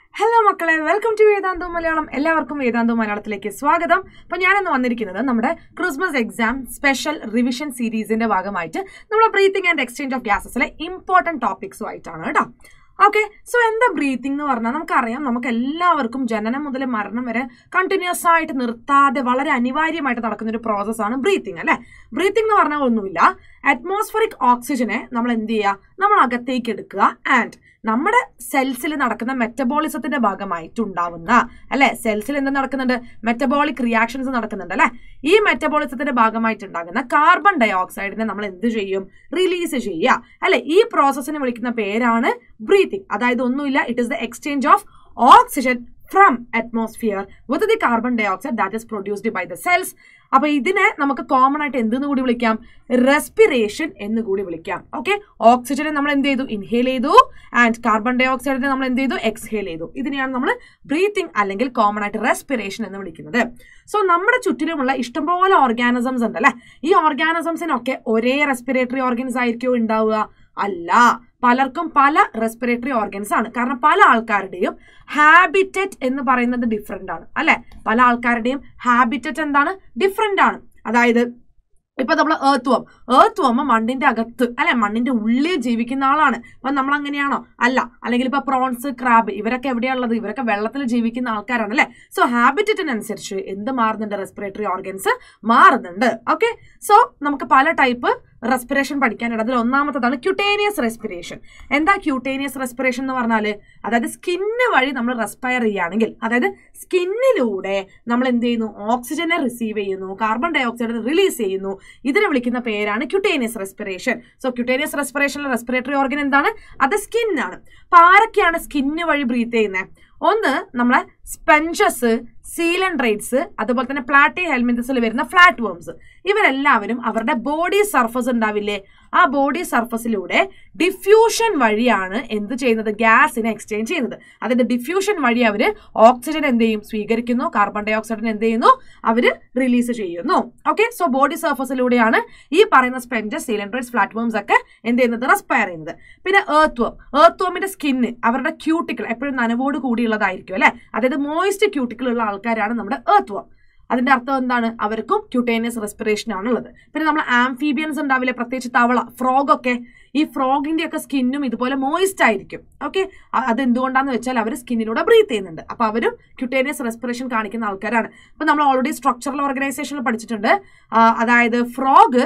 Hello മക്കളെ welcome to വേദാന്തു Malayalam എല്ലാവർക്കും വേദാന്തു മലയാളത്തിലേക്ക് സ്വാഗതം അപ്പൊ ഞാനിന്ന് വന്നിരിക്കുന്നത് നമ്മുടെ ക്രിസ്മസ് എക്സാം സ്പെഷ്യൽ റിവിഷൻ സീരീസിന്റെ ഭാഗമായിട്ട് നമ്മുടെ ബ്രീത്തിങ് ആൻഡ് എക്സ്ചേഞ്ച് ഓഫ് ഗ്യാസസിലെ ഇമ്പോർട്ടന്റ് ടോപ്പിക്സുമായിട്ടാണ് കേട്ടോ ഓക്കെ സോ എന്താ ബ്രീത്തിങ് എന്ന് പറഞ്ഞാൽ നമുക്കറിയാം നമുക്ക് എല്ലാവർക്കും ജനനം മുതൽ മരണം വരെ കണ്ടിന്യൂസ് ആയിട്ട് നിർത്താതെ വളരെ അനിവാര്യമായിട്ട് നടക്കുന്ന ഒരു പ്രോസസ്സാണ് ബ്രീത്തിങ് അല്ലെ ബ്രീത്തിങ് എന്ന് പറഞ്ഞാൽ ഒന്നുമില്ല അറ്റ്മോസ്ഫറിക് ഓക്സിജനെ നമ്മൾ എന്ത് ചെയ്യുക നമ്മൾ അകത്തേക്ക് എടുക്കുക ആൻഡ് നമ്മുടെ സെൽസിൽ നടക്കുന്ന മെറ്റബോളിസത്തിന്റെ ഭാഗമായിട്ടുണ്ടാവുന്ന അല്ലെ സെൽസിൽ എന്ത് നടക്കുന്നുണ്ട് മെറ്റബോളിക് റിയാക്ഷൻസ് നടക്കുന്നുണ്ട് അല്ലെ ഈ മെറ്റബോളിസത്തിന്റെ ഭാഗമായിട്ടുണ്ടാകുന്ന കാർബൺ ഡൈ ഓക്സൈഡിനെ നമ്മൾ എന്ത് ചെയ്യും റിലീസ് ചെയ്യുക അല്ലെ ഈ പ്രോസസ്സിനെ വിളിക്കുന്ന പേരാണ് ബ്രീത്തിങ് അതായത് ഒന്നുമില്ല it is the exchange of oxygen from atmosphere with the carbon dioxide that is produced by the cells അപ്പൊ ഇതിനെ നമുക്ക് കോമൺ ആയിട്ട് എന്തെന്ന് കൂടി വിളിക്കാം റെസ്പിറേഷൻ എന്ന് കൂടി വിളിക്കാം ഓക്കെ ഓക്സിജനെ നമ്മൾ എന്ത് ചെയ്തു ഇൻഹേൽ ചെയ്തു ആൻഡ് കാർബൺ ഡൈ ഓക്സൈഡിനെ നമ്മൾ എന്ത് ചെയ്തു എക്സ്ഹേൽ ചെയ്തു ഇതിനെയാണ് നമ്മൾ ബ്രീത്തിങ് അല്ലെങ്കിൽ കോമൺ ആയിട്ട് റെസ്പിറേഷൻ എന്ന് വിളിക്കുന്നത് സോ നമ്മുടെ ചുറ്റിലുമുള്ള ഇഷ്ടംപോലെ ഓർഗാനിസംസ് ഉണ്ട് അല്ലെ ഈ ഓർഗാനിസംസിനൊക്കെ ഒരേ റെസ്പിറേറ്ററി ഓർഗൻസ് ആയിരിക്കും ഉണ്ടാവുക അല്ല പലർക്കും പല റെസ്പിറേറ്ററി ഓർഗൻസ് ആണ് കാരണം പല ആൾക്കാരുടെയും ഹാബിറ്ററ്റ് എന്ന് പറയുന്നത് ഡിഫറെന്റ് ആണ് അല്ലെ പല ആൾക്കാരുടെയും ഹാബിറ്ററ്റ് എന്താണ് ഡിഫറെന്റ് ആണ് അതായത് ഇപ്പൊ നമ്മൾ ഏർത്ത് വം ഏർത്ത് വമ്മ മണ്ണിന്റെ അകത്ത് അല്ലെ മണ്ണിന്റെ ഉള്ളിൽ ജീവിക്കുന്ന ആളാണ് അപ്പൊ നമ്മൾ അങ്ങനെയാണോ അല്ല അല്ലെങ്കിൽ ഇപ്പൊ പ്രോൺസ് ക്രാബ് ഇവരൊക്കെ എവിടെയാണുള്ളത് ഇവരൊക്കെ വെള്ളത്തിൽ ജീവിക്കുന്ന ആൾക്കാരാണ് അല്ലെ സോ ഹാബിറ്ററ്റിനനുസരിച്ച് എന്ത് മാറുന്നുണ്ട് റെസ്പിറേറ്ററി ഓർഗൻസ് മാറുന്നുണ്ട് ഓക്കെ സോ നമുക്ക് പല ടൈപ്പ് റെസ്പിറേഷൻ പഠിക്കാനുണ്ട് അതിൽ ഒന്നാമത്തതാണ് ക്യൂട്ടേനിയസ് റെസ്പിറേഷൻ എന്താ ക്യൂട്ടേനിയസ് റെസ്പിറേഷൻ എന്ന് പറഞ്ഞാൽ അതായത് സ്കിന്ന് വഴി നമ്മൾ റെസ്പയർ ചെയ്യുകയാണെങ്കിൽ അതായത് സ്കിന്നിലൂടെ നമ്മൾ എന്ത് ചെയ്യുന്നു ഓക്സിജനെ റിസീവ് ചെയ്യുന്നു കാർബൺ ഡൈ ഓക്സൈഡ് റിലീസ് ചെയ്യുന്നു ഇതിനെ വിളിക്കുന്ന പേരാണ് ക്യൂട്ടേനിയസ് റെസ്പിറേഷൻ സോ ക്യൂട്ടേനിയസ് റെസ്പിറേഷനിലെ റെസ്പിറേറ്ററി ഓർഗൻ എന്താണ് അത് സ്കിന്നാണ് അപ്പൊ ആരൊക്കെയാണ് സ്കിന്ന് വഴി ബ്രീത്ത് ചെയ്യുന്നത് ഒന്ന് നമ്മളെ സ്പെഞ്ചസ് സീലൻഡ്രൈറ്റ്സ് അതുപോലെ തന്നെ പ്ലാറ്റി ഹെൽമിന്തസിൽ വരുന്ന ഫ്ലാറ്റ് വേംസ് ഇവരെല്ലാവരും അവരുടെ ബോഡി സർഫസ് ഉണ്ടാവില്ലേ ആ ബോഡി സർഫസിലൂടെ ഡിഫ്യൂഷൻ വഴിയാണ് എന്ത് ചെയ്യുന്നത് ഗ്യാസിനെ എക്സ്ചേഞ്ച് ചെയ്യുന്നത് അതായത് ഡിഫ്യൂഷൻ വഴി അവർ ഓക്സിജൻ എന്ത് ചെയ്യും സ്വീകരിക്കുന്നു കാർബൺ ഡൈ ഓക്സൈഡിനെ എന്ത് ചെയ്യുന്നു അവർ റിലീസ് ചെയ്യുന്നു ഓക്കെ സോ ബോഡി സർഫസിലൂടെയാണ് ഈ പറയുന്ന സ്പെഞ്ചസ് സീലൻഡ്രൈറ്റ്സ് ഫ്ലാറ്റ് വേംസ് ഒക്കെ എന്ത് ചെയ്യുന്നത് റെസ്പയർ ചെയ്യുന്നത് പിന്നെ ഏർത്ത്വം ഏർത്ത്വമിന്റെ സ്കിന്ന് അവരുടെ ക്യൂട്ടിക്കിൾ എപ്പോഴും നനവോട് കൂടിയുള്ളതായിരിക്കും അല്ലെ അതായത് മോയിസ്റ്റ് ക്യൂട്ടിക്കിൾ ഉള്ള ആൾക്കാരാണ് നമ്മുടെ ഏർത്ത്വം അതിന്റെ അർത്ഥം എന്താണ് അവർക്കും ക്യൂട്ടേനിയസ് റെസ്പിറേഷൻ ആണുള്ളത് പിന്നെ നമ്മൾ ആംഫീബിയൻസ് ഉണ്ടാവില്ലേ പ്രത്യേകിച്ച് തവള ഫ്രോഗ് ഒക്കെ ഈ ഫ്രോഗിന്റെ ഒക്കെ സ്കിന്നും ഇതുപോലെ മോയിസ്റ്റ് ആയിരിക്കും ഓക്കെ അത് എന്തുകൊണ്ടാന്ന് വെച്ചാൽ അവർ സ്കിന്നിലൂടെ ബ്രീത്ത് ചെയ്യുന്നുണ്ട് അപ്പൊ അവരും ക്യൂട്ടേനിയസ് റെസ്പിറേഷൻ കാണിക്കുന്ന ആൾക്കാരാണ് ഇപ്പൊ നമ്മൾ ഓൾറെഡി സ്ട്രക്ചറൽ ഓർഗനൈസേഷനിൽ പഠിച്ചിട്ടുണ്ട് അതായത് ഫ്രോഗ്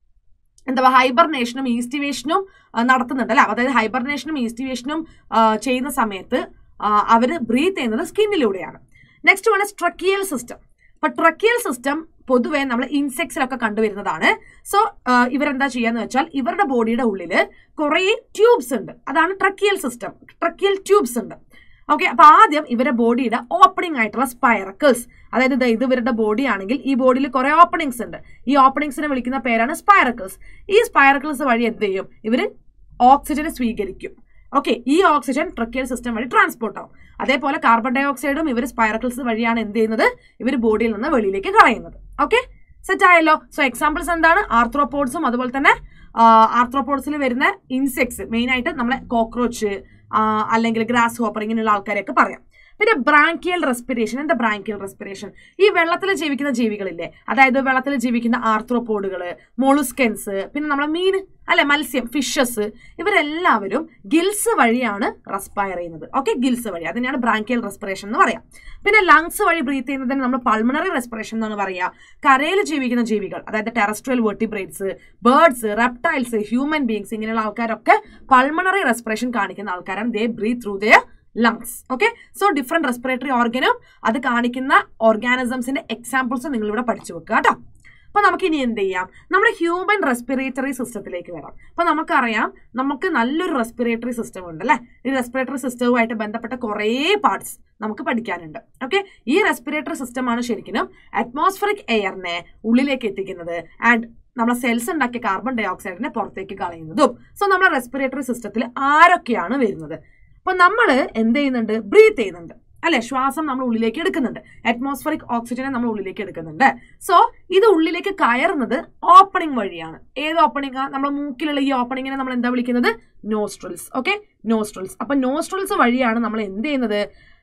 എന്താ ഹൈബർനേഷനും ഈസ്റ്റിവേഷനും നടത്തുന്നുണ്ട് അല്ലെ അതായത് ഹൈബർനേഷനും ഈസ്റ്റിവേഷനും ചെയ്യുന്ന സമയത്ത് അവർ ബ്രീത്ത് ചെയ്യുന്നത് സ്കിന്നിലൂടെയാണ് നെക്സ്റ്റ് വൺ സ്ട്രക്കിയൽ സിസ്റ്റം അപ്പൊ ട്രക്കിയൽ സിസ്റ്റം പൊതുവെ നമ്മൾ ഇൻസെക്ട്സിലൊക്കെ കണ്ടുവരുന്നതാണ് സോ ഇവരെന്താ ചെയ്യാന്ന് വെച്ചാൽ ഇവരുടെ ബോഡിയുടെ ഉള്ളിൽ കുറേ ട്യൂബ്സ് ഉണ്ട് അതാണ് ട്രക്കിയൽ സിസ്റ്റം ട്രക്കിയൽ ട്യൂബ്സ് ഉണ്ട് ഓക്കെ അപ്പൊ ആദ്യം ഇവരുടെ ബോഡിയുടെ ഓപ്പണിംഗ് ആയിട്ടുള്ള സ്പൈറക്കിൾസ് അതായത് ഇത് ഇവരുടെ ബോഡി ആണെങ്കിൽ ഈ ബോഡിയിൽ കുറെ ഓപ്പണിങ്സ് ഉണ്ട് ഈ ഓപ്പണിങ്സിനെ വിളിക്കുന്ന പേരാണ് സ്പൈറക്കിൾസ് ഈ സ്പൈറക്കിൾസ് വഴി എന്ത് ചെയ്യും ഇവര് ഓക്സിജനെ സ്വീകരിക്കും ഓക്കെ ഈ ഓക്സിജൻ ട്രക്കിയൽ സിസ്റ്റം വഴി ട്രാൻസ്പോർട്ട് ആവും അതേപോലെ കാർബൺ ഡൈ ഓക്സൈഡും ഇവർ സ്പൈറക്കിൾസ് വഴിയാണ് എന്ത് ചെയ്യുന്നത് ഇവർ ബോഡിയിൽ നിന്ന് വെളിയിലേക്ക് കളയുന്നത് ഓക്കെ സെറ്റ് ആയല്ലോ സോ എക്സാമ്പിൾസ് എന്താണ് ആർത്രോപോഡ്സും അതുപോലെ തന്നെ ആർത്രോപോഡ്സിൽ വരുന്ന ഇൻസെക്ട്സ് മെയിൻ ആയിട്ട് നമ്മളെ കോക്രോച്ച് അല്ലെങ്കിൽ ഗ്രാസ് ഹോപ്പർ ഇങ്ങനെയുള്ള ആൾക്കാരെയൊക്കെ പറയാം പിന്നെ ബ്രാങ്കിയൽ റെസ്പിറേഷൻ എന്താ ബ്രാങ്കിയൽ റെസ്പിറേഷൻ ഈ വെള്ളത്തിൽ ജീവിക്കുന്ന ജീവികളില്ലേ അതായത് വെള്ളത്തിൽ ജീവിക്കുന്ന ആർത്രോപോഡുകൾ മൊളുസ്കൻസ് പിന്നെ നമ്മളെ മീൻ അല്ലെ മത്സ്യം ഫിഷസ് ഇവരെല്ലാവരും ഗിൽസ് വഴിയാണ് റെസ്പയർ ചെയ്യുന്നത് ഓക്കെ ഗിൽസ് വഴി അതിനെയാണ് ബ്രാങ്കിയൽ റെസ്പിറേഷൻ എന്ന് പറയാം പിന്നെ ലങ്സ് വഴി ബ്രീത്ത് ചെയ്യുന്നതിന് നമ്മൾ പൾമണറി റെസ്പിറേഷൻ എന്നാണ് പറയുക കരയിൽ ജീവിക്കുന്ന ജീവികൾ അതായത് terrestrial vertebrates birds reptiles human beings ഇങ്ങനെയുള്ള ആൾക്കാരൊക്കെ പൾമണറി റെസ്പിറേഷൻ കാണിക്കുന്ന ആൾക്കാരാണ് they breathe through the lungs okay so different respiratory ഓർഗനും അത് കാണിക്കുന്ന ഓർഗാനിസംസിന്റെ എക്സാമ്പിൾസ് നിങ്ങൾ ഇവിടെ പഠിച്ചു വെക്കുക കേട്ടോ അപ്പൊ നമുക്ക് ഇനി എന്ത് ചെയ്യാം നമ്മുടെ ഹ്യൂമൻ റെസ്പിറേറ്ററി സിസ്റ്റത്തിലേക്ക് വരാം അപ്പൊ നമുക്കറിയാം നമുക്ക് നല്ലൊരു റെസ്പിറേറ്ററി സിസ്റ്റം ഉണ്ട് അല്ലെ ഈ റെസ്പിറേറ്ററി സിസ്റ്റവുമായിട്ട് ബന്ധപ്പെട്ട കുറേ പാർട്സ് നമുക്ക് പഠിക്കാനുണ്ട് ഓക്കെ ഈ റെസ്പിറേറ്ററി സിസ്റ്റമാണ് ശരിക്കും അറ്റ്മോസ്ഫറിക് എയറിനെ ഉള്ളിലേക്ക് എത്തിക്കുന്നത് ആൻഡ് നമ്മളെ സെൽസ് ഉണ്ടാക്കിയ കാർബൺ ഡൈ ഓക്സൈഡിനെ പുറത്തേക്ക് കളയുന്നതും സോ നമ്മുടെ റെസ്പിറേറ്ററി സിസ്റ്റത്തിൽ ആരൊക്കെയാണ് വരുന്നത് അപ്പൊ നമ്മൾ എന്ത് ചെയ്യുന്നുണ്ട് ബ്രീത്ത് ചെയ്യുന്നുണ്ട് അല്ലെ ശ്വാസം നമ്മൾ ഉള്ളിലേക്ക് എടുക്കുന്നുണ്ട് അറ്റ്മോസ്ഫറിക് ഓക്സിജനെ നമ്മൾ ഉള്ളിലേക്ക് എടുക്കുന്നുണ്ട് സോ ഇത് ഉള്ളിലേക്ക് കയറുന്നത് ഓപ്പണിംഗ് വഴിയാണ് ഏത് ഓപ്പണിംഗ് നമ്മുടെ മൂക്കിലുള്ള ഈ ഓപ്പണിങ്ങിനെ നമ്മൾ എന്താ വിളിക്കുന്നത് നോസ്ട്രൽസ് ഓക്കെ നോസ്ട്രൽസ് അപ്പൊ നോസ്ട്രൽസ് വഴിയാണ് നമ്മൾ എന്ത് ചെയ്യുന്നത്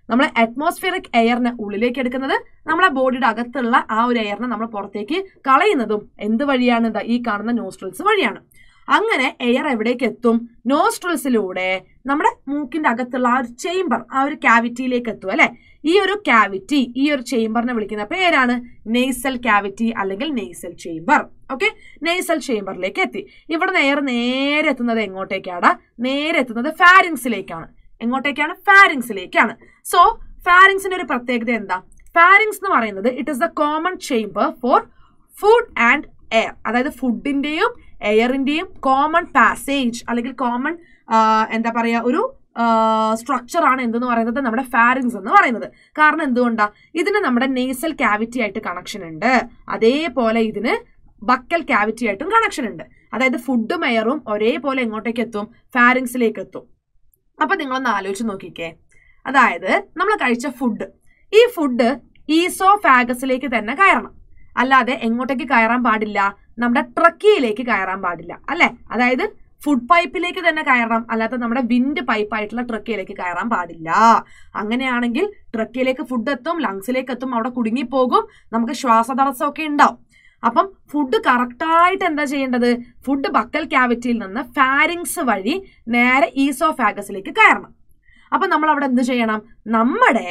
നമ്മൾ അറ്റ്മോസ്ഫിയറിക് എയറിനെ ഉള്ളിലേക്ക് എടുക്കുന്നത് നമ്മളെ ബോഡിയുടെ അകത്തുള്ള ആ ഒരു എയറിനെ നമ്മൾ പുറത്തേക്ക് കളയുന്നതും എന്ത് വഴിയാണ് ദാ ഈ കാണുന്ന നോസ്ട്രൽസ് വഴിയാണ് അങ്ങനെ എയർ എവിടേക്ക് എത്തും നോസ്ട്രൽസിലൂടെ നമ്മുടെ മൂക്കിന്റെ അകത്തുള്ള ആ ഒരു ചേംബർ ആ ഒരു ക്യാവിറ്റിയിലേക്ക് എത്തും അല്ലെ ഈ ഒരു ക്യാവിറ്റി ഈ ഒരു ചേംബറിനെ വിളിക്കുന്ന പേരാണ് നെയ്സൽ ക്യാവിറ്റി അല്ലെങ്കിൽ നെയ്സൽ ചേംബർ ഓക്കെ നെയ്സൽ ചേംബറിലേക്ക് എത്തി ഇവിടെ എയർ നേരെ എത്തുന്നത് എങ്ങോട്ടേക്കാണ് നേരെ എത്തുന്നത് ഫാരിങ്സിലേക്കാണ് എങ്ങോട്ടേക്കാണ് ഫാരിങ്സിലേക്കാണ് സോ ഫാരിങ്സിന്റെ ഒരു പ്രത്യേകത എന്താ ഫാരിങ്സ് എന്ന് പറയുന്നത് it is the common chamber for food and air അതായത് ഫുഡിന്റെയും എയറിന്റെയും കോമൺ പാസേജ് അല്ലെങ്കിൽ കോമൺ എന്താ പറയാ ഒരു സ്ട്രക്ചർ ആണ് എന്തെന്ന് പറയുന്നത് നമ്മുടെ ഫാരിങ്സ് എന്ന് പറയുന്നത് കാരണം എന്തുകൊണ്ടാ ഇതിന് നമ്മുടെ നേസൽ ക്യാവിറ്റി ആയിട്ട് കണക്ഷൻ ഉണ്ട് അതേപോലെ ഇതിന് ബക്കൽ ക്യാവിറ്റി ആയിട്ടും കണക്ഷൻ ഉണ്ട് അതായത് ഫുഡും എയറും ഒരേപോലെ എങ്ങോട്ടേക്ക് എത്തും ഫാരിങ്സിലേക്ക് എത്തും അപ്പൊ നിങ്ങളൊന്ന് ആലോചിച്ച് നോക്കിക്കേ അതായത് നമ്മൾ കഴിച്ച ഫുഡ് ഈ ഫുഡ് ഈസോ ഫാഗസിലേക്ക് തന്നെ കയറണം അല്ലാതെ എങ്ങോട്ടേക്ക് കയറാൻ പാടില്ല നമ്മുടെ ട്രക്കിയിലേക്ക് കയറാൻ പാടില്ല അല്ലെ അതായത് ഫുഡ് പൈപ്പിലേക്ക് തന്നെ കയറണം അല്ലാതെ നമ്മുടെ വിൻഡ് പൈപ്പായിട്ടുള്ള ട്രക്കിയിലേക്ക് കയറാൻ പാടില്ല അങ്ങനെയാണെങ്കിൽ ട്രക്കിയിലേക്ക് ഫുഡ് എത്തും ലങ്സിലേക്ക് എത്തും അവിടെ കുടുങ്ങിപ്പോകും നമുക്ക് ശ്വാസതടസ്സമൊക്കെ ഉണ്ടാവും അപ്പം ഫുഡ് കറക്റ്റായിട്ട് എന്താ ചെയ്യേണ്ടത് ഫുഡ് ബക്കൽ ക്യാവിറ്റിയിൽ നിന്ന് ഫാരിങ്സ് വഴി നേരെ ഈസോഫാഗസിലേക്ക് കയറണം അപ്പം നമ്മൾ അവിടെ എന്ത് ചെയ്യണം നമ്മുടെ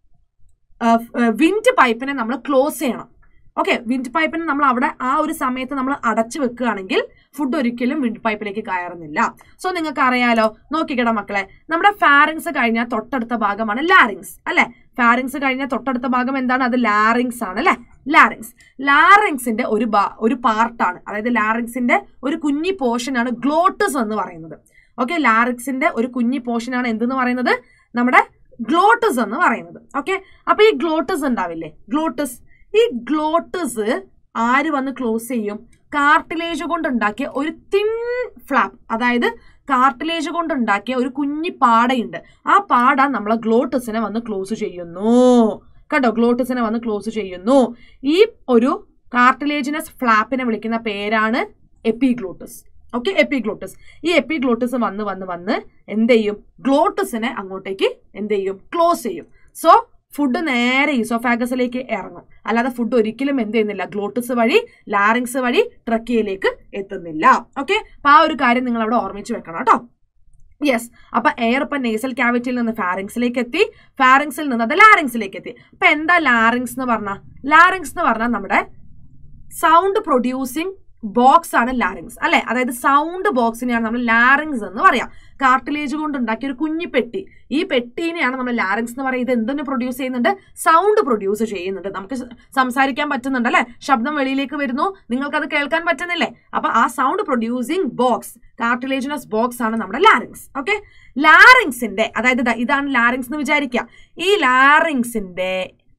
വിൻഡ് പൈപ്പിനെ നമ്മൾ ക്ലോസ് ചെയ്യണം ഓക്കെ വിൻഡ് പൈപ്പിനെ നമ്മൾ അവിടെ ആ ഒരു സമയത്ത് നമ്മൾ അടച്ചു വെക്കുകയാണെങ്കിൽ ഫുഡ് ഒരിക്കലും വിൻഡ് പൈപ്പിലേക്ക് കയറുന്നില്ല സോ നിങ്ങൾക്ക് അറിയാലോ നോക്കിക്കട മക്കളെ നമ്മുടെ ഫാരിങ്സ് കഴിഞ്ഞാൽ തൊട്ടടുത്ത ഭാഗമാണ് ലാരിങ്സ് അല്ലെ ഫാരിങ്സ് കഴിഞ്ഞാൽ തൊട്ടടുത്ത ഭാഗം എന്താണ് അത് ലാറിങ്സ് ആണ് അല്ലെ ലാറിങ്സ് ലാറിങ്സിന്റെ ഒരു ഒരു പാർട്ടാണ് അതായത് ലാറിങ്സിന്റെ ഒരു കുഞ്ഞി പോർഷൻ ആണ് ഗ്ലോട്ടസ് എന്ന് പറയുന്നത് ഓക്കെ ലാറിക്സിന്റെ ഒരു കുഞ്ഞി പോർഷൻ ആണ് എന്തെന്ന് പറയുന്നത് നമ്മുടെ ഗ്ലോട്ടസ് എന്ന് പറയുന്നത് ഓക്കെ അപ്പൊ ഈ ഗ്ലോട്ടസ് ഉണ്ടാവില്ലേ ഗ്ലോട്ടസ് ഈ ഗ്ലോട്ടസ് ആര് വന്ന് ക്ലോസ് ചെയ്യും കാർട്ടിലേജ് കൊണ്ട് ഉണ്ടാക്കിയ ഒരു തിൻ ഫ്ലാപ്പ് അതായത് കാർട്ടിലേജ് കൊണ്ട് ഉണ്ടാക്കിയ ഒരു കുഞ്ഞി പാടയുണ്ട് ആ പാട നമ്മളെ ഗ്ലോട്ടസിനെ വന്ന് ക്ലോസ് ചെയ്യുന്നു കണ്ടോ ഗ്ലോട്ടസിനെ വന്ന് ക്ലോസ് ചെയ്യുന്നു ഈ ഒരു കാർട്ടിലേജിനസ് ഫ്ലാപ്പിനെ വിളിക്കുന്ന പേരാണ് എപ്പിഗ്ലോട്ടസ് ഓക്കെ എപ്പിഗ്ലോട്ടസ് ഈ എപ്പിഗ്ലോട്ടസ് വന്ന് വന്ന് വന്ന് എന്ത് ചെയ്യും ഗ്ലോട്ടസിനെ അങ്ങോട്ടേക്ക് എന്ത് ചെയ്യും ക്ലോസ് ചെയ്യും സോ ഫുഡ് നേരെ ഈസോഫാഗസിലേക്ക് ഇറങ്ങും അല്ലാതെ ഫുഡ് ഒരിക്കലും എന്ത് ചെയ്യുന്നില്ല ഗ്ലോട്ടസ് വഴി ലാറിങ്സ് വഴി ട്രക്കിയയിലേക്ക് എത്തുന്നില്ല ഓക്കെ അപ്പൊ ആ ഒരു കാര്യം നിങ്ങൾ അവിടെ ഓർമ്മിച്ച് വെക്കണം കേട്ടോ യെസ് അപ്പൊ എയർ ഇപ്പൊ നേസൽ ക്യാവിറ്റിയിൽ നിന്ന് ഫാരിങ്സിലേക്ക് എത്തി ഫാരിങ്സിൽ നിന്ന് അത് ലാറിങ്സിലേക്ക് എത്തി അപ്പൊ എന്താ ലാറിങ്സ് എന്ന് പറഞ്ഞാൽ ലാറിങ്സ് എന്ന് പറഞ്ഞാൽ നമ്മുടെ സൗണ്ട് പ്രൊഡ്യൂസിങ് ബോക്സ് ആണ് ലാറിങ്സ് അല്ലെ അതായത് സൗണ്ട് ബോക്സിനെയാണ് നമ്മൾ ലാറിങ്സ് എന്ന് പറയാം കാർട്ടിലേജ് കൊണ്ട് ഉണ്ടാക്കിയ ഒരു കുഞ്ഞി പെട്ടി ഈ പെട്ടീനെയാണ് നമ്മൾ ലാറിങ്സ് എന്ന് പറയുന്നത് എന്തെന്ന് പ്രൊഡ്യൂസ് ചെയ്യുന്നുണ്ട് സൗണ്ട് പ്രൊഡ്യൂസ് ചെയ്യുന്നുണ്ട് നമുക്ക് സംസാരിക്കാൻ പറ്റുന്നുണ്ട് അല്ലെ ശബ്ദം വെളിയിലേക്ക് വരുന്നു നിങ്ങൾക്ക് അത് കേൾക്കാൻ പറ്റുന്നില്ലേ അപ്പൊ ആ sound producing box cartilaginous box ആണ് നമ്മുടെ ലാറിങ്സ് ഓക്കെ ലാറിങ്സിന്റെ അതായത് ഇതാണ് ലാറിങ്സ് എന്ന് വിചാരിക്കുക ഈ ലാറിങ്സിന്റെ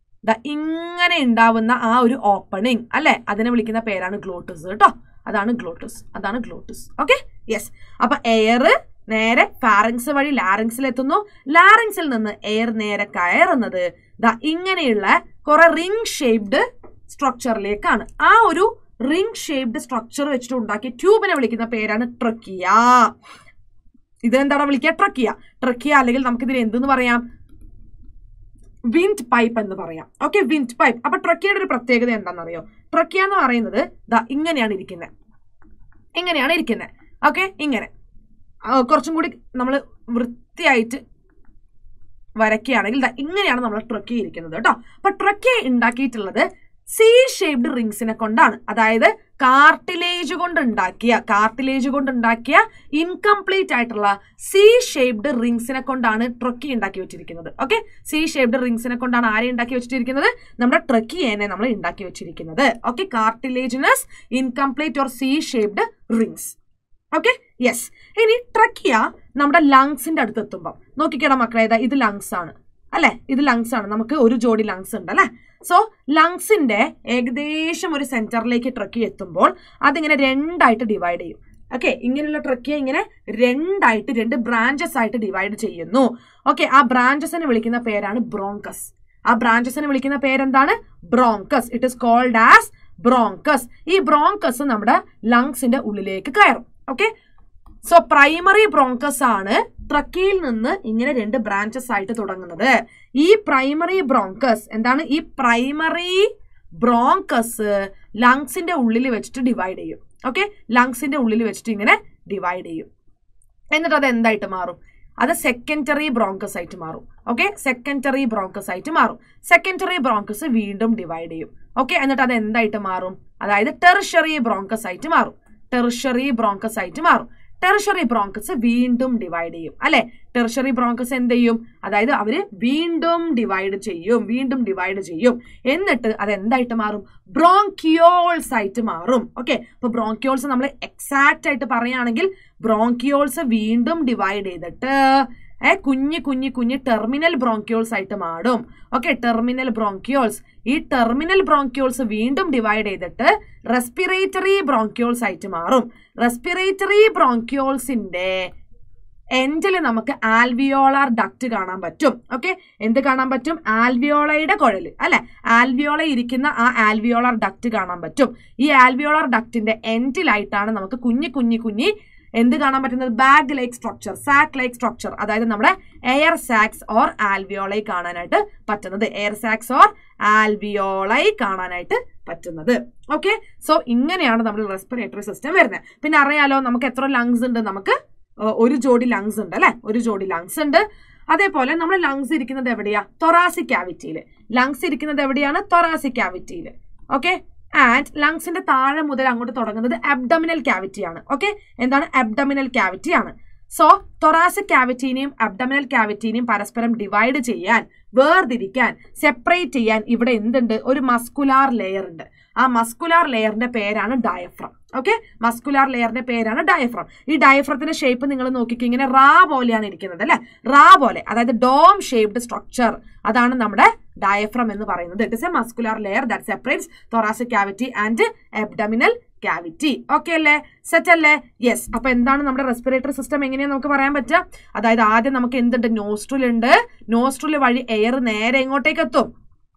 ഇങ്ങനെ ഉണ്ടാവുന്ന ആ ഒരു ഓപ്പണിംഗ് അല്ലെ അതിനെ വിളിക്കുന്ന പേരാണ് ഗ്ലോട്ടസ് കേട്ടോ അതാണ് ഗ്ലോട്ടസ് അതാണ് ഗ്ലോട്ടസ് ഓക്കെ യെസ് അപ്പൊ എയർ നേരെ ഫാറിങ്സ് വഴി ലാറിങ്സിൽ എത്തുന്നു ലാറിങ്സിൽ നിന്ന് എയർ നേരെ കയറുന്നത് ദാ ഇങ്ങനെയുള്ള കുറെ റിംഗ് ഷേപ്ഡ് സ്ട്രക്ചറിലേക്കാണ് ആ ഒരു റിംഗ് ഷേപ്ഡ് സ്ട്രക്ചർ വെച്ചിട്ട് ഉണ്ടാക്കിയ ട്യൂബിനെ വിളിക്കുന്ന പേരാണ് ട്രക്കിയ ഇത് എന്താണ് വിളിക്കുക ട്രക്കിയ ട്രക്കിയ അല്ലെങ്കിൽ നമുക്കിതിൽ എന്തെന്ന് പറയാം വിൻഡ് പൈപ്പ് എന്ന് പറയാം ഓക്കെ വിൻഡ് പൈപ്പ് അപ്പൊ ട്രക്കിയുടെ ഒരു പ്രത്യേകത എന്താണെന്നറിയോ ട്രക്കിയ എന്ന് പറയുന്നത് ദാ ഇങ്ങനെയാണ് ഇരിക്കുന്നത് ഇങ്ങനെയാണ് ഇരിക്കുന്നത് ഓക്കെ ഇങ്ങനെ കുറച്ചും കൂടി നമ്മൾ വൃത്തിയായിട്ട് വരയ്ക്കുകയാണെങ്കിൽ ദാ ഇങ്ങനെയാണ് നമ്മൾ ട്രക്കി ഇരിക്കുന്നത് കേട്ടോ അപ്പൊ ട്രക്കി ഉണ്ടാക്കിയിട്ടുള്ളത് സി ഷേപ്ഡ് റിങ്സിനെ കൊണ്ടാണ് അതായത് കാർട്ടിലേജ് കൊണ്ട് ഉണ്ടാക്കിയ കാർട്ടിലേജ് കൊണ്ട് ഉണ്ടാക്കിയ ഇൻകംപ്ലീറ്റ് ആയിട്ടുള്ള സി ഷേപ്ഡ് റിങ്സിനെ കൊണ്ടാണ് ട്രക്കി ഉണ്ടാക്കി വെച്ചിരിക്കുന്നത് ഓക്കെ സി ഷേപ്ഡ് റിങ്സിനെ കൊണ്ടാണ് ആരെ ഉണ്ടാക്കി വെച്ചിരിക്കുന്നത് നമ്മുടെ ട്രക്കിയേനെ നമ്മൾ ഉണ്ടാക്കി വെച്ചിരിക്കുന്നത് okay cartilaginous incomplete or C shaped rings okay yes ഇനി ട്രക്കിയ നമ്മുടെ ലങ്സിന്റെ അടുത്ത് എത്തുമ്പോൾ നോക്കിക്കേടാ മക്കളെ ഇതാ ഇത് ലങ്സ് ആണ് അല്ലെ ഇത് ലങ്സ് ആണ് നമുക്ക് ഒരു ജോഡി ലങ്സ് ഉണ്ട് അല്ലെ സോ ലങ്സിന്റെ ഏകദേശം ഒരു സെന്ററിലേക്ക് ട്രക്കി എത്തുമ്പോൾ അതിങ്ങനെ രണ്ടായിട്ട് ഡിവൈഡ് ചെയ്യും ഓക്കെ ഇങ്ങനെയുള്ള ട്രക്കിയെ ഇങ്ങനെ രണ്ടായിട്ട് രണ്ട് ബ്രാഞ്ചസ് ആയിട്ട് ഡിവൈഡ് ചെയ്യുന്നു ഓക്കെ ആ ബ്രാഞ്ചസിനെ വിളിക്കുന്ന പേരാണ് ബ്രോങ്കസ് ആ ബ്രാഞ്ചസിനെ വിളിക്കുന്ന പേരെന്താണ് bronchus it is called as bronchus ഈ ബ്രോങ്കസ് നമ്മുടെ ലങ്സിന്റെ ഉള്ളിലേക്ക് കയറും ഓക്കെ സോ പ്രൈമറി ബ്രോങ്കസ് ആണ് ട്രക്കിയിൽ നിന്ന് ഇങ്ങനെ രണ്ട് ബ്രാഞ്ചസ് ആയിട്ട് തുടങ്ങുന്നത് ഈ പ്രൈമറി ബ്രോങ്കസ് എന്താണ് ഈ പ്രൈമറി ബ്രോങ്കസ് ലങ്സിന്റെ ഉള്ളിൽ വെച്ചിട്ട് ഡിവൈഡ് ചെയ്യും ഓക്കെ ലങ്സിന്റെ ഉള്ളിൽ വെച്ചിട്ട് ഇങ്ങനെ ഡിവൈഡ് ചെയ്യും എന്നിട്ട് അത് എന്തായിട്ട് മാറും അത് സെക്കൻഡറി ബ്രോങ്കസ് ആയിട്ട് മാറും ഓക്കെ സെക്കൻഡറി ബ്രോങ്കസ് ആയിട്ട് മാറും സെക്കൻഡറി ബ്രോങ്കസ് വീണ്ടും ഡിവൈഡ് ചെയ്യും ഓക്കെ എന്നിട്ട് അത് എന്തായിട്ട് മാറും അതായത് ടെറിഷറി ബ്രോങ്കസ് ആയിട്ട് മാറും ടെറിഷറി ബ്രോങ്കസ് ആയിട്ട് മാറും ടെറിഷറി ബ്രോങ്കസ് വീണ്ടും ഡിവൈഡ് ചെയ്യും അല്ലെ ടെറിഷറി ബ്രോങ്കസ് എന്ത് ചെയ്യും അതായത് അവര് വീണ്ടും ഡിവൈഡ് ചെയ്യും വീണ്ടും ഡിവൈഡ് ചെയ്യും എന്നിട്ട് അത് എന്തായിട്ട് മാറും ബ്രോങ്കിയോൾസ് ആയിട്ട് മാറും ഓക്കെ അപ്പൊ ബ്രോങ്കിയോൾസ് നമ്മൾ എക്സാക്റ്റ് ആയിട്ട് പറയുകയാണെങ്കിൽ ബ്രോങ്കിയോൾസ് വീണ്ടും ഡിവൈഡ് ചെയ്തിട്ട് ഏ കുഞ്ഞ് കുഞ്ഞ് കുഞ്ഞ് ടെർമിനൽ ബ്രോങ്കിയോൾസ് ആയിട്ട് മാറും ഓക്കെ ടെർമിനൽ ബ്രോങ്കിയോൾസ് ഈ ടെർമിനൽ ബ്രോങ്കിയോൾസ് വീണ്ടും ഡിവൈഡ് ചെയ്തിട്ട് റെസ്പിറേറ്ററി ബ്രോങ്കിയോൾസ് ആയിട്ട് മാറും റെസ്പിറേറ്ററി ബ്രോങ്കിയോൾസിന്റെ എൻഡിൽ നമുക്ക് ആൽവിയോളാർ ഡക്റ്റ് കാണാൻ പറ്റും ഓക്കെ എന്ത് കാണാൻ പറ്റും ആൽവിയോളയുടെ കുഴൽ അല്ലെ ആൽവിയോള ഇരിക്കുന്ന ആ ആൽവിയോളാർ ഡക്റ്റ് കാണാൻ പറ്റും ഈ ആൽവിയോളാർ ഡക്റ്റിന്റെ എൻഡിലായിട്ടാണ് നമുക്ക് കുഞ്ഞി കുഞ്ഞി കുഞ്ഞി എന്ത് കാണാൻ പറ്റുന്നത് bag like structure sac like structure അതായത് നമ്മുടെ എയർ സാക്സ് ഓർ ആൽവിയോളൈ കാണാനായിട്ട് പറ്റുന്നത് എയർ സാക്സ് ഓർ ആൽവിയോളൈ കാണാനായിട്ട് പറ്റുന്നത് ഓക്കെ സോ ഇങ്ങനെയാണ് നമ്മുടെ റെസ്പിറേറ്ററി സിസ്റ്റം വരുന്നത് പിന്നെ അറിയാലോ നമുക്ക് എത്ര ലങ്സ് ഉണ്ട് നമുക്ക് ഏഹ്, ഒരു ജോഡി ലങ്സ് ഉണ്ട് അല്ലെ ഒരു ജോഡി ലങ്സ് ഉണ്ട് അതേപോലെ നമ്മൾ ലങ്സ് ഇരിക്കുന്നത് എവിടെയാ തൊറാസിക് ക്യാവിറ്റിയിൽ ലങ്സ് ഇരിക്കുന്നത് എവിടെയാണ് തൊറാസിക് ക്യാവിറ്റിയിൽ ഓക്കെ ആൻഡ് ലങ്സിന്റെ താഴെ മുതൽ അങ്ങോട്ട് തുടങ്ങുന്നത് അബ്ഡമിനൽ ക്യാവിറ്റി ആണ് ഓക്കെ എന്താണ് അബ്ഡമിനൽ ക്യാവിറ്റി ആണ് സോ തൊറാസിക് ക്യാവിറ്റീനെയും അബ്ഡമിനൽ ക്യാവിറ്റീനെയും പരസ്പരം ഡിവൈഡ് ചെയ്യാൻ വേർതിരിക്കാൻ സെപ്പറേറ്റ് ചെയ്യാൻ ഇവിടെ എന്തുണ്ട് ഒരു മസ്കുലാർ ലെയർ ഉണ്ട് ആ മസ്കുലാർ ലെയറിന്റെ പേരാണ് ഡയഫ്രം ഓക്കെ മസ്കുലാർ ലെയറിന്റെ പേരാണ് ഡയഫ്രം ഈ ഡയഫ്രത്തിന്റെ ഷേപ്പ് നിങ്ങൾ നോക്കിക്കോ ഇങ്ങനെ റാ പോലെയാണ് ഇരിക്കുന്നത് അല്ലെ റാ പോലെ അതായത് ഡോം ഷേപ്ഡ് സ്ട്രക്ചർ അതാണ് നമ്മുടെ ഡയഫ്രം എന്ന് പറയുന്നത് it is a muscular layer that separates thoracic cavity and abdominal cavity okay അല്ലേ സെറ്റ് അല്ലേ യെസ് അപ്പൊ എന്താണ് നമ്മുടെ റെസ്പിറേറ്ററി സിസ്റ്റം എങ്ങനെയാ നമുക്ക് പറയാൻ പറ്റുക അതായത് ആദ്യം നമുക്ക് എന്തുണ്ട് നോസ്ട്രിൽ ഉണ്ട് നോസ്ട്രിൽ വഴി എയർ നേരെ എങ്ങോട്ടേക്ക് എത്തും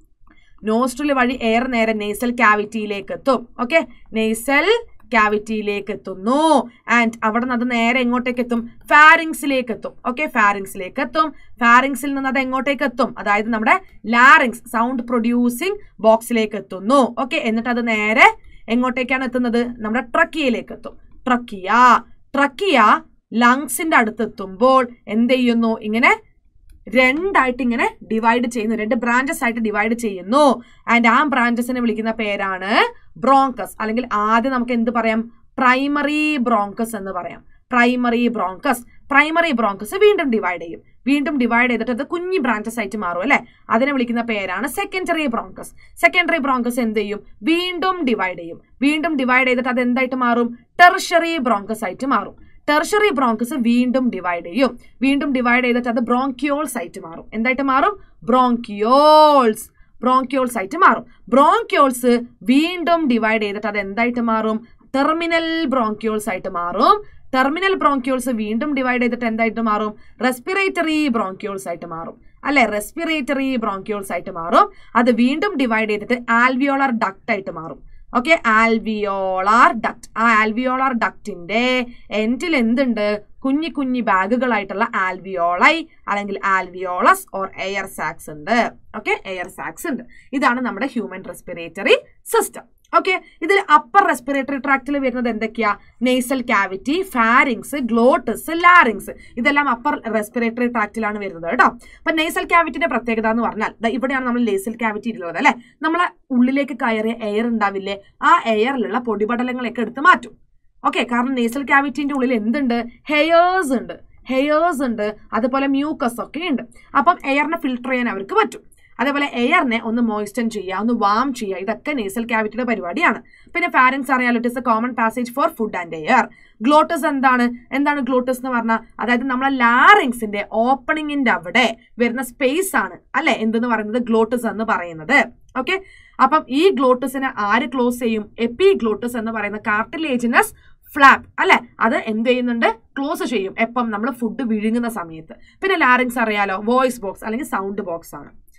നോസ്ട്രിൽ വഴി എയർ നേരെ നേസൽ ക്യാവിറ്റിയിലേക്ക് എത്തും ഓക്കെ നേസൽ ക്യാവിറ്റിയിലേക്ക് എത്തുന്നു ആൻഡ് അവിടെ നിന്ന് അത് നേരെ എങ്ങോട്ടേക്ക് എത്തും ഫാരിങ്സിലേക്ക് എത്തും ഓക്കെ ഫാരിങ്സിലേക്ക് എത്തും ഫാരിങ്സിൽ നിന്ന് അത് എങ്ങോട്ടേക്ക് എത്തും അതായത് നമ്മുടെ ലാറിങ്സ് സൗണ്ട് പ്രൊഡ്യൂസിങ് ബോക്സിലേക്ക് എത്തുന്നു ഓക്കെ എന്നിട്ട് അത് നേരെ എങ്ങോട്ടേക്കാണ് എത്തുന്നത് നമ്മുടെ ട്രക്കിയയിലേക്ക് എത്തും ട്രക്കിയ ട്രക്കിയ ലങ്സിന്റെ അടുത്ത് എത്തുമ്പോൾ എന്ത് ചെയ്യുന്നു ഇങ്ങനെ രണ്ടായിട്ട് ഇങ്ങനെ ഡിവൈഡ് ചെയ്യുന്നു രണ്ട് ബ്രാഞ്ചസ് ആയിട്ട് ഡിവൈഡ് ചെയ്യുന്നു ആൻഡ് ആ ബ്രാഞ്ചസിനെ വിളിക്കുന്ന പേരാണ് ബ്രോങ്കസ് അല്ലെങ്കിൽ ആദ്യം നമുക്ക് എന്ത് പറയാം പ്രൈമറി ബ്രോങ്കസ് എന്ന് പറയാം പ്രൈമറി ബ്രോങ്കസ് പ്രൈമറി ബ്രോങ്കസ് വീണ്ടും ഡിവൈഡ് ചെയ്യും വീണ്ടും ഡിവൈഡ് ചെയ്തിട്ട് അത് കുഞ്ഞി ബ്രാഞ്ചസ് ആയിട്ട് മാറും അല്ലെ അതിനെ വിളിക്കുന്ന പേരാണ് സെക്കൻഡറി ബ്രോങ്കസ് സെക്കൻഡറി ബ്രോങ്കസ് എന്ത് ചെയ്യും വീണ്ടും ഡിവൈഡ് ചെയ്യും വീണ്ടും ഡിവൈഡ് ചെയ്തിട്ട് അത് എന്തായിട്ട് മാറും ടെർഷറി ബ്രോങ്കസ് ആയിട്ട് മാറും ടെർഷറി ബ്രോങ്കസ് വീണ്ടും ഡിവൈഡ് ചെയ്യും വീണ്ടും ഡിവൈഡ് ചെയ്തിട്ട് അത് ബ്രോങ്കിയോൾസ് ആയിട്ട് മാറും എന്തായിട്ട് മാറും ബ്രോങ്കിയോൾസ് ബ്രോങ്കിയോൾസ് ആയിട്ട് മാറും ബ്രോങ്കിയോൾസ് വീണ്ടും ഡിവൈഡ് ചെയ്തിട്ട് അത് എന്തായിട്ട് മാറും ടെർമിനൽ ബ്രോങ്കിയോൾസ് ആയിട്ട് മാറും ടെർമിനൽ ബ്രോങ്കിയോൾസ് വീണ്ടും ഡിവൈഡ് ചെയ്തിട്ട് എന്തായിട്ട് മാറും റെസ്പിറേറ്ററി ബ്രോങ്കിയോൾസ് ആയിട്ട് മാറും അല്ലെ റെസ്പിറേറ്ററി ബ്രോങ്കിയോൾസ് ആയിട്ട് മാറും അത് വീണ്ടും ഡിവൈഡ് ചെയ്തിട്ട് ആൽവിയോളർ ഡക്റ്റ് ആയിട്ട് മാറും ഓക്കെ ആൽവിയോളാർ ഡക്റ്റ് ആ ആൽവിയോളാർ ഡക്റ്റിന്റെ എൻഡിൽ എന്തുണ്ട് കുഞ്ഞി കുഞ്ഞി ബാഗുകളായിട്ടുള്ള ആൽവിയോളൈ അല്ലെങ്കിൽ ആൽവിയോളസ് ഓർ എയർ സാക്സ് ഉണ്ട് ഓക്കെ എയർ സാക്സ് ഉണ്ട് ഇതാണ് നമ്മുടെ ഹ്യൂമൻ റെസ്പിറേറ്ററി സിസ്റ്റം ഓക്കെ ഇതിൽ അപ്പർ റെസ്പിറേറ്ററി ട്രാക്റ്റിൽ വരുന്നത് എന്തൊക്കെയാ nasal cavity pharynx glottis larynx ഇതെല്ലാം അപ്പർ റെസ്പിറേറ്ററി ട്രാക്റ്റിലാണ് വരുന്നത് കേട്ടോ അപ്പൊ നേസൽ ക്യാവിറ്റിന്റെ പ്രത്യേകത എന്ന് പറഞ്ഞാൽ ദാ ഇവിടെയാണ് നമ്മൾ നേസൽ ക്യാവിറ്റി ഉള്ളത് അല്ലെ നമ്മളെ ഉള്ളിലേക്ക് കയറിയ എയർ ഉണ്ടാവില്ലേ ആ എയറിലുള്ള പൊടിപടലങ്ങളൊക്കെ എടുത്ത് മാറ്റും ഓക്കെ കാരണം നേസൽ ക്യാവിറ്റിന്റെ ഉള്ളിൽ എന്തുണ്ട് ഹെയേഴ്സ് ഉണ്ട് ഹെയേഴ്സ് ഉണ്ട് അതുപോലെ മ്യൂക്കസ് ഒക്കെ ഉണ്ട് അപ്പം എയറിനെ ഫിൽട്ടർ ചെയ്യാൻ അവർക്ക് പറ്റും അതേപോലെ എയറിനെ ഒന്ന് മോയിസ്റ്റൻ ചെയ്യുക ഒന്ന് വാം ചെയ്യുക ഇതൊക്കെ നേസൽ ക്യാവിറ്റിയുടെ പരിപാടിയാണ് പിന്നെ ഫാരിങ്സ് അറിയാലോ it is a common passage for food and air glottis എന്താണ് എന്താണ് ഗ്ലോട്ടസ് എന്ന് പറഞ്ഞാൽ അതായത് നമ്മളെ ലാറിങ്സിന്റെ ഓപ്പണിങ്ങിന്റെ അവിടെ വരുന്ന സ്പേസ് ആണ് അല്ലെ എന്തെന്ന് പറയുന്നത് ഗ്ലോട്ടസ് എന്ന് പറയുന്നത് ഓക്കെ അപ്പം ഈ ഗ്ലോട്ടസിനെ ആര് ക്ലോസ് ചെയ്യും എപ്പി ഗ്ലോട്ടസ് എന്ന് പറയുന്ന കാർട്ടിലേജിനസ് ഫ്ലാപ്പ് അല്ലെ അത് എന്ത് ചെയ്യുന്നുണ്ട് ക്ലോസ് ചെയ്യും എപ്പം നമ്മൾ ഫുഡ് വിഴുങ്ങുന്ന സമയത്ത് പിന്നെ ലാറിങ്സ് അറിയാലോ വോയിസ് ബോക്സ് അല്ലെങ്കിൽ സൗണ്ട് ബോക്സ് ആണ്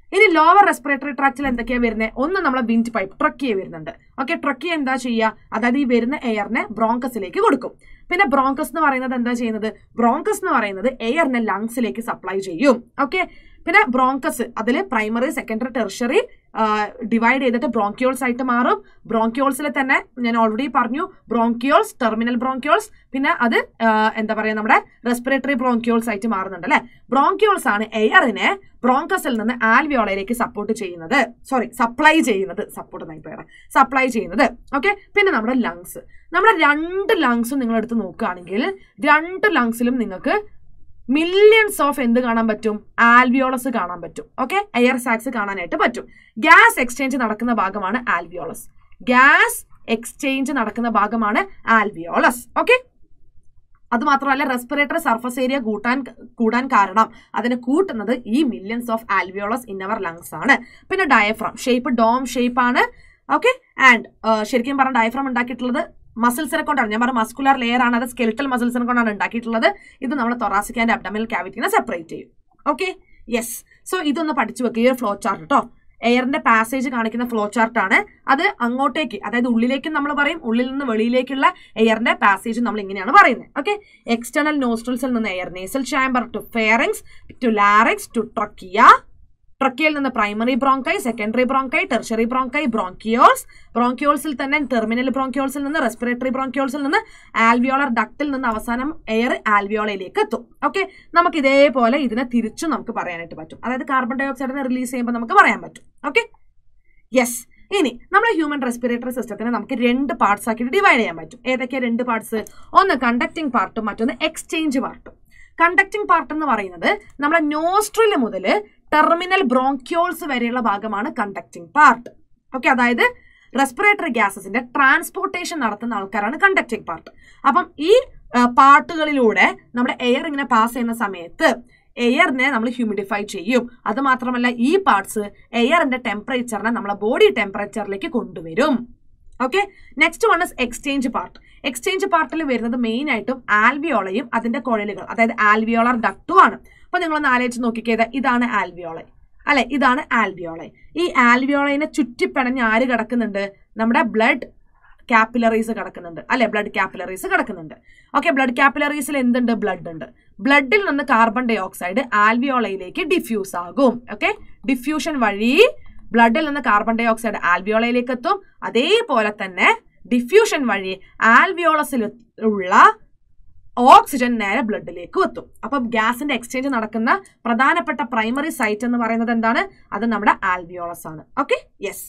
ഇനി ലോവർ റെസ്പിറേറ്ററി ട്രാക്റ്റിൽ എന്തൊക്കെയാണ് വരുന്നത് ഒന്ന് നമ്മളെ വിൻഡ് പൈപ്പ് ട്രക്കിയ വരുന്നുണ്ട് ഓക്കെ ട്രക്കിയ എന്താ ചെയ്യുക അതായത് ഈ വരുന്ന എയറിനെ ബ്രോങ്കസിലേക്ക് കൊടുക്കും പിന്നെ ബ്രോങ്കസ് എന്ന് പറയുന്നത് എന്താ ചെയ്യുന്നത് ബ്രോങ്കസ് എന്ന് പറയുന്നത് എയറിനെ ലങ്സിലേക്ക് സപ്ലൈ ചെയ്യും ഓക്കെ പിന്നെ ബ്രോങ്കസ് അതിൽ പ്രൈമറി സെക്കൻഡറി ടെറിഷറി ഡിവൈഡ് ചെയ്തിട്ട് ബ്രോങ്കിയോൾസ് ആയിട്ട് മാറും ബ്രോങ്കിയോൾസിൽ തന്നെ ഞാൻ ഓൾറെഡി പറഞ്ഞു ബ്രോങ്കിയോൾസ് ടെർമിനൽ ബ്രോങ്കിയോൾസ് പിന്നെ അത് ആ, എന്താ പറയുക നമ്മുടെ റെസ്പിറേറ്ററി ബ്രോങ്കിയോൾസ് ആയിട്ട് മാറുന്നുണ്ട് അല്ലെ ബ്രോങ്കിയോൾസ് ആണ് എയറിനെ ബ്രോങ്കസിൽ നിന്ന് ആൽവിയോളയിലേക്ക് സപ്പോർട്ട് ചെയ്യുന്നത് സോറി സപ്ലൈ ചെയ്യുന്നത് സപ്പോർട്ട് എന്നായി പേര് സപ്ലൈ ചെയ്യുന്നത് ഓക്കെ പിന്നെ നമ്മുടെ ലങ്സ് നമ്മുടെ രണ്ട് ലങ്സും നിങ്ങൾ എടുത്ത് നോക്കുകയാണെങ്കിൽ രണ്ട് ലങ്സിലും നിങ്ങൾക്ക് മില്യൺസ് ഓഫ് എന്ത് കാണാൻ പറ്റും ആൽവിയോളസ് കാണാൻ പറ്റും ഓക്കെ എയർ സാക്സ് കാണാനായിട്ട് പറ്റും ഗ്യാസ് എക്സ്ചേഞ്ച് നടക്കുന്ന ഭാഗമാണ് ആൽവിയോളസ് ഗ്യാസ് എക്സ്ചേഞ്ച് നടക്കുന്ന ഭാഗമാണ് ആൽവിയോളസ് ഓക്കെ അത് മാത്രമല്ല റെസ്പിറേറ്ററി സർഫസ് ഏരിയ കൂട്ടാൻ കൂടാൻ കാരണം അതിനെ കൂട്ടുന്നത് ഈ millions of alveolus in our lungs ആണ് പിന്നെ ഡയഫ്രം ഷേപ്പ് ഡോം ഷേപ്പ് ആണ് ഓക്കെ ആൻഡ് ശരിക്കും പറഞ്ഞ ഡയഫ്രം ഉണ്ടാക്കിയിട്ടുള്ളത് മസിൽസിനെ കൊണ്ടാണ് ഞാൻ പറഞ്ഞ മസ്കുലർ ലെയർ ആണ് അത് സ്കെലിറ്റൽ മസിൽസിനെ കൊണ്ടാണ് ഉണ്ടാക്കിയിട്ടുള്ളത് ഇത് നമ്മൾ തൊറാസിക് ആൻഡ് അബ്ഡമിനൽ ക്യാവിറ്റിനെ സെപ്പറേറ്റ് ചെയ്യും ഓക്കെ യെസ് സോ ഇതൊന്ന് പഠിച്ചു വെക്കുക ഈ ഒരു ഫ്ലോ ചാർട്ട് കേട്ടോ എയറിന്റെ പാസേജ് കാണിക്കുന്ന ഫ്ലോ ചാർട്ട് ആണ് അത് അങ്ങോട്ടേക്ക് അതായത് ഉള്ളിലേക്ക് നമ്മൾ പറയും ഉള്ളിൽ നിന്ന് വെളിയിലേക്കുള്ള എയറിന്റെ പാസേജ് നമ്മൾ ഇങ്ങനെയാണ് പറയുന്നത് ഓക്കെ എക്സ്റ്റേണൽ നോസ്ട്രൽസിൽ നിന്ന് air nasal chamber to pharynx to larynx to trachea ട്രക്കിയയിൽ നിന്ന് primary bronchi secondary bronchi tertiary bronchi bronchioles ബ്രോങ്കിയോൾസിൽ തന്നെ ടെർമിനൽ ബ്രോങ്കിയോൾസിൽ നിന്ന് റെസ്പിറേറ്ററി ബ്രോങ്കിയോൾസിൽ നിന്ന് ആൽവിയോളർ ഡക്റ്റിൽ നിന്ന് അവസാനം എയർ ആൽവിയോളയിലേക്ക് എത്തും ഓക്കെ നമുക്ക് ഇതേപോലെ ഇതിനെ തിരിച്ചു നമുക്ക് പറയാനായിട്ട് പറ്റും അതായത് കാർബൺ ഡൈ ഓക്സൈഡിനെ റിലീസ് ചെയ്യുമ്പോൾ നമുക്ക് പറയാൻ പറ്റും ഓക്കെ യെസ് ഇനി നമ്മുടെ ഹ്യൂമൻ റെസ്പിറേറ്ററി സിസ്റ്റത്തിനെ നമുക്ക് രണ്ട് പാർട്സ് ആക്കിയിട്ട് ഡിവൈഡ് ചെയ്യാൻ പറ്റും ഏതൊക്കെയാണ് രണ്ട് പാർട്സ് ഒന്ന് കണ്ടക്ടിങ് പാർട്ടും മറ്റൊന്ന് എക്സ്ചേഞ്ച് പാർട്ടും കണ്ടക്ടിങ് പാർട്ട് എന്ന് പറയുന്നത് നമ്മുടെ നോസ്ട്രില് മുതൽ ടെർമിനൽ ബ്രോങ്കിയോൾസ് വരെയുള്ള ഭാഗമാണ് കണ്ടക്ടിങ് പാർട്ട് ഓക്കെ അതായത് റെസ്പിറേറ്ററി ഗ്യാസസിന്റെ ട്രാൻസ്പോർട്ടേഷൻ നടത്തുന്ന ആൾക്കാരാണ് കണ്ടക്ടിങ് പാർട്ട് അപ്പം ഈ ആ, പാർട്ടുകളിലൂടെ നമ്മുടെ എയർ ഇങ്ങനെ പാസ് ചെയ്യുന്ന സമയത്ത് എയറിനെ നമ്മൾ ഹ്യൂമിഡിഫൈ ചെയ്യും അത് മാത്രമല്ല ഈ പാർട്സ് എയറിന്റെ ടെമ്പറേച്ചറിനെ നമ്മളെ ബോഡി ടെമ്പറേച്ചറിലേക്ക് കൊണ്ടുവരും okay next one is exchange part exchange പാർട്ടിൽ വരുന്നത് മെയിൻ ആയിട്ടും ആൽവിയോളയും അതിന്റെ കുഴലുകൾ അതായത് ആൽവിയോളർ ഡക്റ്റും ആണ് അപ്പൊ നിങ്ങളൊന്ന് ആലോചിച്ച് നോക്കിക്കേത് ഇതാണ് ആൽവിയോള അല്ലെ ഇതാണ് ആൽവിയോള ഈ ആൽവിയോളയിനെ ചുറ്റിപ്പിണഞ്ഞ് ആര് കിടക്കുന്നുണ്ട് നമ്മുടെ ബ്ലഡ് കാപ്പിലറീസ് കിടക്കുന്നുണ്ട് അല്ലെ ബ്ലഡ് കാപ്പിലറീസ് കിടക്കുന്നുണ്ട് ഓക്കെ ബ്ലഡ് കാപ്പിലറീസിൽ എന്തുണ്ട് ബ്ലഡ് ഉണ്ട് ബ്ലഡിൽ നിന്ന് കാർബൺ ഡൈ ഓക്സൈഡ് ആൽവിയോളയിലേക്ക് ഡിഫ്യൂസ് ആകും ഓക്കെ ഡിഫ്യൂഷൻ വഴി ബ്ലഡിൽ നിന്ന് കാർബൺ ഡൈ ഓക്സൈഡ് ആൽവിയോളയിലേക്ക് എത്തും അതേപോലെ തന്നെ ഡിഫ്യൂഷൻ വഴി ആൽവിയോളസിൽ ഉള്ള ഓക്സിജൻ നേരെ ബ്ലഡിലേക്ക് എത്തും അപ്പം ഗ്യാസിന്റെ എക്സ്ചേഞ്ച് നടക്കുന്ന പ്രധാനപ്പെട്ട പ്രൈമറി സൈറ്റ് എന്ന് പറയുന്നത് എന്താണ് അത് നമ്മുടെ ആൽവിയോളസ് ആണ് ഓക്കെ യെസ്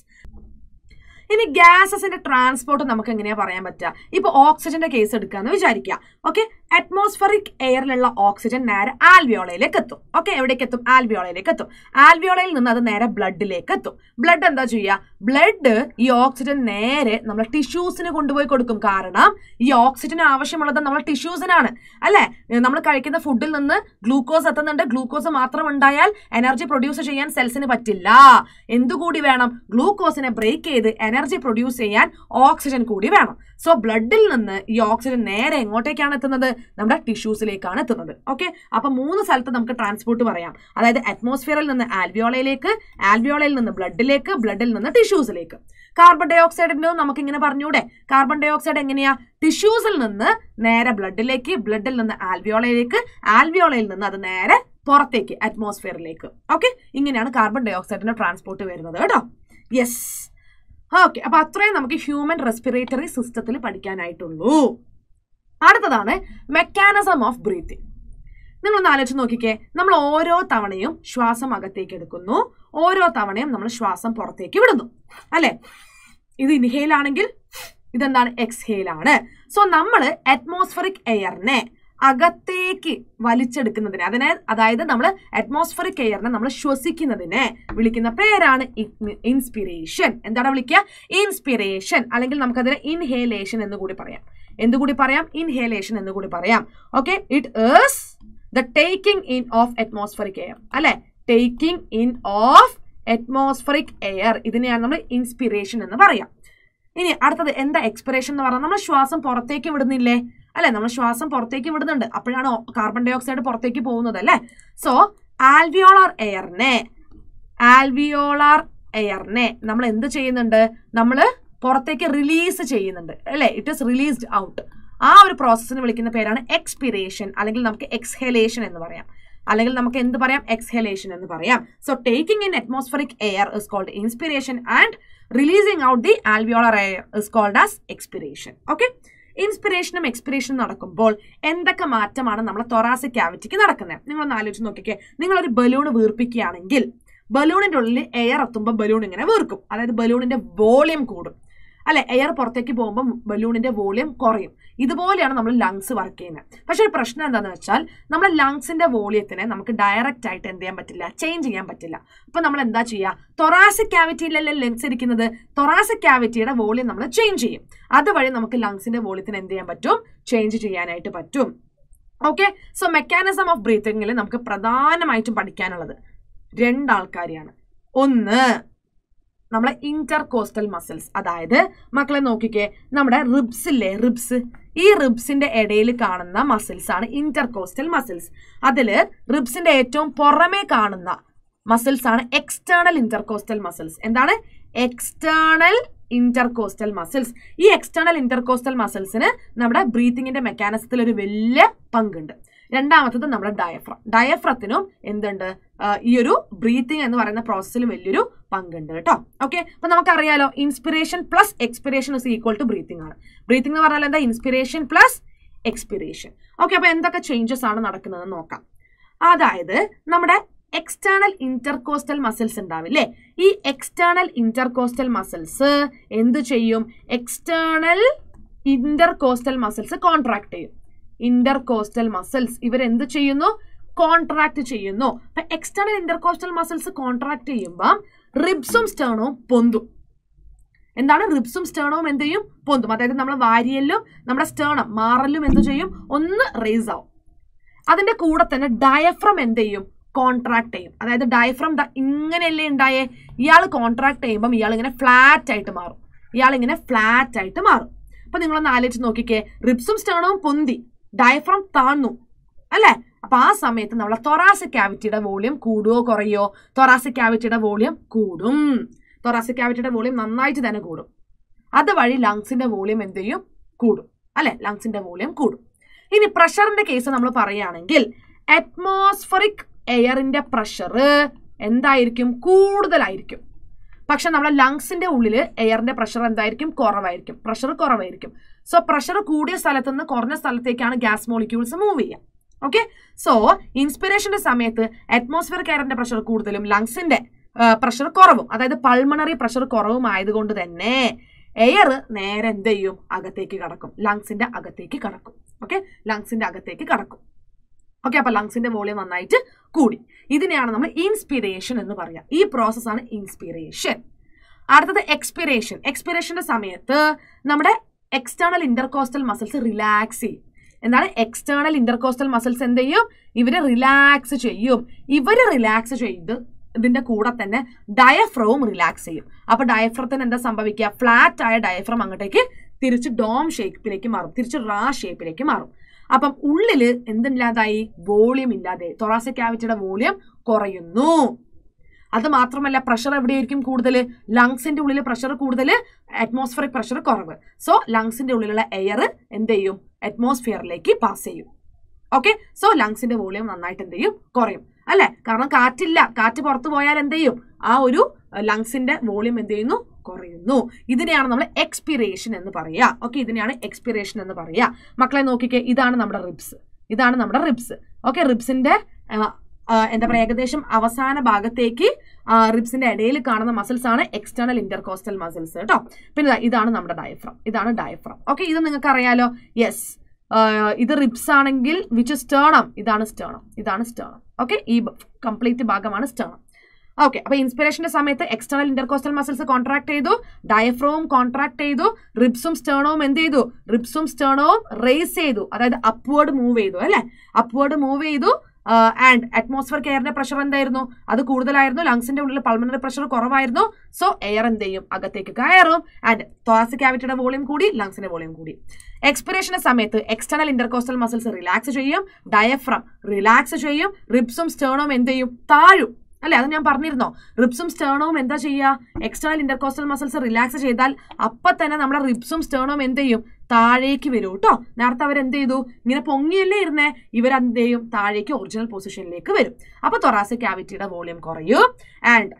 ഇനി ഗ്യാസസിന്റെ ട്രാൻസ്പോർട്ട് നമുക്ക് എങ്ങനെയാ പറയാൻ പറ്റുക ഇപ്പൊ ഓക്സിജന്റെ കേസ് എടുക്കാന്ന് വിചാരിക്കുക ഓക്കെ അറ്റ്മോസ്ഫറിക് എയറിലുള്ള ഓക്സിജൻ നേരെ ആൽവിയോളയിലേക്ക് എത്തും ഓക്കെ എവിടേക്ക് എത്തും ആൽവിയോളയിലേക്ക് എത്തും ആൽവിയോളയിൽ നിന്ന് അത് നേരെ ബ്ലഡിലേക്ക് എത്തും ബ്ലഡ് എന്താ ചെയ്യുക ബ്ലഡ് ഈ ഓക്സിജൻ നേരെ നമ്മളെ ടിഷ്യൂസിന് കൊണ്ടുപോയി കൊടുക്കും കാരണം ഈ ഓക്സിജൻ ആവശ്യമുള്ളത് നമ്മളെ ടിഷ്യൂസിനാണ് അല്ലെ നമ്മൾ കഴിക്കുന്ന ഫുഡിൽ നിന്ന് ഗ്ലൂക്കോസ് എത്തുന്നുണ്ട് ഗ്ലൂക്കോസ് മാത്രം ഉണ്ടായാൽ എനർജി പ്രൊഡ്യൂസ് ചെയ്യാൻ സെൽസിന് പറ്റില്ല എന്തുകൂടി വേണം ഗ്ലൂക്കോസിനെ ബ്രേക്ക് ചെയ്ത് എനർജി പ്രൊഡ്യൂസ് ചെയ്യാൻ ഓക്സിജൻ കൂടി വേണം സോ ബ്ലഡിൽ നിന്ന് ഈ ഓക്സിജൻ നേരെ എങ്ങോട്ടേക്കാണ് എത്തുന്നത് നമ്മുടെ ടിഷ്യൂസിലേക്കാണ് എത്തുന്നത് ഓക്കെ അപ്പൊ മൂന്ന് സ്ഥലത്ത് നമുക്ക് ട്രാൻസ്പോർട്ട് പറയാം അതായത് അറ്റ്മോസ്ഫിയറിൽ നിന്ന് ആൽവിയോളയിലേക്ക് ആൽവിയോളയിൽ നിന്ന് ബ്ലഡിലേക്ക് ബ്ലഡിൽ നിന്ന് ടിഷ്യൂസിലേക്ക് കാർബൺ ഡൈ ഓക്സൈഡിന്റെ നമുക്ക് ഇങ്ങനെ പറഞ്ഞൂടെ കാർബൺ ഡൈ ഓക്സൈഡ് എങ്ങനെയാ ടിഷ്യൂസിൽ നിന്ന് നേരെ ബ്ലഡിലേക്ക് ബ്ലഡിൽ നിന്ന് ആൽവിയോളയിലേക്ക് ആൽവിയോളയിൽ നിന്ന് അത് നേരെ പുറത്തേക്ക് അറ്റ്മോസ്ഫിയറിലേക്ക് ഓക്കെ ഇങ്ങനെയാണ് കാർബൺ ഡൈ ഓക്സൈഡിന്റെ ട്രാൻസ്പോർട്ട് വരുന്നത് കേട്ടോ യെസ് ഓക്കെ അപ്പൊ അത്രയും നമുക്ക് ഹ്യൂമൻ റെസ്പിറേറ്ററി സിസ്റ്റത്തിൽ പഠിക്കാനായിട്ടുള്ളൂ അടുത്തതാണ് മെക്കാനിസം ഓഫ് ബ്രീത്തിങ് നിങ്ങളൊന്ന് ആലോചിച്ച് നോക്കിക്കേ നമ്മൾ ഓരോ തവണയും ശ്വാസം അകത്തേക്ക് എടുക്കുന്നു ഓരോ തവണയും നമ്മൾ ശ്വാസം പുറത്തേക്ക് വിടുന്നു അല്ലെ ഇത് ഇൻഹെയിൽ ആണെങ്കിൽ ഇതെന്താണ് എക്സ്ഹെയിൽ ആണ് സോ നമ്മൾ അറ്റ്മോസ്ഫറിക് എയറിനെ അകത്തേക്ക് വലിച്ചെടുക്കുന്നതിനെ അതിനെ അതായത് നമ്മൾ അറ്റ്മോസ്ഫറിക് എയറിനെ നമ്മൾ ശ്വസിക്കുന്നതിനെ വിളിക്കുന്ന പേരാണ് ഇൻസ്പിറേഷൻ എന്താണ് വിളിക്കുക ഇൻസ്പിറേഷൻ അല്ലെങ്കിൽ നമുക്കതിനെ ഇൻഹേലേഷൻ എന്ന് കൂടി പറയാം എന്തുകൂടി പറയാം ഇൻഹേലേഷൻ എന്ന് കൂടി പറയാം okay it is the taking in of atmospheric air അല്ലെ taking in of atmospheric air ഇതിനെയാണ് നമ്മൾ ഇൻസ്പിറേഷൻ എന്ന് പറയാം ഇനി അടുത്തത് എന്താ എക്സ്പിറേഷൻ എന്ന് പറഞ്ഞാൽ നമ്മൾ ശ്വാസം പുറത്തേക്ക് വിടുന്നില്ലേ അല്ലെ നമ്മൾ ശ്വാസം പുറത്തേക്ക് വിടുന്നുണ്ട് അപ്പോഴാണ് കാർബൺ ഡൈ ഓക്സൈഡ് പുറത്തേക്ക് പോകുന്നത് അല്ലേ സോ ആൽവിയോളർ എയറിനെ ആൽവിയോളാർ എയറിനെ നമ്മൾ എന്ത് ചെയ്യുന്നുണ്ട് നമ്മൾ പുറത്തേക്ക് റിലീസ് ചെയ്യുന്നുണ്ട് അല്ലേ ഇറ്റ് ഇസ് റിലീസ്ഡ് ഔട്ട് ആ ഒരു പ്രോസസ്സിന് വിളിക്കുന്ന പേരാണ് എക്സ്പിരേഷൻ അല്ലെങ്കിൽ നമുക്ക് എക്സ്ഹലേഷൻ എന്ന് പറയാം അല്ലെങ്കിൽ നമുക്ക് എന്ത് പറയാം എക്സ്ഹലേഷൻ എന്ന് പറയാം so taking in atmospheric air is called inspiration and releasing out the alveolar air is called as expiration okay ഇൻസ്പിരേഷനും എക്സ്പിരേഷനും നടക്കുമ്പോൾ എന്തൊക്കെ മാറ്റമാണ് നമ്മളെ തൊറാസിക് ക്യാവിറ്റിക്ക് നടക്കുന്നത് നിങ്ങളൊന്ന് ആലോചിച്ച് നോക്കിക്കേ നിങ്ങളൊരു ബലൂൺ വീർപ്പിക്കുകയാണെങ്കിൽ ബലൂണിന്റെ ഉള്ളിൽ എയർ എത്തുമ്പോൾ ബലൂൺ ഇങ്ങനെ വീർക്കും അതായത് ബലൂണിന്റെ വോളിയം കൂടും അല്ലെ എയർ പുറത്തേക്ക് പോകുമ്പോൾ ബലൂണിന്റെ വോളിയം കുറയും ഇതുപോലെയാണ് നമ്മൾ ലങ്സ് വർക്ക് ചെയ്യുന്നത് പക്ഷേ ഒരു പ്രശ്നം എന്താണെന്ന് വെച്ചാൽ നമ്മുടെ ലങ്സിന്റെ വോളിയത്തിനെ നമുക്ക് ഡയറക്റ്റ് ആയിട്ട് എന്ത് ചെയ്യാൻ പറ്റില്ല ചേഞ്ച് ചെയ്യാൻ പറ്റില്ല അപ്പൊ നമ്മൾ എന്താ ചെയ്യുക തൊറാസിക് ക്യാവിറ്റിയിലല്ലേ ലങ്സ് ഇരിക്കുന്നത് തൊറാസിക് ക്യാവിറ്റിയുടെ വോളിയം നമ്മൾ ചേഞ്ച് ചെയ്യും അതുവഴി നമുക്ക് ലങ്സിന്റെ വോളിയത്തിന് എന്ത് ചെയ്യാൻ പറ്റും ചേഞ്ച് ചെയ്യാനായിട്ട് പറ്റും ഓക്കെ സോ മെക്കാനിസം ഓഫ് ബ്രീത്തിങ്ങിൽ നമുക്ക് പ്രധാനമായിട്ടും പഠിക്കാനുള്ളത് രണ്ടാൾക്കാരെയാണ് ഒന്ന് നമ്മളെ ഇന്റർ കോസ്റ്റൽ മസിൽസ് അതായത് മക്കളെ നോക്കിക്കേ നമ്മുടെ റിബ്സ് ഇല്ലേ റിബ്സ് ഈ റിബ്സിന്റെ ഇടയിൽ കാണുന്ന മസിൽസ് ആണ് ഇന്റർ കോസ്റ്റൽ മസിൽസ് അതില് റിബ്സിന്റെ ഏറ്റവും പുറമേ കാണുന്ന മസിൽസ് ആണ് എക്സ്റ്റേണൽ ഇന്റർകോസ്റ്റൽ മസിൽസ് എന്താണ് എക്സ്റ്റേണൽ ഇന്റർകോസ്റ്റൽ മസിൽസ് ഈ എക്സ്റ്റേണൽ ഇന്റർകോസ്റ്റൽ മസിൽസിന് നമ്മുടെ ബ്രീത്തിങ്ങിന്റെ മെക്കാനിസത്തിൽ ഒരു വലിയ പങ്കുണ്ട് രണ്ടാമത്തത് നമ്മുടെ ഡയഫ്രം ഡയഫ്രത്തിനും എന്തുണ്ട് ആ, ഈ ഒരു ബ്രീത്തിങ് എന്ന് പറയുന്ന പ്രോസസ്സിൽ വലിയൊരു പങ്കുണ്ട് കേട്ടോ ഓക്കെ അപ്പൊ നമുക്കറിയാലോ inspiration plus expiration is equal to breathing ആണ് ബ്രീത്തിങ് എന്ന് പറഞ്ഞാൽ എന്താ ഇൻസ്പിറേഷൻ പ്ലസ് എക്സ്പിറേഷൻ ഓക്കെ അപ്പൊ എന്തൊക്കെ ചേഞ്ചസ് ആണ് നടക്കുന്നതെന്ന് നോക്കാം അതായത് നമ്മുടെ എക്സ്റ്റേണൽ ഇന്റർകോസ്റ്റൽ മസിൽസ് ഉണ്ടാവില്ലേ ഈ എക്സ്റ്റേണൽ ഇന്റർകോസ്റ്റൽ മസിൽസ് എന്ത് ചെയ്യും എക്സ്റ്റേണൽ ഇന്റർകോസ്റ്റൽ മസിൽസ് കോൺട്രാക്ട് ചെയ്യും ഇന്റർകോസ്റ്റൽ മസിൽസ് ഇവരെന്ത് ചെയ്യുന്നു കോൺട്രാക്ട് ചെയ്യുന്നു അപ്പൊ എക്സ്റ്റേണൽ ഇന്റർകോസ്റ്റൽ മസിൽസ് കോൺട്രാക്ട് ചെയ്യുമ്പോൾ റിബ്സും സ്റ്റേണവും പൊന്തും എന്താണ് റിബ്സും സ്റ്റേണവും എന്ത് ചെയ്യും പൊന്തും അതായത് നമ്മുടെ വാരിയലും നമ്മുടെ സ്റ്റേണം മാറലും എന്ത് ചെയ്യും ഒന്ന് റേസ് ആവും അതിന്റെ കൂടെ തന്നെ ഡയഫ്രം എന്ത് ചെയ്യും കോൺട്രാക്ട് ചെയ്യും അതായത് ഡയഫ്രം ഇങ്ങനെയല്ലേ ഉണ്ടായേ ഇയാൾ കോൺട്രാക്ട് ചെയ്യുമ്പം ഇയാൾ ഇങ്ങനെ ഫ്ലാറ്റ് ആയിട്ട് മാറും ഇയാൾ ഇങ്ങനെ ഫ്ലാറ്റ് ആയിട്ട് മാറും അപ്പൊ നിങ്ങളൊന്ന് ആലോചിച്ച് നോക്കിക്കേ റിബ്സും സ്റ്റേണവും പൊന്തി ഡയഫ്രം താഴ്ന്നു അല്ലേ അപ്പൊ ആ സമയത്ത് നമ്മളെ തൊറാസിക് ക്യാവിറ്റിയുടെ വോളിയം കൂടുവോ കുറയോ തൊറാസിക് ക്യാവിറ്റിയുടെ വോളിയം കൂടും തൊറാസിക് ക്യാവിറ്റിയുടെ വോളിയം നന്നായിട്ട് തന്നെ കൂടും അതുവഴി ലങ്സിന്റെ വോളിയം എന്ത് ചെയ്യും കൂടും അല്ലെ ലങ്സിന്റെ വോളിയം കൂടും ഇനി പ്രഷറിന്റെ കേസ് നമ്മൾ പറയുകയാണെങ്കിൽ അറ്റ്മോസ്ഫറിക് എയറിന്റെ പ്രഷർ എന്തായിരിക്കും കൂടുതലായിരിക്കും പക്ഷെ നമ്മുടെ ലങ്സിന്റെ ഉള്ളിൽ എയറിന്റെ പ്രഷർ എന്തായിരിക്കും കുറവായിരിക്കും പ്രഷർ കുറവായിരിക്കും സോ പ്രഷർ കൂടിയ സ്ഥലത്ത് നിന്ന് കുറഞ്ഞ സ്ഥലത്തേക്കാണ് ഗ്യാസ് മോളിക്യൂൾസ് മൂവ് ചെയ്യുക ഓക്കെ സോ ഇൻസ്പിറേഷന്റെ സമയത്ത് അറ്റ്മോസ്ഫിയർ എയറിന്റെ പ്രഷർ കൂടുതലും ലങ്സിന്റെ പ്രഷർ കുറവും അതായത് പൾമണറി പ്രഷർ കുറവും ആയതുകൊണ്ട് തന്നെ എയർ നേരെ എന്ത് ചെയ്യും അകത്തേക്ക് കടക്കും ലങ്സിന്റെ അകത്തേക്ക് കടക്കും ഓക്കെ ലങ്സിന്റെ അകത്തേക്ക് കടക്കും ഓക്കെ അപ്പൊ ലങ്സിന്റെ വോളിയം നന്നായിട്ട് കൂടി ഇതിനെയാണ് നമ്മൾ ഇൻസ്പിറേഷൻ എന്ന് പറയാം ഈ പ്രോസസ്സാണ് ഇൻസ്പിറേഷൻ അടുത്തത് എക്സ്പിറേഷൻ എക്സ്പിറേഷന്റെ സമയത്ത് നമ്മുടെ എക്സ്റ്റേണൽ ഇന്റർകോസ്റ്റൽ മസിൽസ് റിലാക്സ് ചെയ്യും എന്താണ് എക്സ്റ്റേണൽ ഇന്റർകോസ്റ്റൽ മസിൽസ് എന്ത് ചെയ്യും ഇവര് റിലാക്സ് ചെയ്യും ഇവര് റിലാക്സ് ചെയ്ത് ഇതിന്റെ കൂടെ തന്നെ ഡയഫ്രവും റിലാക്സ് ചെയ്യും അപ്പൊ ഡയഫ്രത്തിന് എന്താ സംഭവിക്കുക ഫ്ലാറ്റ് ആയ ഡയഫ്രം അങ്ങോട്ടേക്ക് തിരിച്ച് ഡോം ഷേപ്പിലേക്ക് മാറും തിരിച്ച് റാ ഷേപ്പിലേക്ക് മാറും അപ്പം ഉള്ളില് എന്തില്ലാതായി വോളിയം ഇല്ലാതെ തൊറാസിക് ക്യാവിറ്റിയുടെ വോളിയം കുറയുന്നു അത് മാത്രമല്ല പ്രഷർ എവിടെയായിരിക്കും കൂടുതൽ ലങ്സിന്റെ ഉള്ളിൽ പ്രഷർ കൂടുതൽ അറ്റ്മോസ്ഫിയറിക് പ്രഷർ കുറവ് സോ ലങ്സിന്റെ ഉള്ളിലുള്ള എയർ എന്ത് ചെയ്യും അറ്റ്മോസ്ഫിയറിലേക്ക് പാസ് ചെയ്യും ഓക്കെ സോ ലങ്സിന്റെ വോളിയം നന്നായിട്ട് എന്ത് ചെയ്യും കുറയും അല്ലെ കാരണം കാറ്റില്ല കാറ്റ് പുറത്തു പോയാൽ എന്ത് ചെയ്യും ആ ഒരു ലങ്സിന്റെ വോളിയം എന്ത് ചെയ്യുന്നു കുറയുന്നു ഇതിനെയാണ് നമ്മൾ എക്സ്പിറേഷൻ എന്ന് പറയുക ഓക്കെ ഇതിനെയാണ് എക്സ്പിറേഷൻ എന്ന് പറയുക മക്കളെ നോക്കിക്കേ ഇതാണ് നമ്മുടെ റിബ്സ് ഇതാണ് നമ്മുടെ റിബ്സ് ഓക്കെ റിബ്സിന്റെ എന്താ പറയുക ഏകദേശം അവസാന ഭാഗത്തേക്ക് റിബ്സിന്റെ ഇടയിൽ കാണുന്ന മസിൽസ് ആണ് എക്സ്റ്റേണൽ ഇന്റർകോസ്റ്റൽ മസിൽസ് കേട്ടോ പിന്നെ ദാ ഇതാണ് നമ്മുടെ ഡയഫ്രം ഇതാണ് ഡയഫ്രം ഓക്കെ ഇത് നിങ്ങൾക്ക് അറിയാലോ യെസ് ഇത് റിബ്സ് ആണെങ്കിൽ വിച്ച് സ്റ്റേണം ഇതാണ് സ്റ്റേണം ഇതാണ് സ്റ്റേണം ഓക്കെ ഈ കംപ്ലീറ്റ് ഭാഗമാണ് സ്റ്റേണം ഓക്കെ അപ്പൊ ഇൻസ്പിറേഷന്റെ സമയത്ത് എക്സ്റ്റേണൽ ഇന്റർകോസ്റ്റൽ മസിൽസ് കോൺട്രാക്ട് ചെയ്തു ഡയഫ്രോവും കോൺട്രാക്ട് ചെയ്തു റിബ്സും സ്റ്റേണവും എന്ത് ചെയ്തു റിബ്സും സ്റ്റേണവും റേസ് ചെയ്തു അതായത് അപ്വേർഡ് മൂവ് ചെയ്തു അല്ലെ അപ്വേർഡ് മൂവ് ചെയ്തു ആൻഡ് അറ്റ്മോസ്ഫിയർ എയറിന്റെ പ്രഷർ എന്തായിരുന്നു അത് കൂടുതലായിരുന്നു ലങ്സിന്റെ ഉള്ളിൽ പൾമണറി പ്രഷർ കുറവായിരുന്നു സോ എയർ എന്ത് ചെയ്യും അകത്തേക്ക് കയറും ആൻഡ് തോറാസിക് ക്യാവിറ്റിയുടെ വോളിയം കൂടി ലങ്സിന്റെ വോളിയം കൂടി എക്സ്പിറേഷന്റെ സമയത്ത് എക്സ്റ്റേണൽ ഇന്റർകോസ്റ്റൽ മസിൽസ് റിലാക്സ് ചെയ്യും ഡയഫ്രം റിലാക്സ് ചെയ്യും റിബ്സും സ്റ്റേണും എന്ത് ചെയ്യും താഴും അല്ലെ അത് ഞാൻ പറഞ്ഞിരുന്നോ റിബ്സും സ്റ്റേണവും എന്താ ചെയ്യുക എക്സ്റ്റേണൽ ഇന്റർകോസ്റ്റൽ മസിൽസ് റിലാക്സ് ചെയ്താൽ അപ്പൊ തന്നെ നമ്മുടെ റിബ്സും സ്റ്റേണവും എന്ത് ചെയ്യും താഴേക്ക് വരും കേട്ടോ നേരത്തെ അവർ എന്ത് ചെയ്തു ഇങ്ങനെ പൊങ്ങിയല്ലേ ഇരുന്നേ ഇവർ എന്ത് ചെയ്യും താഴേക്ക് ഒറിജിനൽ പൊസിഷനിലേക്ക് വരും അപ്പൊ തൊറാസിക് ക്യാവിറ്റിയുടെ വോളിയം കുറയും ആൻഡ്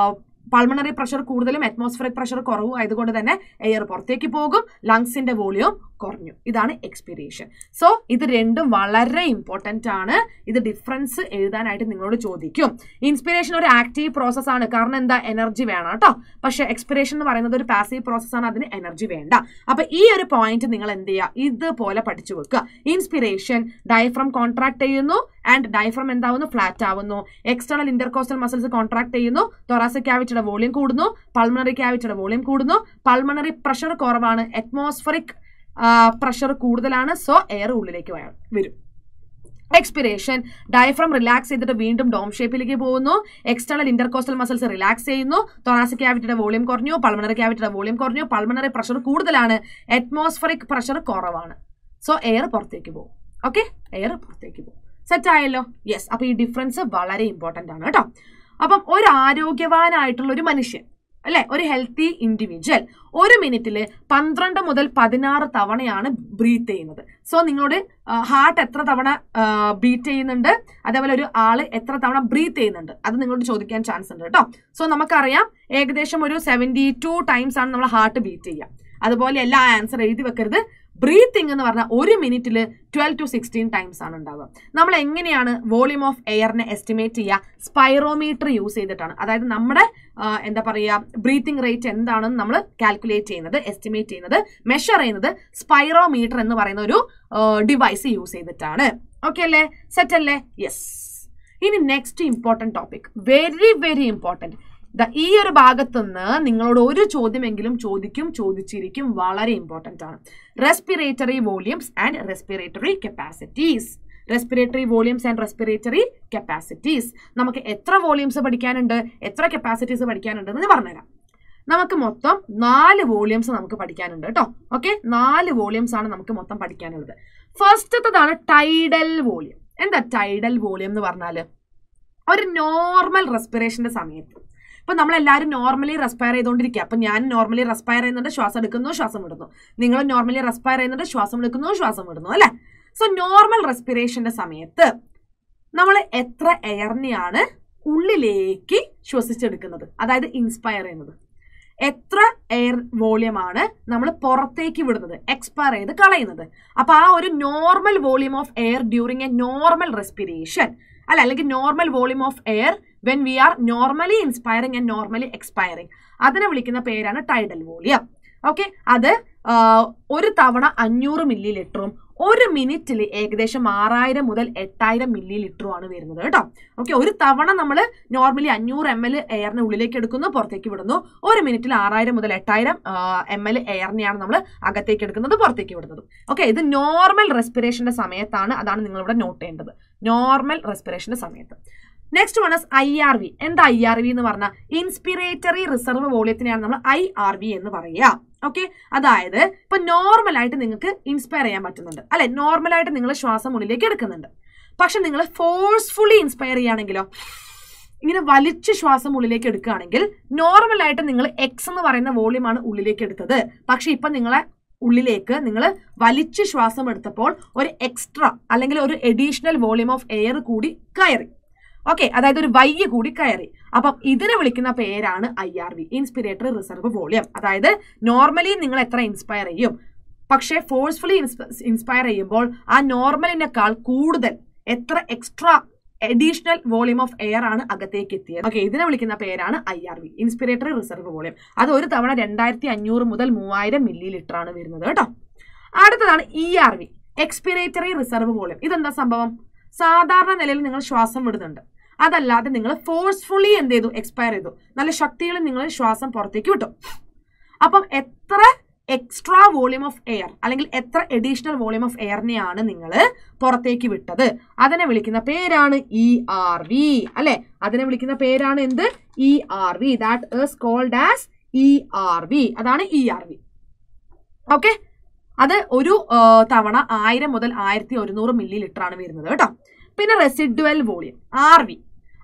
പൾമണറി പ്രഷർ കൂടുതലും അറ്റ്മോസ്ഫിയറിക് പ്രഷർ കുറവും ആയതുകൊണ്ട് തന്നെ എയർ പുറത്തേക്ക് പോകും ലങ്സിന്റെ വോളിയം കുറഞ്ഞു ഇതാണ് എക്സ്പിരേഷൻ സോ ഇത് രണ്ടും വളരെ ഇമ്പോർട്ടൻ്റ് ആണ് ഇത് ഡിഫറൻസ് എഴുതാനായിട്ട് നിങ്ങളോട് ചോദിക്കും ഇൻസ്പിരേഷൻ ഒരു ആക്റ്റീവ് പ്രോസസ് ആണ് കാരണം എന്താ എനർജി വേണം കേട്ടോ പക്ഷെ എക്സ്പിരേഷൻ എന്ന് പറയുന്നത് ഒരു പാസീവ് പ്രോസസ് ആണ് അതിന് എനർജി വേണ്ട അപ്പൊ ഈ ഒരു പോയിന്റ് നിങ്ങൾ എന്ത് ചെയ്യുക ഇതുപോലെ പഠിച്ചു വെക്കുക ഇൻസ്പിരേഷൻ ഡയഫ്രം കോൺട്രാക്ട് ചെയ്യുന്നു ആൻഡ് ഡയഫ്രം എന്താവുന്നു ഫ്ലാറ്റ് ആവുന്നു എക്സ്റ്റേണൽ ഇന്റർകോസ്റ്റൽ മസിൽസ് കോൺട്രാക്ട് ചെയ്യുന്നു തൊറാസിക് ക്യാവിറ്റിയുടെ വോളിയം കൂടുന്നു പൾമണറി ക്യാവിറ്റിയുടെ വോളിയം കൂടുന്നു പൾമണറി പ്രഷർ കുറവാണ് അറ്റ്മോസ്ഫറിക് പ്രഷർ കൂടുതലാണ് സോ എയർ ഉള്ളിലേക്ക് വ- വരും എക്സ്പിരേഷൻ ഡയഫ്രം റിലാക്സ് ചെയ്തിട്ട് വീണ്ടും ഡോം ഷേപ്പിലേക്ക് പോകുന്നു എക്സ്റ്റേണൽ ഇന്റർകോസ്റ്റൽ മസിൽസ് റിലാക്സ് ചെയ്യുന്നു തൊറാസിക് ക്യാവിറ്റിയുടെ വോളിയം കുറഞ്ഞു പൾമണറി ക്യാവിറ്റിയുടെ വോളിയം കുറഞ്ഞു പൾമണറി പ്രഷർ കൂടുതലാണ് അറ്റ്മോസ്ഫറിക് പ്രഷർ കുറവാണ് സോ എയർ പുറത്തേക്ക് പോകും ഓക്കെ എയർ പുറത്തേക്ക് പോകും സെറ്റ് ആയല്ലോ യെസ് അപ്പൊ ഈ ഡിഫറൻസ് വളരെ ഇമ്പോർട്ടന്റ് ആണ് കേട്ടോ അപ്പം ഒരു ആരോഗ്യവാനായിട്ടുള്ള ഒരു മനുഷ്യൻ അല്ലെ ഒരു ഹെൽത്തി ഇൻഡിവിജ്വൽ ഒരു മിനിറ്റിൽ പന്ത്രണ്ട് മുതൽ പതിനാറ് തവണയാണ് ബ്രീത്ത് ചെയ്യുന്നത് സോ നിങ്ങളോട് ഹാർട്ട് എത്ര തവണ ബീറ്റ് ചെയ്യുന്നുണ്ട് അതേപോലെ ഒരു ആള് എത്ര തവണ ബ്രീത്ത് ചെയ്യുന്നുണ്ട് അത് നിങ്ങളോട് ചോദിക്കാൻ ചാൻസ് ഉണ്ട് കേട്ടോ സോ നമുക്കറിയാം ഏകദേശം ഒരു സെവൻറ്റി ടു ടൈംസ് ആണ് നമ്മൾ ഹാർട്ട് ബീറ്റ് ചെയ്യുക അതുപോലെ എല്ലാ ആൻസർ എഴുതി വെക്കരുത് ബ്രീത്തിങ് എന്ന് പറഞ്ഞാൽ ഒരു മിനിറ്റിൽ ട്വൽവ് ടു സിക്സ്റ്റീൻ ടൈംസ് ആണ് ഉണ്ടാവുക നമ്മൾ എങ്ങനെയാണ് വോളിയം ഓഫ് എയറിനെ എസ്റ്റിമേറ്റ് ചെയ്യുക സ്പൈറോമീറ്റർ യൂസ് ചെയ്തിട്ടാണ് അതായത് നമ്മുടെ ആ, എന്താ പറയുക ബ്രീത്തിങ് റേറ്റ് എന്താണെന്ന് നമ്മൾ കാൽക്കുലേറ്റ് ചെയ്യുന്നത് എസ്റ്റിമേറ്റ് ചെയ്യുന്നത് മെഷർ ചെയ്യുന്നത് സ്പൈറോമീറ്റർ എന്ന് പറയുന്ന ഒരു ഡിവൈസ് യൂസ് ചെയ്തിട്ടാണ് ഓക്കെ അല്ലേ സെറ്റ് അല്ലേ യെസ് ഇനി next important topic very very important ദാ ഈ ഒരു ഭാഗത്തുനിന്ന് നിങ്ങളോട് ഒരു ചോദ്യമെങ്കിലും ചോദിക്കും ചോദിച്ചിരിക്കും വളരെ ഇമ്പോർട്ടൻ്റ് ആണ് respiratory volumes and respiratory capacities respiratory volumes and respiratory capacities നമുക്ക് എത്ര വോളിയംസ് പഠിക്കാനുണ്ട് എത്ര കപ്പാസിറ്റീസ് പഠിക്കാനുണ്ട് എന്ന് ഞാൻ പറഞ്ഞുതരാം നമുക്ക് മൊത്തം നാല് വോളിയംസ് നമുക്ക് പഠിക്കാനുണ്ട് കേട്ടോ ഓക്കെ നാല് വോളിയംസ് ആണ് നമുക്ക് മൊത്തം പഠിക്കാനുള്ളത് ഫസ്റ്റത്തതാണ് ടൈഡൽ വോളിയം എന്താ ടൈഡൽ വോളിയം എന്ന് പറഞ്ഞാൽ ഒരു നോർമൽ റെസ്പിറേഷന്റെ സമയത്ത് ഇപ്പൊ നമ്മളെല്ലാവരും നോർമലി റെസ്പയർ ചെയ്തുകൊണ്ടിരിക്കുക അപ്പൊ ഞാൻ നോർമലി റെസ്പയർ ചെയ്യുന്നുണ്ട് ശ്വാസം എടുക്കുന്നു ശ്വാസം വിടുന്നു നിങ്ങൾ നോർമലി റെസ്പയർ ചെയ്യുന്നുണ്ട് ശ്വാസം എടുക്കുന്നു ശ്വാസം വിടുന്നു അല്ലെ സോ നോർമൽ റെസ്പിറേഷന്റെ സമയത്ത് നമ്മൾ എത്ര എയറിനെയാണ് ഉള്ളിലേക്ക് ശ്വസിച്ചെടുക്കുന്നത് അതായത് ഇൻസ്പയർ ചെയ്യുന്നത് എത്ര എയർ വോളിയമാണ് നമ്മൾ പുറത്തേക്ക് വിടുന്നത് എക്സ്പയർ ചെയ്ത് കളയുന്നത് അപ്പൊ ആ ഒരു normal volume of air during a normal respiration അല്ല അല്ലെങ്കിൽ normal volume of air when we are normally inspiring and normally expiring അതിനെ വിളിക്കുന്ന പേരാണ് ടൈഡൽ വോളിയം ഓക്കെ അത് ആ, ഒരു തവണ അഞ്ഞൂറ് മില്ലി ലിറ്ററും ഒരു മിനിറ്റിൽ ഏകദേശം ആറായിരം മുതൽ എട്ടായിരം മില്ലി ലിറ്ററും ആണ് വരുന്നത് കേട്ടോ ഓക്കെ ഒരു തവണ നമ്മൾ നോർമലി അഞ്ഞൂറ് എം എൽ എയറിനെ ഉള്ളിലേക്ക് എടുക്കുന്നു പുറത്തേക്ക് വിടുന്നു ഒരു മിനിറ്റിൽ ആറായിരം മുതൽ എട്ടായിരം എം എൽ എയറിനെയാണ് നമ്മൾ അകത്തേക്ക് എടുക്കുന്നത് പുറത്തേക്ക് വിടുന്നത് ഓക്കെ ഇത് നോർമൽ റെസ്പിറേഷന്റെ സമയത്താണ് അതാണ് നിങ്ങൾ ഇവിടെ നോട്ട് ചെയ്യേണ്ടത് നോർമൽ റെസ്പിറേഷന്റെ സമയത്ത് next one I R V എന്താ ഐ ആർ വി എന്ന് പറഞ്ഞാൽ ഇൻസ്പിറേറ്ററി റിസർവ് വോളിയത്തിനെയാണ് നമ്മൾ ഐ ആർ വി എന്ന് പറയുക ഓക്കെ അതായത് ഇപ്പൊ നോർമൽ ആയിട്ട് നിങ്ങൾക്ക് ഇൻസ്പയർ ചെയ്യാൻ പറ്റുന്നുണ്ട് അല്ലെ നോർമൽ ആയിട്ട് നിങ്ങൾ ശ്വാസം ഉള്ളിലേക്ക് എടുക്കുന്നുണ്ട് പക്ഷെ നിങ്ങൾ ഫോഴ്സ്ഫുള്ളി ഇൻസ്പയർ ചെയ്യുകയാണെങ്കിലോ ഇങ്ങനെ വലിച്ച് ശ്വാസം ഉള്ളിലേക്ക് എടുക്കുകയാണെങ്കിൽ നോർമൽ ആയിട്ട് നിങ്ങൾ എക്സ് എന്ന് പറയുന്ന വോളിയമാണ് ഉള്ളിലേക്ക് എടുത്തത് പക്ഷെ ഇപ്പൊ നിങ്ങളെ ഉള്ളിലേക്ക് നിങ്ങൾ വലിച്ച് ശ്വാസം എടുത്തപ്പോൾ ഒരു എക്സ്ട്രാ അല്ലെങ്കിൽ ഒരു എഡീഷണൽ വോളിയം ഓഫ് എയർ കൂടി കയറി ഓക്കെ അതായത് ഒരു വയ്യ കൂടി കയറി അപ്പം ഇതിനെ വിളിക്കുന്ന പേരാണ് I R V inspiratory reserve volume അതായത് നോർമലി നിങ്ങൾ എത്ര ഇൻസ്പയർ ചെയ്യും പക്ഷേ ഫോഴ്സ്ഫുള്ളി ഇൻസ്പയർ ചെയ്യുമ്പോൾ ആ നോർമലിനേക്കാൾ കൂടുതൽ എത്ര extra additional volume of air ആണ് അകത്തേക്ക് എത്തിയത് ഓക്കെ ഇതിനെ വിളിക്കുന്ന പേരാണ് I R V inspiratory reserve volume അത് ഒരു തവണ രണ്ടായിരത്തി അഞ്ഞൂറ് മുതൽ മൂവായിരം മില്ലി ലിറ്റർ ആണ് വരുന്നത് കേട്ടോ അടുത്തതാണ് E R V expiratory reserve volume ഇതെന്താ സംഭവം സാധാരണ നിലയിൽ നിങ്ങൾ ശ്വാസം വിടുന്നുണ്ട് അതല്ലാതെ നിങ്ങൾ ഫോഴ്സ്ഫുള്ളി എന്ത് ചെയ്തു എക്സ്പയർ ചെയ്തു നല്ല ശക്തിയിൽ നിങ്ങൾ ശ്വാസം പുറത്തേക്ക് വിട്ടു അപ്പം എത്ര എക്സ്ട്രാ വോളിയം ഓഫ് എയർ അല്ലെങ്കിൽ എത്ര എഡീഷണൽ വോളിയം ഓഫ് എയറിനെയാണ് നിങ്ങൾ പുറത്തേക്ക് വിട്ടത് അതിനെ വിളിക്കുന്ന പേരാണ് ഇ ആർ വി അല്ലെ അതിനെ വിളിക്കുന്ന പേരാണ് എന്ത് E R V that is called as E R V അതാണ് ഇ ആർ വി ഓക്കെ അത് ഒരു ആ, തവണ ആയിരം മുതൽ ആയിരത്തി ഒരുന്നൂറ് മില്ലി ലിറ്റർ ആണ് വരുന്നത് കേട്ടോ പിന്നെ residual volume R V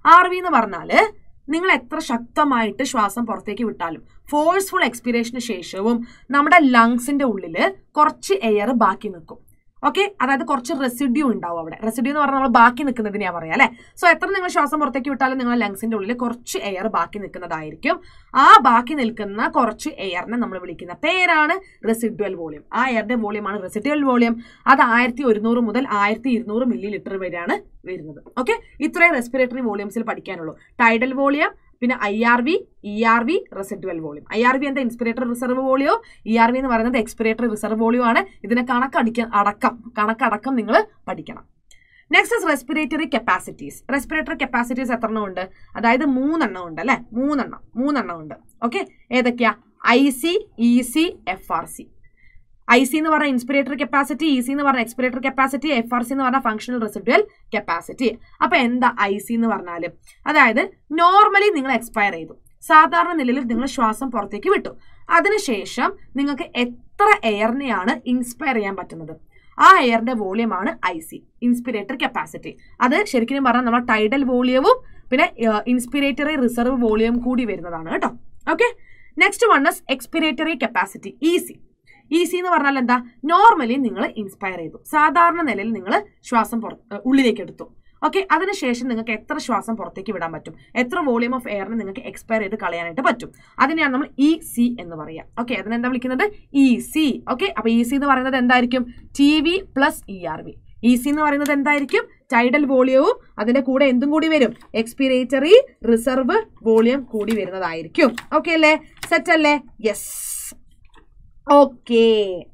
R V എന്ന് പറഞ്ഞാല് നിങ്ങൾ എത്ര ശക്തമായിട്ട് ശ്വാസം പുറത്തേക്ക് വിട്ടാലും ഫോഴ്സ്ഫുൾ എക്സ്പിറേഷന് ശേഷവും നമ്മുടെ ലങ്സിന്റെ ഉള്ളിൽ കുറച്ച് എയർ ബാക്കി നിൽക്കും ഓക്കെ അതായത് കുറച്ച് റെസിഡ്യൂ ഉണ്ടാവും അവിടെ റെസിഡ്യൂ എന്ന് പറഞ്ഞാൽ നമ്മൾ ബാക്കി നിൽക്കുന്നതിനെയാ പറയാം അല്ലെ സോ എത്ര നിങ്ങൾ ശ്വാസം പുറത്തേക്ക് വിട്ടാലും നിങ്ങളുടെ ലങ്സിന്റെ ഉള്ളിൽ കുറച്ച് എയർ ബാക്കി നിൽക്കുന്നതായിരിക്കും ആ ബാക്കി നിൽക്കുന്ന കുറച്ച് എയറിനെ നമ്മൾ വിളിക്കുന്ന പേരാണ് റെസിഡ്വൽ വോളിയം ആ എയറിന്റെ വോളിയമാണ് റെസിഡ്വൽ വോളിയം അത് ആയിരത്തി ഒരുന്നൂറ് മുതൽ ആയിരത്തി ഇരുന്നൂറ് മില്ലി ലിറ്റർ വരെയാണ് വരുന്നത് ഓക്കെ ഇത്രയും റെസ്പിറേറ്ററി വോളിയംസിൽ പഠിക്കാനുള്ളൂ ടൈഡൽ വോളിയം പിന്നെ I R V E R V residual volume I R V എന്താ ഇൻസ്പിറേറ്ററി റിസർവ് വോളിയോ ഇ ആർ വി എന്ന് പറയുന്നത് എക്സ്പിറേറ്ററി റിസർവ് വോളിയോ ആണ് ഇതിനെ കണക്കടിക്കാൻ അടക്കം കണക്കടക്കം നിങ്ങൾ പഠിക്കണം next is respiratory capacities respiratory capacities എത്ര എണ്ണം ഉണ്ട് അതായത് മൂന്നെണ്ണം ഉണ്ട് അല്ലെ മൂന്നെണ്ണം മൂന്നെണ്ണം ഉണ്ട് ഓക്കെ ഏതൊക്കെയാ I C E C F R C I C എന്ന് പറഞ്ഞ ഇൻസ്പിറേറ്ററി കപ്പാസിറ്റി ഇ സി എന്ന് പറഞ്ഞ expiratory capacity F R C എന്ന് പറഞ്ഞ ഫംഗ്ഷണൽ റെസിഡ്വൽ കപ്പാസിറ്റി അപ്പൊ എന്താ ഐ സി എന്ന് പറഞ്ഞാൽ അതായത് നോർമലി നിങ്ങൾ എക്സ്പയർ ചെയ്തു സാധാരണ നിലയിൽ നിങ്ങൾ ശ്വാസം പുറത്തേക്ക് വിട്ടു അതിനുശേഷം നിങ്ങൾക്ക് എത്ര എയറിനെയാണ് ഇൻസ്പയർ ചെയ്യാൻ പറ്റുന്നത് ആ എയറിന്റെ വോളിയമാണ് ഐ സി ഇൻസ്പിറേറ്ററി കപ്പാസിറ്റി അത് ശരിക്കും പറഞ്ഞാൽ നമ്മൾ ടൈഡൽ വോളിയവും പിന്നെ ഇൻസ്പിറേറ്ററി റിസർവ് വോളിയം കൂടി വരുന്നതാണ് കേട്ടോ okay next one is expiratory capacity E C E C എന്ന് പറഞ്ഞാൽ എന്താ നോർമലി നിങ്ങൾ ഇൻസ്പയർ ചെയ്തു സാധാരണ നിലയിൽ നിങ്ങൾ ശ്വാസം പുറ ഉള്ളിലേക്ക് എടുത്തു ഓക്കെ അതിനുശേഷം നിങ്ങൾക്ക് എത്ര ശ്വാസം പുറത്തേക്ക് വിടാൻ പറ്റും എത്ര വോളിയം ഓഫ് എയറിന് നിങ്ങൾക്ക് എക്സ്പയർ ചെയ്ത് കളയാനായിട്ട് പറ്റും അതിനെയാണ് നമ്മൾ ഇ സി എന്ന് പറയാം ഓക്കെ അതിനെന്താ വിളിക്കുന്നത് ഇ സി ഓക്കെ അപ്പൊ ഇ സി എന്ന് പറയുന്നത് എന്തായിരിക്കും T V plus E R V E C എന്ന് പറയുന്നത് എന്തായിരിക്കും ടൈഡൽ വോളിയവും അതിന്റെ കൂടെ എന്തും കൂടി വരും എക്സ്പിറേറ്ററി റിസർവ് വോളിയം കൂടി വരുന്നതായിരിക്കും ഓക്കെ അല്ലേ സെറ്റ് അല്ലേ യെസ് ഓക്കെ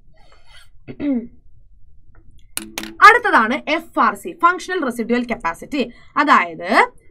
അടുത്തതാണ് F R C functional residual capacity അതായത്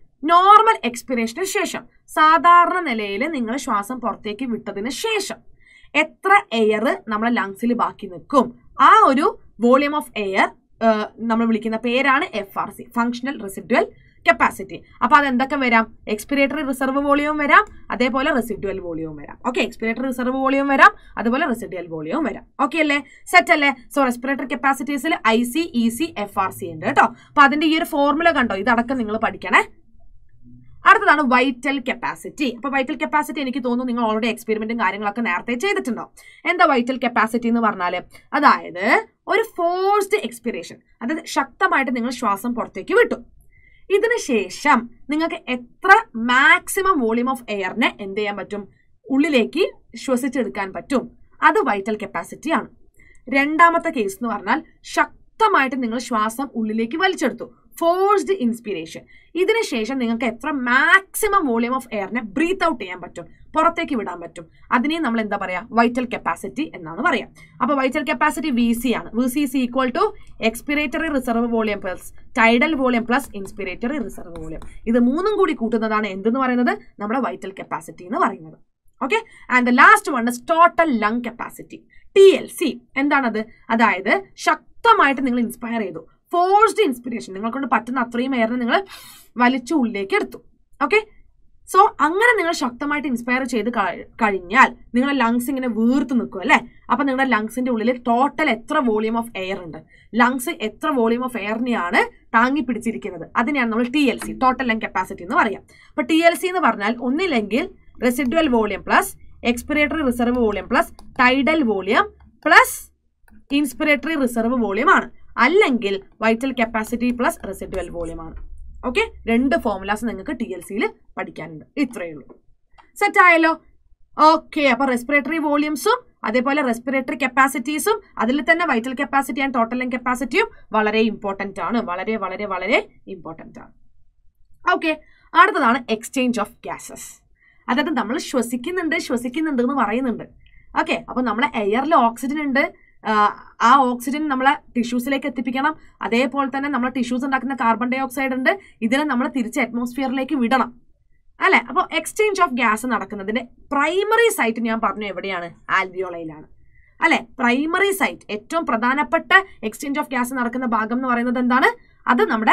നോർമൽ എക്സ്പിറേഷന് ശേഷം സാധാരണ നിലയിൽ നിങ്ങൾ ശ്വാസം പുറത്തേക്ക് വിട്ടതിന് ശേഷം എത്ര എയർ നമ്മളെ ലങ്സിൽ ബാക്കി നിൽക്കും ആ ഒരു വോളിയം ഓഫ് എയർ നമ്മൾ വിളിക്കുന്ന പേരാണ് F R C functional residual capacity അപ്പൊ അത് എന്തൊക്കെ വരാം എക്സ്പിറേറ്ററി റിസർവ് വോളിയവും വരാം അതേപോലെ റെസിഡ്യുവൽ വോളിയവും വരാം ഓക്കെ എക്സ്പിറേറ്ററി റിസർവ് വോളിയം വരാം അതുപോലെ റെസിഡ്യുവൽ വോളിയവും വരാം ഓക്കെ അല്ലേ സെറ്റ് അല്ലേ സോ റെസ്പിറേറ്ററി കപ്പാസിറ്റീസിൽ I C E C F R C ഉണ്ട് കേട്ടോ അപ്പൊ അതിന്റെ ഈ ഒരു ഫോർമുല കണ്ടോ ഇതടക്കം നിങ്ങൾ പഠിക്കണേ അടുത്തതാണ് വൈറ്റൽ കപ്പാസിറ്റി അപ്പൊ വൈറ്റൽ കപ്പാസിറ്റി എനിക്ക് തോന്നുന്നു നിങ്ങൾ ഓൾറെഡി എക്സ്പെരിമെന്റും കാര്യങ്ങളൊക്കെ നേരത്തെ ചെയ്തിട്ടുണ്ടോ എന്താ വൈറ്റൽ കപ്പാസിറ്റി എന്ന് പറഞ്ഞാൽ അതായത് ഒരു ഫോഴ്സ്ഡ് എക്സ്പിറേഷൻ അതായത് ശക്തമായിട്ട് നിങ്ങൾ ശ്വാസം പുറത്തേക്ക് വിട്ടു ഇതിന് ശേഷം നിങ്ങൾക്ക് എത്ര മാക്സിമം വോളിയം ഓഫ് എയറിനെ എന്ത് ചെയ്യാൻ പറ്റും ഉള്ളിലേക്ക് ശ്വസിച്ചെടുക്കാൻ പറ്റും അത് വൈറ്റൽ കപ്പാസിറ്റി ആണ് രണ്ടാമത്തെ കേസ് എന്ന് പറഞ്ഞാൽ ശക്തമായിട്ട് നിങ്ങൾ ശ്വാസം ഉള്ളിലേക്ക് വലിച്ചെടുത്തു ഫോഴ്സ്ഡ് ഇൻസ്പിറേഷൻ ഇതിനുശേഷം നിങ്ങൾക്ക് എത്ര മാക്സിമം വോളിയം ഓഫ് എയറിനെ ബ്രീത്ത് ഔട്ട് ചെയ്യാൻ പറ്റും പുറത്തേക്ക് വിടാൻ പറ്റും അതിനെ നമ്മൾ എന്താ പറയാ വൈറ്റൽ കപ്പാസിറ്റി എന്നാണ് പറയാം അപ്പൊ വൈറ്റൽ കപ്പാസിറ്റി വി സി ആണ് V C is equal to expiratory reserve volume plus tidal volume plus inspiratory reserve volume ഇത് മൂന്നും കൂടി കൂട്ടുന്നതാണ് എന്തെന്ന് പറയുന്നത് നമ്മുടെ വൈറ്റൽ കപ്പാസിറ്റി എന്ന് പറയുന്നത് okay and the last one is total lung capacity T L C എന്താണത് അതായത് ശക്തമായിട്ട് നിങ്ങൾ ഇൻസ്പയർ ചെയ്തു ഫോഴ്സ്ഡ് ഇൻസ്പിറേഷൻ നിങ്ങൾ കൊണ്ട് പറ്റുന്ന അത്രയും എയറിനെ നിങ്ങൾ വലിച്ചു ഉള്ളിലേക്ക് എടുത്തു ഓക്കെ സോ അങ്ങനെ നിങ്ങൾ ശക്തമായിട്ട് ഇൻസ്പയർ ചെയ്ത് കഴി- കഴിഞ്ഞാൽ നിങ്ങളുടെ ലങ്സ് ഇങ്ങനെ വീർത്ത് നിൽക്കും അല്ലേ അപ്പൊ നിങ്ങളുടെ ലങ്സിന്റെ ഉള്ളിൽ ടോട്ടൽ എത്ര വോളിയം ഓഫ് എയർ ഉണ്ട് ലങ്സ് എത്ര വോളിയം ഓഫ് എയറിനെയാണ് താങ്ങി പിടിച്ചിരിക്കുന്നത് അതിനെയാണ് നമ്മൾ T L C total lung capacity എന്ന് പറയാം അപ്പൊ ടി എൽ സി എന്ന് പറഞ്ഞാൽ ഒന്നില്ലെങ്കിൽ residual volume plus expiratory reserve volume plus tidal volume plus inspiratory reserve volume ആണ് അല്ലെങ്കിൽ vital capacity plus residual volume ആണ് ഓക്കെ രണ്ട് ഫോർമുലാസ് നിങ്ങൾക്ക് ടി എൽ സിയിൽ പഠിക്കാനുണ്ട് ഇത്രയേ ഉള്ളൂ സെറ്റ് ആയല്ലോ ഓക്കെ അപ്പൊ റെസ്പിറേറ്ററി വോളിയംസും അതേപോലെ റെസ്പിറേറ്ററി കപ്പാസിറ്റീസും അതിൽ തന്നെ vital capacity and total lung കപ്പാസിറ്റിയും വളരെ ഇമ്പോർട്ടന്റ് ആണ് വളരെ വളരെ വളരെ ഇമ്പോർട്ടന്റ് ആണ് ഓക്കെ അടുത്തതാണ് എക്സ്ചേഞ്ച് ഓഫ് ഗ്യാസസ് അതായത് നമ്മൾ ശ്വസിക്കുന്നുണ്ട് ശ്വസിക്കുന്നുണ്ട് എന്ന് പറയുന്നുണ്ട് ഓക്കെ അപ്പൊ നമ്മളെ എയറിൽ ഓക്സിജൻ ഉണ്ട് ആ, ആ ഓക്സിജൻ നമ്മളെ ടിഷ്യൂസിലേക്ക് എത്തിപ്പിക്കണം അതേപോലെ തന്നെ നമ്മളെ ടിഷ്യൂസ് ഉണ്ടാക്കുന്ന കാർബൺ ഡൈ ഓക്സൈഡ് ഉണ്ട് ഇതിനെ നമ്മൾ തിരിച്ച് അറ്റ്മോസ്ഫിയറിലേക്ക് വിടണം അല്ലെ അപ്പോൾ എക്സ്ചേഞ്ച് ഓഫ് ഗ്യാസ് നടക്കുന്നതിന്റെ പ്രൈമറി സൈറ്റ് ഞാൻ പറഞ്ഞു എവിടെയാണ് ആൽവിയോളയിലാണ് അല്ലെ പ്രൈമറി സൈറ്റ് ഏറ്റവും പ്രധാനപ്പെട്ട എക്സ്ചേഞ്ച് ഓഫ് ഗ്യാസ് നടക്കുന്ന ഭാഗം എന്ന് പറയുന്നത് എന്താണ് അത് നമ്മുടെ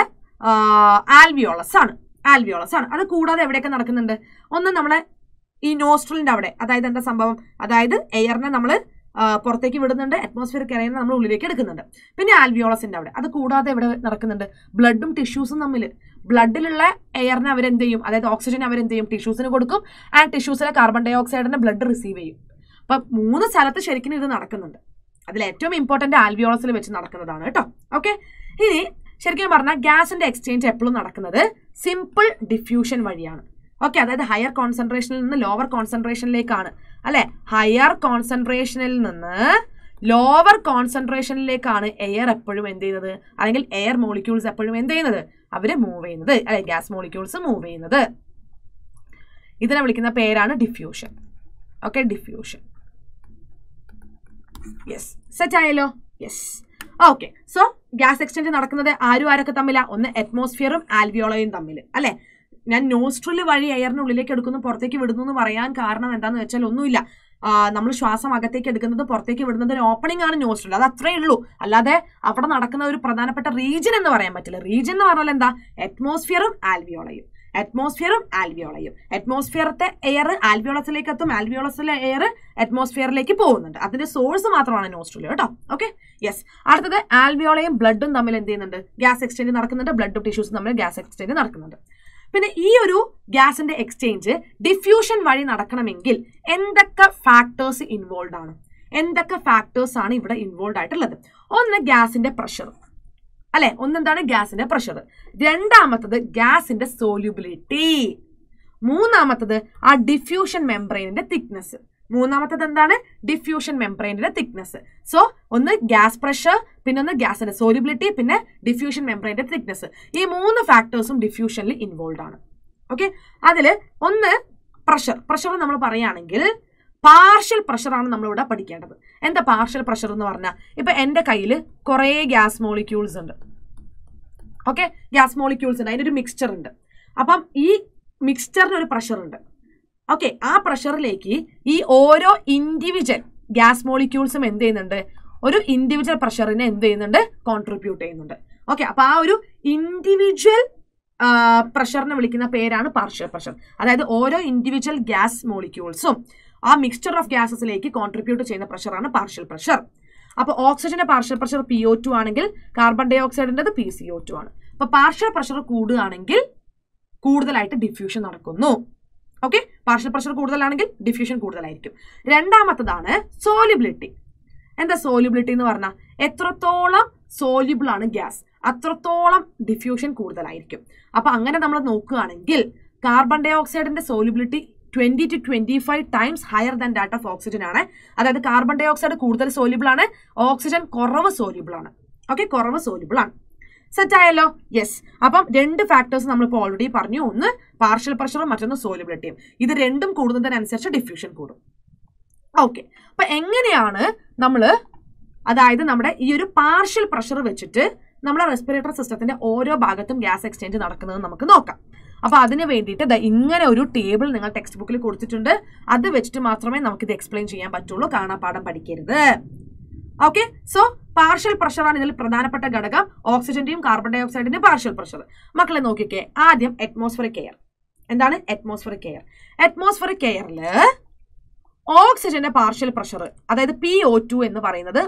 ആൽവിയോളസ് ആണ് ആൽവിയോളസ് ആണ് അത് കൂടാതെ എവിടെയൊക്കെ നടക്കുന്നുണ്ട് ഒന്ന് നമ്മളെ ഈ നോസ്ട്രലിന്റെ അവിടെ അതായത് എന്താ സംഭവം അതായത് എയറിനെ നമ്മൾ പുറത്തേക്ക് വിടുന്നുണ്ട് അറ്റ്മോസ്ഫിയറിക് എയറിനെ നമ്മൾ ഉള്ളിലേക്ക് എടുക്കുന്നുണ്ട് പിന്നെ ആൽവിയോളസിന്റെ അവിടെ അത് കൂടാതെ എവിടെ നടക്കുന്നുണ്ട് ബ്ലഡും ടിഷ്യൂസും തമ്മിൽ ബ്ലഡിലുള്ള എയറിനെ അവരെന്ത് ചെയ്യും അതായത് ഓക്സിജൻ അവരെന്ത് ചെയ്യും ടിഷ്യൂസിന് കൊടുക്കും ആൻഡ് ടിഷ്യൂസിലെ കാർബൺ ഡൈ ഓക്സൈഡിന്റെ ബ്ലഡ് റിസീവ് ചെയ്യും അപ്പം മൂന്ന് സ്ഥലത്ത് ശരിക്കും ഇത് നടക്കുന്നുണ്ട് അതിൽ ഏറ്റവും ഇമ്പോർട്ടന്റ് ആൽവിയോളസിൽ വെച്ച് നടക്കുന്നതാണ് കേട്ടോ ഓക്കെ ഇനി ശരിക്കും പറഞ്ഞാൽ ഗ്യാസിന്റെ എക്സ്ചേഞ്ച് എപ്പോഴും നടക്കുന്നത് സിമ്പിൾ ഡിഫ്യൂഷൻ വഴിയാണ് ഓക്കെ അതായത് ഹയർ കോൺസെൻട്രേഷനിൽ നിന്ന് ലോവർ കോൺസെൻട്രേഷനിലേക്കാണ് അല്ലെ ഹയർ കോൺസെൻട്രേഷനിൽ നിന്ന് ലോവർ കോൺസെൻട്രേഷനിലേക്കാണ് എയർ എപ്പോഴും എന്ത് ചെയ്യുന്നത് അല്ലെങ്കിൽ എയർ മോളിക്യൂൾസ് എപ്പോഴും എന്ത് ചെയ്യുന്നത് അവർ മൂവ് ചെയ്യുന്നത് അല്ലെ ഗ്യാസ് മോളിക്യൂൾസ് മൂവ് ചെയ്യുന്നത് ഇതിനെ വിളിക്കുന്ന പേരാണ് diffusion okay diffusion yes set ആയല്ലോ yes okay so gas exchange നടക്കുന്നത് ആരും ആരൊക്കെ തമ്മിലാ ഒന്ന് അറ്റ്മോസ്ഫിയറും ആൽവിയോളയും തമ്മിൽ അല്ലെ ഞാൻ നോസ്ട്രിൽ വഴി എയറിനുള്ളിലേക്ക് എടുക്കുന്നു പുറത്തേക്ക് വിടുന്നു എന്ന് പറയാൻ കാരണം എന്താണെന്ന് വെച്ചാൽ ഒന്നുമില്ല നമ്മൾ ശ്വാസം അകത്തേക്ക് എടുക്കുന്നത് പുറത്തേക്ക് വിടുന്നതിന് ഓപ്പണിംഗ് ആണ് നോസ്ട്രിൽ അത് അത്രേ ഉള്ളൂ അല്ലാതെ അവിടെ നടക്കുന്ന ഒരു പ്രധാനപ്പെട്ട റീജിയൻ എന്ന് പറയാൻ പറ്റില്ല റീജിയൻ എന്ന് പറഞ്ഞാൽ എന്താ അറ്റ്മോസ്ഫിയറും ആൽവിയോളയും അറ്റ്മോസ്ഫിയറും ആൽവിയോളയും അറ്റ്മോസ്ഫിയറത്തെ എയർ ആൽവിയോളസിലേക്ക് എത്തും ആൽവിയോളസിലെ എയർ അറ്റ്മോസ്ഫിയറിലേക്ക് പോകുന്നുണ്ട് അതിന്റെ സോഴ്സ് മാത്രമാണ് നോസ്ട്രിൽ കേട്ടോ ഓക്കെ യെസ് അടുത്തത് ആൽവിയോളയും ബ്ലഡും തമ്മിൽ എന്ത് ചെയ്യുന്നുണ്ട് ഗ്യാസ് എക്സ്ചേഞ്ച് നടക്കുന്നുണ്ട് ബ്ലഡും ടിഷ്യൂസും തമ്മിൽ ഗ്യാസ് എക്സ്ചേഞ്ച് നടക്കുന്നുണ്ട് പിന്നെ ഈ ഒരു ഗ്യാസിന്റെ എക്സ്ചേഞ്ച് ഡിഫ്യൂഷൻ വഴി നടക്കണമെങ്കിൽ എന്തൊക്കെ ഫാക്ടേഴ്സ് ഇൻവോൾവ് ആണ് എന്തൊക്കെ ഫാക്ടേഴ്സ് ആണ് ഇവിടെ ഇൻവോൾവ് ആയിട്ടുള്ളത് ഒന്ന് ഗ്യാസിന്റെ പ്രഷർ അല്ലെ ഒന്നെന്താണ് ഗ്യാസിന്റെ പ്രഷർ രണ്ടാമത്തത് ഗ്യാസിന്റെ സോല്യൂബിലിറ്റി മൂന്നാമത്തത് ആ ഡിഫ്യൂഷൻ മെംബ്രെയിനിന്റെ തിക്നെസ് മൂന്നാമത്തത് എന്താണ് ഡിഫ്യൂഷൻ മെംബ്രെയിനിന്റെ തിക്നെസ് സോ ഒന്ന് ഗ്യാസ് പ്രഷർ പിന്നെ ഒന്ന് ഗ്യാസിന്റെ സോലിബിലിറ്റി പിന്നെ ഡിഫ്യൂഷൻ മെംബ്രെയിന്റെ തിക്നെസ് ഈ മൂന്ന് ഫാക്ടേഴ്സും ഡിഫ്യൂഷനിൽ ഇൻവോൾവ് ആണ് ഓക്കെ അതിൽ ഒന്ന് പ്രഷർ പ്രഷർ നമ്മൾ പറയുകയാണെങ്കിൽ പാർഷ്യൽ പ്രഷറാണ് നമ്മളിവിടെ പഠിക്കേണ്ടത് എന്താ പാർഷ്യൽ പ്രഷർ എന്ന് പറഞ്ഞാൽ ഇപ്പൊ എൻ്റെ കയ്യിൽ കുറേ ഗ്യാസ് മോളിക്യൂൾസ് ഉണ്ട് ഓക്കെ ഗ്യാസ് മോളിക്യൂൾസ് ഉണ്ട് അതിനൊരു മിക്സ്ചർ ഉണ്ട് അപ്പം ഈ മിക്സ്ചറിന് ഒരു പ്രഷർ ഉണ്ട് ഓക്കെ ആ പ്രഷറിലേക്ക് ഈ ഓരോ ഇൻഡിവിജ്വൽ ഗ്യാസ് മോളിക്യൂൾസും എന്ത് ചെയ്യുന്നുണ്ട് ഒരു ഇൻഡിവിജ്വൽ പ്രഷറിനെ എന്ത് ചെയ്യുന്നുണ്ട് കോൺട്രിബ്യൂട്ട് ചെയ്യുന്നുണ്ട് ഓക്കെ അപ്പൊ ആ ഒരു ഇൻഡിവിജ്വൽ പ്രഷറിനെ വിളിക്കുന്ന പേരാണ് പാർഷ്യൽ പ്രഷർ അതായത് ഓരോ ഇൻഡിവിജ്വൽ ഗ്യാസ് മോളിക്യൂൾസും ആ മിക്സ്ചർ ഓഫ് ഗ്യാസസിലേക്ക് കോൺട്രിബ്യൂട്ട് ചെയ്യുന്ന പ്രഷറാണ് പാർഷ്യൽ പ്രഷർ അപ്പോൾ ഓക്സിജന്റെ partial pressure P O two ആണെങ്കിൽ കാർബൺ ഡൈ ഓക്സൈഡിൻ്റെത് പി സി ഒ ടു ആണ് അപ്പൊ പാർഷ്യൽ പ്രഷർ കൂടുകയാണെങ്കിൽ കൂടുതലായിട്ട് ഡിഫ്യൂഷൻ നടക്കുന്നു ഓക്കെ പാർഷ്യൽ പ്രഷർ കൂടുതലാണെങ്കിൽ ഡിഫ്യൂഷൻ കൂടുതലായിരിക്കും രണ്ടാമത്തതാണ് സോലിബിലിറ്റി എന്താ സോലിബിലിറ്റി എന്ന് പറഞ്ഞാൽ എത്രത്തോളം സോല്യൂബിൾ ആണ് ഗ്യാസ് അത്രത്തോളം ഡിഫ്യൂഷൻ കൂടുതലായിരിക്കും അപ്പൊ അങ്ങനെ നമ്മൾ നോക്കുകയാണെങ്കിൽ carbon dye dioxide solubility twenty two twenty five times higher than that of oxygen ആണ് അതായത് കാർബൺ ഡൈ ഓക്സൈഡ് കൂടുതൽ സോല്യൂബിൾ ആണ് ഓക്സിജൻ കുറവ് സോല്യൂബിൾ ആണ് ഓക്കെ കുറവ് സോല്യൂബിൾ ആണ് സെറ്റ് ആയല്ലോ യെസ് അപ്പം രണ്ട് ഫാക്ടേഴ്സ് നമ്മളിപ്പോൾ ഓൾറെഡി പറഞ്ഞു ഒന്ന് പാർഷ്യൽ പ്രഷറും മറ്റൊന്ന് സോലിബിലിറ്റിയും ഇത് രണ്ടും കൂടുന്നതിനനുസരിച്ച് ഡിഫ്യൂഷൻ കൂടും ഓക്കെ അപ്പൊ എങ്ങനെയാണ് നമ്മൾ അതായത് നമ്മുടെ ഈ ഒരു പാർഷ്യൽ പ്രഷർ വെച്ചിട്ട് നമ്മുടെ റെസ്പിറേറ്ററി സിസ്റ്റത്തിന്റെ ഓരോ ഭാഗത്തും ഗ്യാസ് എക്സ്ചേഞ്ച് നടക്കുന്നത് നമുക്ക് നോക്കാം അപ്പൊ അതിന് വേണ്ടിയിട്ട് ദാ ഇങ്ങനെ ഒരു ടേബിൾ നിങ്ങൾ ടെക്സ്റ്റ് ബുക്കിൽ കൊടുത്തിട്ടുണ്ട് അത് വെച്ചിട്ട് മാത്രമേ നമുക്കിത് എക്സ്പ്ലെയിൻ ചെയ്യാൻ പറ്റുള്ളൂ കാണാപ്പാഠം പഠിക്കരുത് ഓക്കെ സോ പാർഷ്യൽ പ്രഷറാണ് ഇതിൽ പ്രധാനപ്പെട്ട ഘടകം ഓക്സിജന്റെയും കാർബൺ ഡൈ ഓക്സൈഡിന്റെയും പാർഷ്യൽ പ്രഷർ മക്കളെ നോക്കിക്കേ ആദ്യം അറ്റ്മോസ്ഫറിക് എയർ എന്താണ് അറ്റ്മോസ്ഫറിക് എയർ അറ്റ്മോസ്ഫറിക് എയറിൽ ഓക്സിജന്റെ പാർഷ്യൽ പ്രഷർ അതായത് പി ഒ ടു എന്ന് പറയുന്നത്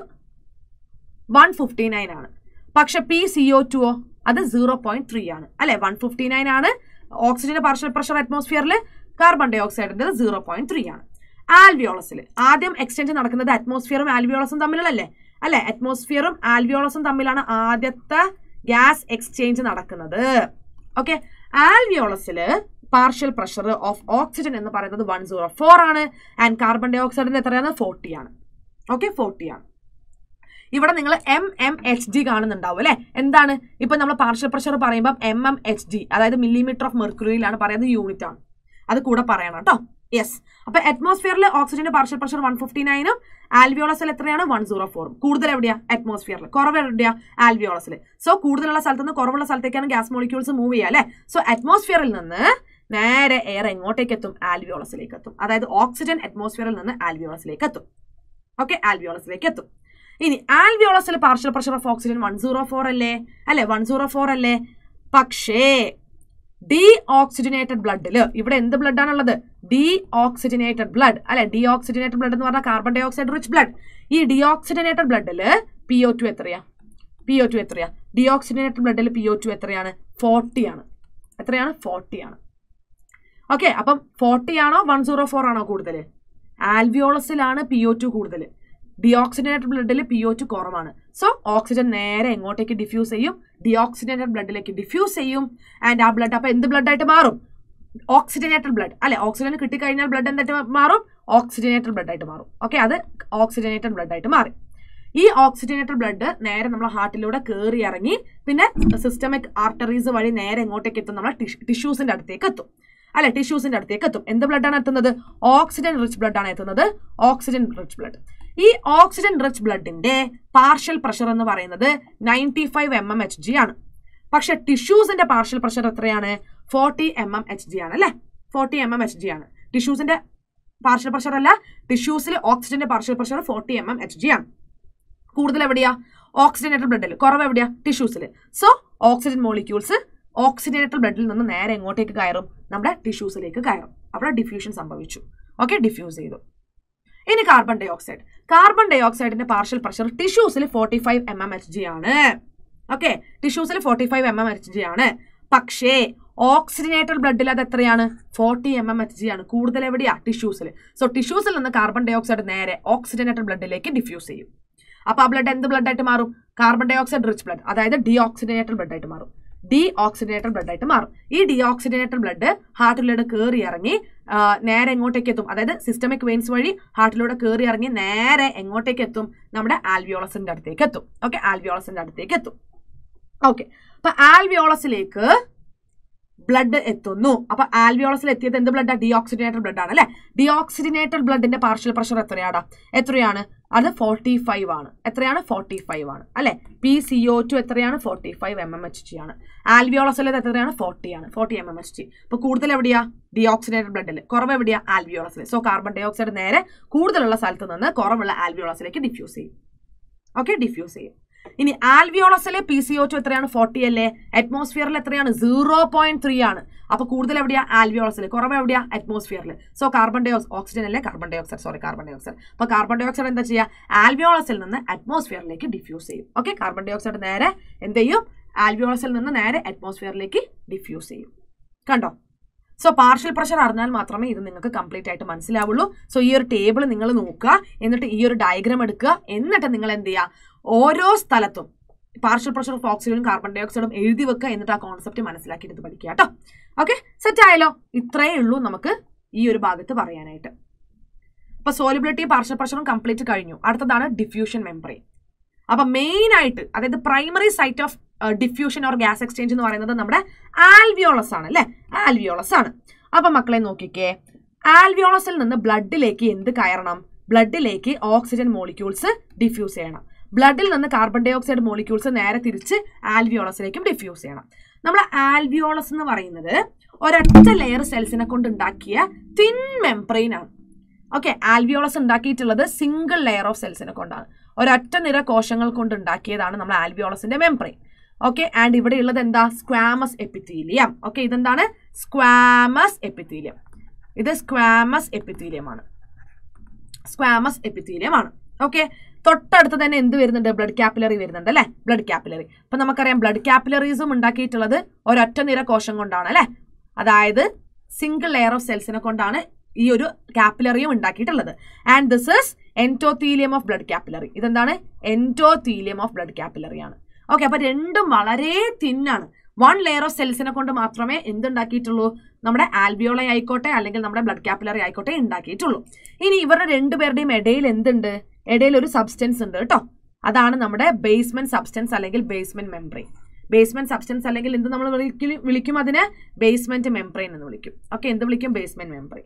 വൺ ഫിഫ്റ്റി നയൻ ആണ് പക്ഷെ പി സി ഒ ടു അത് സീറോ പോയിന്റ് ത്രീ ആണ് അല്ലെ വൺ ഫിഫ്റ്റി നയൻ ആണ് ഓക്സിജന്റെ പാർഷ്യൽ പ്രഷർ അറ്റ്മോസ്ഫിയറിൽ കാർബൺ ഡൈ ഓക്സൈഡിന്റെ സീറോ പോയിന്റ് ത്രീ ആണ് ആൽവിയോളസിൽ ആദ്യം എക്സ്ചേഞ്ച് നടക്കുന്നത് അറ്റ്മോസ്ഫിയറും ആൽവിയോളസും തമ്മിലല്ലേ അല്ലെ അറ്റ്മോസ്ഫിയറും ആൽവിയോളസും തമ്മിലാണ് ആദ്യത്തെ ഗ്യാസ് എക്സ്ചേഞ്ച് നടക്കുന്നത് ഓക്കെ ആൽവിയോളസിൽ പാർഷ്യൽ പ്രഷർ ഓഫ് ഓക്സിജൻ എന്ന് പറയുന്നത് വൺ സീറോ ഫോർ ആണ് ആൻഡ് കാർബൺ ഡൈ ഓക്സൈഡിന്റെ എത്രയാണ് ഫോർട്ടി ആണ് ഓക്കെ ഫോർട്ടി ആണ് ഇവിടെ നിങ്ങൾ എം എം എച്ച് ഡി കാണുന്നുണ്ടാവും അല്ലെ എന്താണ് ഇപ്പൊ നമ്മൾ പാർഷ്യൽ പ്രഷർ പറയുമ്പോൾ എം എം എച്ച് ഡി അതായത് മില്ലിമീറ്റർ ഓഫ് മെർക്കുറിയിലാണ് പറയുന്നത് യൂണിറ്റ് ആണ് അത് കൂടെ പറയണം കേട്ടോ യെസ് അപ്പൊ അറ്റ്മോസ്ഫിയറിൽ ഓക്സിജന്റെ പാർഷ്യൽ പ്രഷർ വൺ ഫിഫ്റ്റി നയനും ആൽവിയോളസിൽ എത്രയാണ് വൺ സീറോ ഫോറും കൂടുതൽ എവിടെയാ അറ്റ്മോസ്ഫിയറിൽ കുറവ് എവിടെയാ ആൽവിയോളസിൽ സോ കൂടുതലുള്ള സ്ഥലത്ത് നിന്ന് കുറവുള്ള സ്ഥലത്തേക്കാണ് ഗ്യാസ് മോളിക്യൂൾസ് മൂവ് ചെയ്യുക അല്ലെ സോ അറ്റ്മോസ്ഫിയറിൽ നിന്ന് നേരെ എയർ എങ്ങോട്ടേക്ക് എത്തും ആൽവിയോളസിലേക്ക് എത്തും അതായത് ഓക്സിജൻ അറ്റ്മോസ്ഫിയറിൽ നിന്ന് ആൽവിയോളസിലേക്ക് എത്തും ഓക്കെ ആൽവിയോളസിലേക്ക് എത്തും ഇനി ആൽവിയോളസിൽ partial pressure of oxygen one zero four അല്ലേ അല്ലെ വൺ സീറോ ഫോർ അല്ലേ പക്ഷേ ഡി ഓക്സിജനേറ്റഡ് ബ്ലഡിൽ ഇവിടെ എന്ത് ബ്ലഡ് ആണുള്ളത് ഡി ഓക്സിജനേറ്റഡ് ബ്ലഡ് അല്ലെ ഡി ഓക്സിജനേറ്റഡ് ബ്ലഡ് എന്ന് പറഞ്ഞാൽ carbon dioxide rich blood ഈ ഡി ഓക്സിജനേറ്റഡ് ബ്ലഡിൽ പി ഒ ടു എത്രയാ പി ഒ ടു എത്രയാ ഡി ഓക്സിജനേറ്റഡ് ബ്ലഡിൽ പി ഒ ടു എത്രയാണ് ഫോർട്ടി ആണ് എത്രയാണ് ഫോർട്ടി ആണ് ഓക്കെ അപ്പം ഫോർട്ടി ആണോ വൺ സീറോ ഫോർ ആണോ കൂടുതൽ ആൽവിയോളസിലാണ് പി ഒ ടു കൂടുതൽ ഡിയോക്സിജനേറ്റഡ് ബ്ലഡിൽ പി ഒ ടു കുറവാണ് സോ ഓക്സിജൻ നേരെ എങ്ങോട്ടേക്ക് ഡിഫ്യൂസ് ചെയ്യും ഡിയോക്സിജനേറ്റഡ് ബ്ലഡിലേക്ക് ഡിഫ്യൂസ് ചെയ്യും ആൻഡ് ആ ബ്ലഡ് അപ്പോൾ എന്ത് ബ്ലഡ് ആയിട്ട് മാറും ഓക്സിജനേറ്റഡ് ബ്ലഡ് അല്ലെ ഓക്സിജൻ കിട്ടിക്കഴിഞ്ഞാൽ ബ്ലഡ് എന്തായിട്ട് മാറും ഓക്സിജനേറ്റഡ് ബ്ലഡ് ആയിട്ട് മാറും ഓക്കെ അത് ഓക്സിജനേറ്റഡ് ബ്ലഡ് ആയിട്ട് മാറി ഈ ഓക്സിജനേറ്റഡ് ബ്ലഡ് നേരെ നമ്മുടെ ഹാർട്ടിലൂടെ കയറി ഇറങ്ങി പിന്നെ സിസ്റ്റമിക് ആർട്ടറീസ് വഴി നേരെ എങ്ങോട്ടേക്ക് എത്തും നമ്മുടെ ടിഷ്യൂസിന്റെ അടുത്തേക്ക് എത്തും അല്ലെ ടിഷ്യൂസിന്റെ അടുത്തേക്ക് എത്തും എന്ത് ബ്ലഡാണ് എത്തുന്നത് ഓക്സിജൻ റിച്ച് ബ്ലഡ് ആണ് എത്തുന്നത് ഓക്സിജൻ റിച്ച് ബ്ലഡ് ഈ ഓക്സിജൻ റിച്ച് ബ്ലഡിന്റെ പാർഷ്യൽ പ്രഷർ എന്ന് പറയുന്നത് ninety five M M H G ആണ് പക്ഷെ ടിഷ്യൂസിന്റെ പാർഷ്യൽ പ്രഷർ എത്രയാണ് forty M M H G ആണ് അല്ലെ forty M M H G ആണ് ടിഷ്യൂസിന്റെ പാർഷ്യൽ പ്രഷർ അല്ല ടിഷ്യൂസിൽ ഓക്സിജന്റെ partial pressure forty M M H G ആണ് കൂടുതൽ എവിടെയാ ഓക്സിജനേറ്റഡ് ബ്ലഡിൽ കുറവ് എവിടെയാ ടിഷ്യൂസിൽ സോ ഓക്സിജൻ മോളിക്യൂൾസ് ഓക്സിജനേറ്റഡ് ബ്ലഡിൽ നിന്ന് നേരെ എങ്ങോട്ടേക്ക് കയറും നമ്മുടെ ടിഷ്യൂസിലേക്ക് കയറും അവിടെ ഡിഫ്യൂഷൻ സംഭവിച്ചു ഓക്കെ ഡിഫ്യൂസ് ചെയ്തു ഇനി carbon dioxide carbon dye ഓക്സൈഡിന്റെ പാർഷ്യൽ പ്രഷർ ടിഷ്യൂസിൽ forty five M M H G ആണ് ഓക്കെ ടിഷ്യൂസിൽ forty five M M H G ആണ് പക്ഷേ ഓക്സിജനേറ്റഡ് ബ്ലഡിൽ അത് എത്രയാണ് forty M M H G ആണ് കൂടുതൽ എവിടെയാ ടിഷ്യൂസിൽ സോ ടിഷ്യൂസിൽ നിന്ന് കാർബൺ ഡൈ ഓക്സൈഡ് നേരെ ഓക്സിജനേറ്റഡ് ബ്ലഡിലേക്ക് ഡിഫ്യൂസ് ചെയ്യും അപ്പോൾ ആ ബ്ലഡ് എന്ത് ബ്ലഡ് ആയിട്ട് മാറും carbon dioxide rich blood അതായത് ഡി ഓക്സിജനേറ്റഡ് ബ്ലഡ് ആയിട്ട് മാറും ഡി ഓക്സിജനേറ്റഡ് ബ്ലഡ് ആയിട്ട് മാറും ഈ ഡി ഓക്സിജനേറ്റഡ് ബ്ലഡ് ഹാർട്ടിലൂടെ കയറി ഇറങ്ങി ആ, നേരെ എങ്ങോട്ടേക്ക് എത്തും അതായത് സിസ്റ്റമിക് വെയിൻസ് വഴി ഹാർട്ടിലൂടെ കയറി ഇറങ്ങി നേരെ എങ്ങോട്ടേക്ക് എത്തും നമ്മുടെ ആൽവിയോളസിന്റെ അടുത്തേക്ക് എത്തും ഓക്കെ ആൽവിയോളസിന്റെ അടുത്തേക്ക് എത്തും ഓക്കെ അപ്പൊ ആൽവിയോളസിലേക്ക് ബ്ലഡ് എത്തുന്നു അപ്പൊ ആൽവിയോളസിൽ എത്തിയത് എന്ത് ബ്ലഡ് ഡിയോക്സിജനേറ്റഡ് ബ്ലഡ് ആണ് അല്ലെ ഡിയോക്സിജനേറ്റഡ് ബ്ലഡിന്റെ പാർഷ്യൽ പ്രഷർ എത്രയാണ് എത്രയാണ് അത് ഫോർട്ടി ഫൈവ് ആണ് എത്രയാണ് ഫോർട്ടി ഫൈവ് ആണ് അല്ലെ പി സി ഒ ടു എത്രയാണ് forty five M M H G ആണ് ആൽവിയോളസിൽ എത്രയാണ് ഫോർട്ടി ആണ് forty M M H G അപ്പൊ കൂടുതൽ എവിടെയാ ഡിയോക്സിജനേറ്റഡ് ബ്ലഡിൽ കുറവ് എവിടെയാ ആൽവിയോളസിൽ സോ കാർബൺ ഡൈ ഓക്സൈഡ് നേരെ കൂടുതലുള്ള സ്ഥലത്ത് നിന്ന് കുറവുള്ള ആൽവിയോളസിലേക്ക് ഡിഫ്യൂസ് ചെയ്യും ഓക്കെ ഡിഫ്യൂസ് ചെയ്യും ഇനി ആൽവിയോളസിലെ പി സി ഒ ടു എത്രയാണ് ഫോർട്ടി അല്ലേ അറ്റ്മോസ്ഫിയറിൽ എത്രയാണ് സീറോ പോയിന്റ് ത്രീ ആണ് അപ്പൊ കൂടുതൽ എവിടെയാ ആൽവിയോളസിൽ കുറവ് എവിടെയാ അറ്റ്മോസ്ഫിയറിൽ സോ കാർബൺ ഡൈ ഓക്സിജൻ അല്ലേ carbon dioxide sorry carbon dioxide അപ്പൊ കാർബൺ ഡൈ ഓക്സൈഡ് എന്താ ചെയ്യുക ആൽവിയോളസിൽ നിന്ന് അറ്റ്മോസ്ഫിയറിലേക്ക് ഡിഫ്യൂസ് ചെയ്യും ഓക്കെ കാർബൺ ഡൈ ഓക്സൈഡ് നേരെ എന്ത് ചെയ്യും ആൽവിയോളസിൽ നിന്ന് നേരെ അറ്റ്മോസ്ഫിയറിലേക്ക് ഡിഫ്യൂസ് ചെയ്യും കണ്ടോ സോ പാർഷ്യൽ പ്രഷർ അറിഞ്ഞാൽ മാത്രമേ ഇത് നിങ്ങൾക്ക് കംപ്ലീറ്റ് ആയിട്ട് മനസ്സിലാവുള്ളൂ സോ ഈ ഒരു ടേബിൾ നിങ്ങൾ നോക്കുക എന്നിട്ട് ഈ ഒരു ഡയഗ്രാം എടുക്കുക എന്നിട്ട് നിങ്ങൾ എന്ത് ചെയ്യുക ഓരോ സ്ഥലത്തും പാർഷ്യൽ പ്രഷർ ഓഫ് ഓക്സിജനും കാർബൺ ഡൈ ഓക്സൈഡും എഴുതി വെക്കുക എന്നിട്ട് ആ കോൺസെപ്റ്റ് മനസ്സിലാക്കിയിട്ട് ഇത് പഠിക്കുക കേട്ടോ ഓക്കെ സെറ്റ് ആയല്ലോ ഇത്രയേ ഉള്ളൂ നമുക്ക് ഈ ഒരു ഭാഗത്ത് പറയാനായിട്ട് അപ്പൊ സോലിബിലിറ്റി പാർഷ്യൽ പ്രഷറും കംപ്ലീറ്റ് കഴിഞ്ഞു അടുത്തതാണ് ഡിഫ്യൂഷൻ മെമ്പറൈൻ അപ്പൊ മെയിൻ ആയിട്ട് അതായത് primary site of diffusion or gas exchange എന്ന് പറയുന്നത് നമ്മുടെ ആൽവിയോളസ് ആണ് അല്ലെ ആൽവിയോളസ് ആണ് അപ്പൊ മക്കളെ നോക്കിക്കേ ആൽവിയോളസിൽ നിന്ന് ബ്ലഡിലേക്ക് എന്ത് കയറണം ബ്ലഡിലേക്ക് ഓക്സിജൻ മോളിക്യൂൾസ് ഡിഫ്യൂസ് ചെയ്യണം ബ്ലഡിൽ നിന്ന് കാർബൺ ഡൈ ഓക്സൈഡ് മോളിക്യൂൾസ് നേരെ തിരിച്ച് ആൽവിയോളസിലേക്കും ഡിഫ്യൂസ് ചെയ്യണം നമ്മുടെ ആൽവിയോളസ് എന്ന് പറയുന്നത് ഒരൊറ്റ ലെയർ സെൽസിനെ കൊണ്ട് ഉണ്ടാക്കിയ തിൻ മെംബ്രെയിൻ ആണ് ഓക്കെ ആൽവിയോളസ് ഉണ്ടാക്കിയിട്ടുള്ളത് സിംഗിൾ ലെയർ ഓഫ് സെൽസിനെ കൊണ്ടാണ് ഒരൊറ്റ നിര കോശങ്ങൾ കൊണ്ട് ഉണ്ടാക്കിയതാണ് നമ്മൾ ആൽവിയോളസിന്റെ മെംബ്രെയിൻ ഓക്കെ ആൻഡ് ഇവിടെ ഉള്ളത് എന്താ സ്ക്വാമസ് എപ്പിത്തീലിയം ഓക്കെ ഇതെന്താണ് സ്ക്വാമസ് എപ്പിത്തീലിയം ഇത് സ്ക്വാമസ് എപ്പിത്തീലിയം ആണ് സ്ക്വാമസ് എപ്പിത്തീലിയം ആണ് ഓക്കെ തൊട്ടടുത്ത് തന്നെ എന്ത് വരുന്നുണ്ട് ബ്ലഡ് കാപ്പിലറി വരുന്നുണ്ട് അല്ലെ ബ്ലഡ് കാപ്പിലറി അപ്പൊ നമുക്കറിയാം ബ്ലഡ് കാപ്പിലറീസും ഉണ്ടാക്കിയിട്ടുള്ളത് ഒരൊറ്റ നിര കോശം കൊണ്ടാണ് അല്ലെ അതായത് സിംഗിൾ ലെയർ ഓഫ് സെൽസിനെ കൊണ്ടാണ് ഈ ഒരു കാപ്പിലറിയും ഉണ്ടാക്കിയിട്ടുള്ളത് and this is endothelium of blood capillary ഇതെന്താണ് എൻറ്റോത്തീലിയം ഓഫ് ബ്ലഡ് കാപ്പിലറി ആണ് ഓക്കെ അപ്പൊ രണ്ടും വളരെ തിന്നാണ് വൺ ലെയർ ഓഫ് സെൽസിനെ കൊണ്ട് മാത്രമേ എന്തുണ്ടാക്കിയിട്ടുള്ളൂ നമ്മുടെ ആൽബിയോള ആയിക്കോട്ടെ അല്ലെങ്കിൽ നമ്മുടെ ബ്ലഡ് കാപ്പിലറി ആയിക്കോട്ടെ ഉണ്ടാക്കിയിട്ടുള്ളൂ ഇനി ഇവരുടെ രണ്ടുപേരുടെയും ഇടയിൽ എന്തുണ്ട് ഇടയിൽ ഒരു സബ്സ്റ്റൻസ് ഉണ്ട് കേട്ടോ അതാണ് നമ്മുടെ ബേസ്മെന്റ് സബ്സ്റ്റൻസ് അല്ലെങ്കിൽ ബേസ്മെന്റ് മെംബ്രെയിൻ ബേസ്മെന്റ് സബ്സ്റ്റൻസ് അല്ലെങ്കിൽ എന്ത് നമ്മൾ വിളിക്കും വിളിക്കും അതിന് ബേസ്മെന്റ് മെംബ്രെയിൻ എന്ന് വിളിക്കും ഓക്കെ എന്ത് വിളിക്കും basement membrane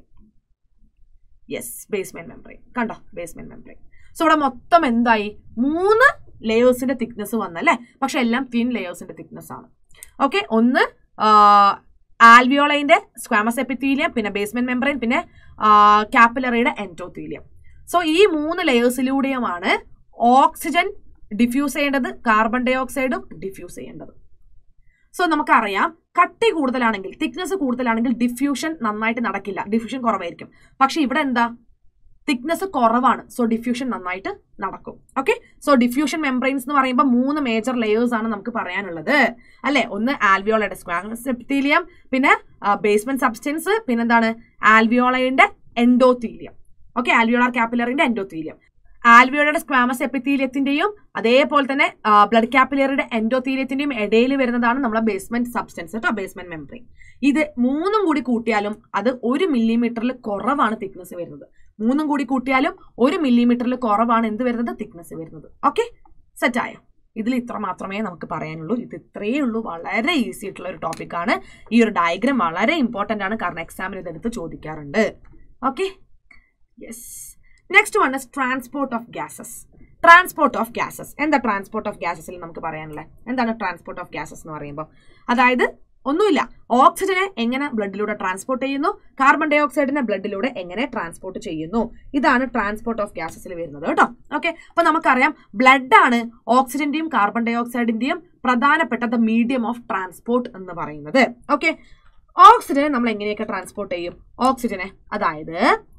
yes basement membrane കണ്ടോ ബേസ്മെന്റ് മെംബ്രെയിൻ സോ ഇവിടെ മൊത്തം എന്തായി മൂന്ന് ലെയേഴ്സിന്റെ തിക്നെസ് വന്നല്ലേ പക്ഷെ എല്ലാം തിൻ ലെയേഴ്സിന്റെ തിക്നെസ് ആണ് ഓക്കെ ഒന്ന് ആൽവിയോളൈന്റെ സ്ക്വാമസ് എപ്പിത്തീലിയം പിന്നെ ബേസ്മെന്റ് മെംബ്രെയിൻ പിന്നെ കാപ്പിലറിയുടെ എൻറ്റോത്തീലിയം സോ ഈ മൂന്ന് ലെയേഴ്സിലൂടെയുമാണ് ഓക്സിജൻ ഡിഫ്യൂസ് ചെയ്യേണ്ടത് കാർബൺ ഡൈ ഓക്സൈഡും ഡിഫ്യൂസ് ചെയ്യേണ്ടത് സോ നമുക്കറിയാം കട്ടി കൂടുതലാണെങ്കിൽ തിക്നെസ് കൂടുതലാണെങ്കിൽ ഡിഫ്യൂഷൻ നന്നായിട്ട് നടക്കില്ല ഡിഫ്യൂഷൻ കുറവായിരിക്കും പക്ഷെ ഇവിടെ എന്താ തിക്നെസ് കുറവാണ് സോ ഡിഫ്യൂഷൻ നന്നായിട്ട് നടക്കും ഓക്കെ സോ ഡിഫ്യൂഷൻ മെംബ്രെയിൻസ് എന്ന് പറയുമ്പോൾ മൂന്ന് മേജർ ലെയേഴ്സ് ആണ് നമുക്ക് പറയാനുള്ളത് അല്ലെ ഒന്ന് ആൽവിയോളയുടെ സ്ക്വാമസ് എപ്പിത്തീലിയം പിന്നെ ബേസ്മെന്റ് സബ്സ്റ്റൻസ് പിന്നെന്താണ് ആൽവിയോളയുടെ എൻഡോത്തീലിയം ഓക്കെ ആൽവിയോളാർ കാപ്പിലറിന്റെ എൻഡോത്തീലിയം ആൽവിയോളയുടെ സ്ക്വാമസ് എപ്പിത്തീലിയത്തിന്റെയും അതേപോലെ തന്നെ ബ്ലഡ് കാപ്പിലറിയുടെ എൻഡോത്തീലിയത്തിന്റെയും ഇടയിൽ വരുന്നതാണ് നമ്മളെ ബേസ്മെന്റ് സബ്സ്റ്റൻസ് കേട്ടോ ബേസ്മെന്റ് മെംബ്രെയിൻ ഇത് മൂന്നും കൂടി കൂട്ടിയാലും അത് ഒരു മില്ലിമീറ്ററിൽ കുറവാണ് തിക്നെസ് വരുന്നത് മൂന്നും കൂടി കൂട്ടിയാലും ഒരു മില്ലിമീറ്ററിൽ കുറവാണ് എന്ത് വരുന്നത് തിക്നെസ് വരുന്നത് ഓക്കെ സെറ്റായോ ഇതിൽ ഇത്ര മാത്രമേ നമുക്ക് പറയാനുള്ളൂ ഇത് ഇത്രയേ ഉള്ളൂ വളരെ ഈസി ആയിട്ടുള്ള ഒരു ടോപ്പിക്കാണ് ഈ ഒരു ഡയഗ്രാം വളരെ ഇമ്പോർട്ടൻ്റ് ആണ് കാരണം എക്സാമിന് ഇതെടുത്ത് ചോദിക്കാറുണ്ട് okay yes next one is transport of gases transport of gases എന്താ ട്രാൻസ്പോർട്ട് ഓഫ് ഗ്യാസസിൽ നമുക്ക് പറയാനുള്ളത് എന്താണ് ട്രാൻസ്പോർട്ട് ഓഫ് ഗ്യാസസ് എന്ന് പറയുമ്പോൾ അതായത് ഒന്നുമില്ല ഓക്സിജനെ എങ്ങനെ ബ്ലഡിലൂടെ ട്രാൻസ്പോർട്ട് ചെയ്യുന്നു കാർബൺ ഡൈ ഓക്സൈഡിനെ ബ്ലഡിലൂടെ എങ്ങനെ ട്രാൻസ്പോർട്ട് ചെയ്യുന്നു ഇതാണ് ട്രാൻസ്പോർട്ട് ഓഫ് ഗ്യാസസിൽ വരുന്നത് കേട്ടോ ഓക്കെ അപ്പൊ നമുക്കറിയാം ബ്ലഡ് ആണ് ഓക്സിജന്റെയും കാർബൺ ഡൈ ഓക്സൈഡിന്റെയും പ്രധാനപ്പെട്ട ദ മീഡിയം ഓഫ് ട്രാൻസ്പോർട്ട് എന്ന് പറയുന്നത് ഓക്കെ ഓക്സിജനെ നമ്മൾ എങ്ങനെയൊക്കെ ട്രാൻസ്പോർട്ട് ചെയ്യും ഓക്സിജനെ അതായത്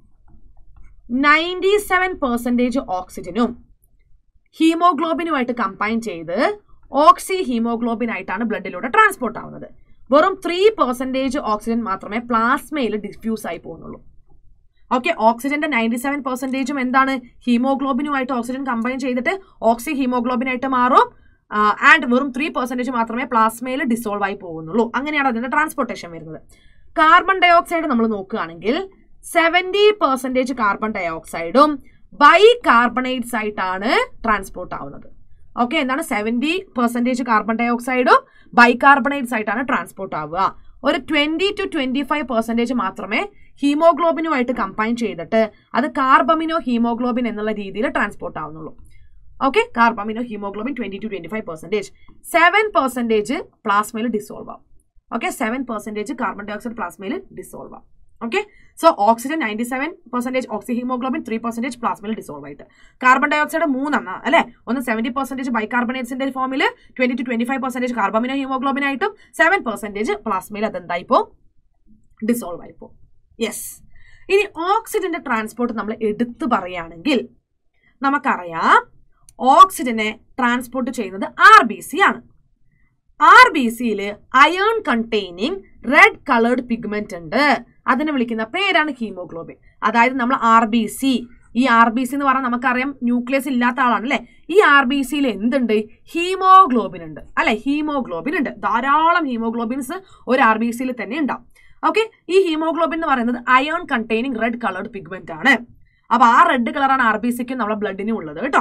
നയൻറ്റി സെവൻ പെർസെൻറ്റേജ് ഓക്സിജനും ഹീമോഗ്ലോബിനുമായിട്ട് കമ്പൈൻ ചെയ്ത് ഓക്സി ഹീമോഗ്ലോബിൻ ആയിട്ടാണ് ബ്ലഡിലൂടെ ട്രാൻസ്പോർട്ട് ആവുന്നത് വെറും ത്രീ പെർസെൻറ്റേജ് ഓക്സിജൻ മാത്രമേ പ്ലാസ്മയിൽ ഡിഫ്യൂസ് ആയി പോകുന്നുള്ളൂ ഓക്കെ ഓക്സിജന്റെ നയൻറ്റി സെവൻ പെർസെൻറ്റേജും എന്താണ് ഹീമോഗ്ലോബിനുമായിട്ട് ഓക്സിജൻ കമ്പൈൻ ചെയ്തിട്ട് ഓക്സി ഹീമോഗ്ലോബിനായിട്ട് മാറും ആൻഡ് വെറും ത്രീ പെർസെൻറ്റേജ് മാത്രമേ പ്ലാസ്മയിൽ ഡിസോൾവ് ആയി പോകുന്നുള്ളൂ അങ്ങനെയാണ് അതിന്റെ ട്രാൻസ്പോർട്ടേഷൻ വരുന്നത് കാർബൺ ഡൈ ഓക്സൈഡ് നമ്മൾ നോക്കുകയാണെങ്കിൽ സെവൻറ്റി പെർസെൻറ്റേജ് കാർബൺ ഡൈ ഓക്സൈഡും ബൈ കാർബണേറ്റ്സ് ആയിട്ടാണ് ട്രാൻസ്പോർട്ട് ആവുന്നത് ഓക്കെ എന്താണ് സെവൻറ്റി പെർസെൻറ്റേജ് കാർബൺ ഡൈ ഓക്സൈഡും ബൈകാർബണേറ്റ്സ് ആയിട്ടാണ് ട്രാൻസ്പോർട്ട് ആവുക ഒരു twenty two twenty five percentage മാത്രമേ ഹീമോഗ്ലോബിനുമായിട്ട് കമ്പൈൻ ചെയ്തിട്ട് അത് കാർബമിനോ ഹീമോഗ്ലോബിൻ എന്നുള്ള രീതിയിൽ ട്രാൻസ്പോർട്ട് ആവുന്നുള്ളൂ okay carbamino haemoglobin twenty two twenty five percentage seven percentage പ്ലാസ്മയിൽ ഡിസോൾവ് ആവും okay seven percentage carbon dioxide പ്ലാസ്മയിൽ ഡിസോൾവ് ആവും okay so oxygen ninety seven percentage ഓക്സി ഹീമോഗ്ലോബിൻ ത്രീ പെർസെൻറ്റേജ് പ്ലാസ്മയിൽ ഡിസോൾവ് ആയിട്ട് carbon dioxide മൂന്നെണ്ണം അല്ലെ ഒന്ന് seventy percentage ബൈകാർബണേറ്റ്സിന്റെ ഫോമിൽ twenty two twenty five percentage carbamino haemoglobin ആയിട്ടും സെവൻ പെർസെൻറ്റേജ് പ്ലാസ്മയിൽ അതെന്തായിപ്പോ ഡിസോൾവ് ആയിപ്പോ യെസ് ഇനി ഓക്സിജന്റെ ട്രാൻസ്പോർട്ട് നമ്മൾ എടുത്തു പറയുകയാണെങ്കിൽ നമുക്കറിയാം ഓക്സിജനെ ട്രാൻസ്പോർട്ട് ചെയ്യുന്നത് ആർ ബി സി ആണ് ആർ ബി സിയിൽ iron containing red coloured pigment ഉണ്ട് അതിനെ വിളിക്കുന്ന പേരാണ് ഹീമോഗ്ലോബിൻ അതായത് നമ്മൾ ആർ ബി സി ഈ ആർ ബി സി എന്ന് പറഞ്ഞാൽ നമുക്കറിയാം ന്യൂക്ലിയസ് ഇല്ലാത്ത ആളാണ് അല്ലെ ഈ ആർ ബി സിയിൽ എന്തുണ്ട് ഹീമോഗ്ലോബിൻ ഉണ്ട് അല്ലെ ഹീമോഗ്ലോബിൻ ഉണ്ട് ധാരാളം ഹീമോഗ്ലോബിൻസ് ഒരു ആർ ബി സിയിൽ തന്നെ ഉണ്ടാവും ഓക്കെ ഈ ഹീമോഗ്ലോബിൻ എന്ന് പറയുന്നത് iron containing red coloured pigment ആണ് അപ്പൊ ആ റെഡ് കളറാണ് ആർ ബി സിക്കും നമ്മളെ ബ്ലഡിനും ഉള്ളത് കേട്ടോ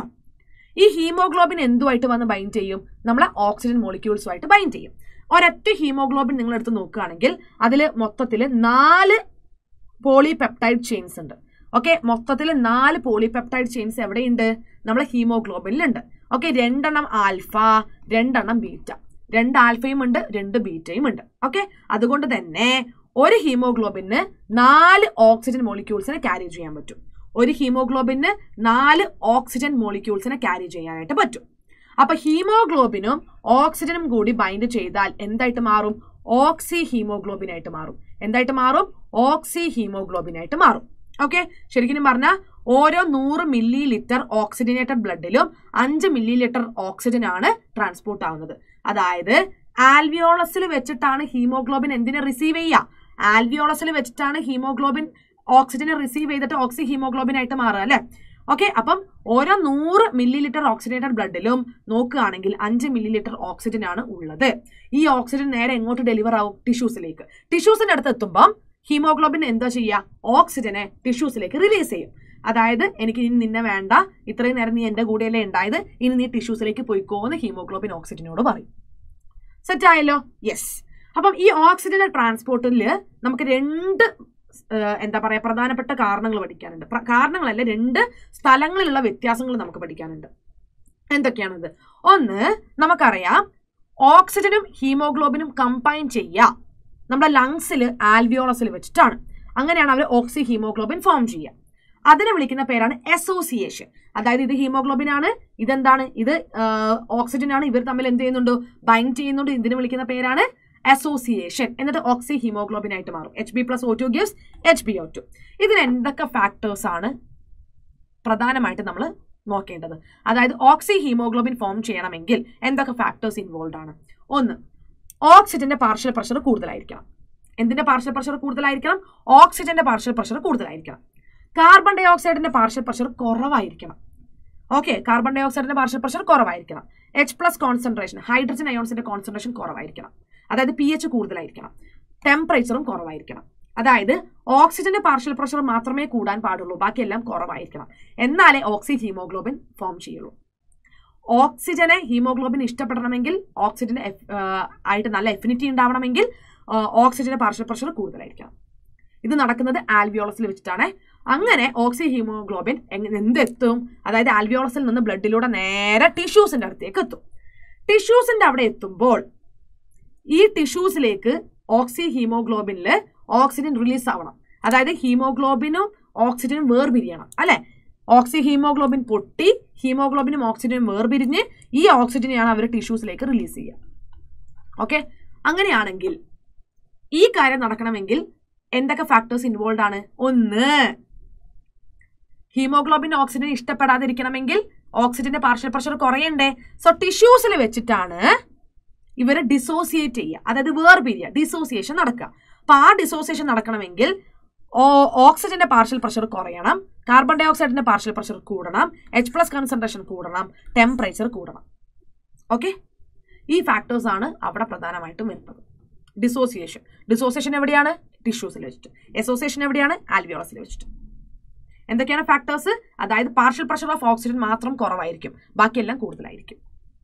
ഈ ഹീമോഗ്ലോബിൻ എന്തുമായിട്ട് വന്ന് ബൈൻഡ് ചെയ്യും നമ്മളെ ഓക്സിജൻ മോളിക്യൂൾസുമായിട്ട് ബൈൻഡ് ചെയ്യും ഒരൊറ്റ ഹീമോഗ്ലോബിൻ നിങ്ങൾ എടുത്ത് നോക്കുകയാണെങ്കിൽ അതിൽ മൊത്തത്തിൽ നാല് പോളിപെപ്റ്റൈഡ് ചെയിൻസ് ഉണ്ട് ഓക്കെ മൊത്തത്തിൽ നാല് പോളിപെപ്റ്റൈഡ് ചെയിൻസ് എവിടെയുണ്ട് നമ്മളെ ഹീമോഗ്ലോബിനിലുണ്ട് ഓക്കെ രണ്ടെണ്ണം ആൽഫ രണ്ടെണ്ണം ബീറ്റ രണ്ട് ആൽഫയും ഉണ്ട് രണ്ട് ബീറ്റയും ഉണ്ട് ഓക്കെ അതുകൊണ്ട് തന്നെ ഒരു ഹീമോഗ്ലോബിന് നാല് ഓക്സിജൻ മോളിക്യൂൾസിനെ ക്യാരി ചെയ്യാൻ പറ്റും ഒരു ഹീമോഗ്ലോബിന് നാല് ഓക്സിജൻ മോളിക്യൂൾസിനെ ക്യാരി ചെയ്യാനായിട്ട് പറ്റും അപ്പൊ ഹീമോഗ്ലോബിനും ഓക്സിജനും കൂടി ബൈൻഡ് ചെയ്താൽ എന്തായിട്ട് മാറും ഓക്സി ഹീമോഗ്ലോബിനായിട്ട് മാറും എന്തായിട്ട് മാറും ഓക്സി ഹീമോഗ്ലോബിനായിട്ട് മാറും ഓക്കെ ശരിക്കും പറഞ്ഞാൽ ഓരോ നൂറ് മില്ലി ലിറ്റർ ഓക്സിജനേറ്റഡ് ബ്ലഡിലും അഞ്ച് മില്ലി ലിറ്റർ ഓക്സിജൻ ആണ് ട്രാൻസ്പോർട്ട് ആവുന്നത് അതായത് ആൽവിയോളസിൽ വെച്ചിട്ടാണ് ഹീമോഗ്ലോബിൻ എന്തിനെ റിസീവ് ചെയ്യുക ആൽവിയോളസിൽ വെച്ചിട്ടാണ് ഹീമോഗ്ലോബിൻ ഓക്സിജനെ റിസീവ് ചെയ്തിട്ട് ഓക്സി ഹീമോഗ്ലോബിൻ ആയിട്ട് മാറുക അല്ലെ ഓക്കെ അപ്പം ഓരോ നൂറ് മില്ലി ലിറ്റർ ഓക്സിജനേറ്റഡ് ബ്ലഡിലും നോക്കുകയാണെങ്കിൽ അഞ്ച് മില്ലി ലിറ്റർ ഓക്സിജൻ ആണ് ഉള്ളത് ഈ ഓക്സിജൻ നേരെ എങ്ങോട്ട് ഡെലിവർ ആവും ടിഷ്യൂസിലേക്ക് ടിഷ്യൂസിന്റെ അടുത്ത് എത്തുമ്പം ഹീമോഗ്ലോബിൻ എന്താ ചെയ്യുക ഓക്സിജനെ ടിഷ്യൂസിലേക്ക് റിലീസ് ചെയ്യും അതായത് എനിക്ക് ഇനി നിന്നെ വേണ്ട ഇത്രയും നേരം നീ എന്റെ കൂടെയല്ലേ ഉണ്ടായത് ഇനി നീ ടിഷ്യൂസിലേക്ക് പോയിക്കോ എന്ന് ഹീമോഗ്ലോബിൻ ഓക്സിജനോട് പറയും സെറ്റ് ആയല്ലോ യെസ് അപ്പം ഈ ഓക്സിജന്റെ ട്രാൻസ്പോർട്ടിൽ നമുക്ക് രണ്ട് ഏഹ്, എന്താ പറയാ പ്രധാനപ്പെട്ട കാരണങ്ങൾ പഠിക്കാനുണ്ട് പ്ര- കാരണങ്ങളല്ല രണ്ട് സ്ഥലങ്ങളിലുള്ള വ്യത്യാസങ്ങൾ നമുക്ക് പഠിക്കാനുണ്ട് എന്തൊക്കെയാണത് ഒന്ന് നമുക്കറിയാം ഓക്സിജനും ഹീമോഗ്ലോബിനും കമ്പൈൻ ചെയ്യുക നമ്മുടെ ലങ്സിൽ ആൽവിയോളസിൽ വെച്ചിട്ടാണ് അങ്ങനെയാണ് അവർ ഓക്സി ഹീമോഗ്ലോബിൻ ഫോം ചെയ്യുക അതിനെ വിളിക്കുന്ന പേരാണ് അസോസിയേഷൻ അതായത് ഇത് ഹീമോഗ്ലോബിൻ ആണ് ഇതെന്താണ് ഇത് ഓക്സിജൻ ആണ് ഇവർ തമ്മിൽ എന്ത് ചെയ്യുന്നുണ്ട് ബൈൻഡ് ചെയ്യുന്നുണ്ട് ഇതിന് വിളിക്കുന്ന പേരാണ് അസോസിയേഷൻ എന്നിട്ട് ഓക്സി ഹീമോഗ്ലോബിൻ ആയിട്ട് മാറും H B plus O two gives H B O two ഇതിന് എന്തൊക്കെ ഫാക്ടേഴ്സ് ആണ് പ്രധാനമായിട്ട് നമ്മൾ നോക്കേണ്ടത് അതായത് ഓക്സി ഹീമോഗ്ലോബിൻ ഫോം ചെയ്യണമെങ്കിൽ എന്തൊക്കെ ഫാക്ടേഴ്സ് ഇൻവോൾവ് ആണ് ഒന്ന് ഓക്സിജന്റെ പാർഷ്യൽ പ്രഷർ കൂടുതലായിരിക്കണം എന്തിന്റെ പാർഷ്യൽ പ്രഷർ കൂടുതലായിരിക്കണം ഓക്സിജന്റെ പാർഷ്യൽ പ്രഷർ കൂടുതലായിരിക്കണം കാർബൺ ഡൈ ഓക്സൈഡിന്റെ പാർഷ്യൽ പ്രഷർ കുറവായിരിക്കണം ഓക്കെ കാർബൺ ഡൈ ഓക്സൈഡിന്റെ പാർഷ്യൽ പ്രഷർ കുറവായിരിക്കണം എച്ച് പ്ലസ് കോൺസെൻട്രേഷൻ ഹൈഡ്രജൻ അയോൺസിന്റെ കോൺസെൻട്രേഷൻ കുറവായിരിക്കണം അതായത് പി എച്ച് കൂടുതലായിരിക്കണം ടെമ്പറേച്ചറും കുറവായിരിക്കണം അതായത് ഓക്സിജന്റെ പാർഷ്യൽ പ്രഷർ മാത്രമേ കൂടാൻ പാടുള്ളൂ ബാക്കിയെല്ലാം കുറവായിരിക്കണം എന്നാലേ ഓക്സി ഹീമോഗ്ലോബിൻ ഫോം ചെയ്യുള്ളൂ ഓക്സിജനെ ഹീമോഗ്ലോബിൻ ഇഷ്ടപ്പെടണമെങ്കിൽ ഓക്സിജന് ആയിട്ട് നല്ല എഫിനിറ്റി ഉണ്ടാവണമെങ്കിൽ ഓക്സിജന്റെ പാർഷ്യൽ പ്രഷർ കൂടുതലായിരിക്കണം ഇത് നടക്കുന്നത് ആൽവിയോളസിൽ വെച്ചിട്ടാണ് അങ്ങനെ ഓക്സി ഹീമോഗ്ലോബിൻ എങ്ങനെ എന്തെത്തും അതായത് ആൽവിയോളസിൽ നിന്ന് ബ്ലഡിലൂടെ നേരെ ടിഷ്യൂസിന്റെ അടുത്തേക്ക് എത്തും ടിഷ്യൂസിന്റെ അവിടെ എത്തുമ്പോൾ ഈ ടിഷ്യൂസിലേക്ക് ഓക്സി ഹീമോഗ്ലോബിനിൽ ഓക്സിജൻ റിലീസ് ആവണം അതായത് ഹീമോഗ്ലോബിനും ഓക്സിജനും വേർപിരിയണം അല്ലെ ഓക്സി ഹീമോഗ്ലോബിൻ പൊട്ടി ഹീമോഗ്ലോബിനും ഓക്സിജനും വേർപിരിഞ്ഞ് ഈ ഓക്സിജനെയാണ് അവർ ടിഷ്യൂസിലേക്ക് റിലീസ് ചെയ്യുക ഓക്കെ അങ്ങനെയാണെങ്കിൽ ഈ കാര്യം നടക്കണമെങ്കിൽ എന്തൊക്കെ ഫാക്ടേഴ്സ് ഇൻവോൾവ് ആണ് ഒന്ന് ഹീമോഗ്ലോബിൻ ഓക്സിജൻ ഇഷ്ടപ്പെടാതിരിക്കണമെങ്കിൽ ഓക്സിജന്റെ പാർഷ്യൽ പ്രഷർ കുറയണ്ടേ സോ ടിഷ്യൂസിൽ വെച്ചിട്ടാണ് ഇവർ ഡിസോസിയേറ്റ് ചെയ്യുക അതായത് വേർപിരിയ ഡിസോസിയേഷൻ നടക്കുക അപ്പൊ ആ ഡിസോസിയേഷൻ നടക്കണമെങ്കിൽ ഓക്സിജന്റെ പാർഷ്യൽ പ്രഷർ കുറയണം കാർബൺ ഡൈ ഓക്സൈഡിന്റെ പാർഷ്യൽ പ്രഷർ കൂടണം എച്ച് പ്ലസ് കോൺസെൻട്രേഷൻ കൂടണം ടെമ്പറേച്ചർ കൂടണം ഓക്കെ ഈ ഫാക്ടേഴ്സ് ആണ് അവിടെ പ്രധാനമായിട്ടും വരുന്നത് ഡിസോസിയേഷൻ ഡിസോസിയേഷൻ എവിടെയാണ് ടിഷ്യൂസിൽ വെച്ചിട്ട് എസോസിയേഷൻ എവിടെയാണ് ആൽവിയോളസിൽ വെച്ചിട്ട് എന്തൊക്കെയാണ് ഫാക്ടേഴ്സ് അതായത് പാർഷ്യൽ പ്രഷർ ഓഫ് ഓക്സിജൻ മാത്രം കുറവായിരിക്കും ബാക്കിയെല്ലാം കൂടുതലായിരിക്കും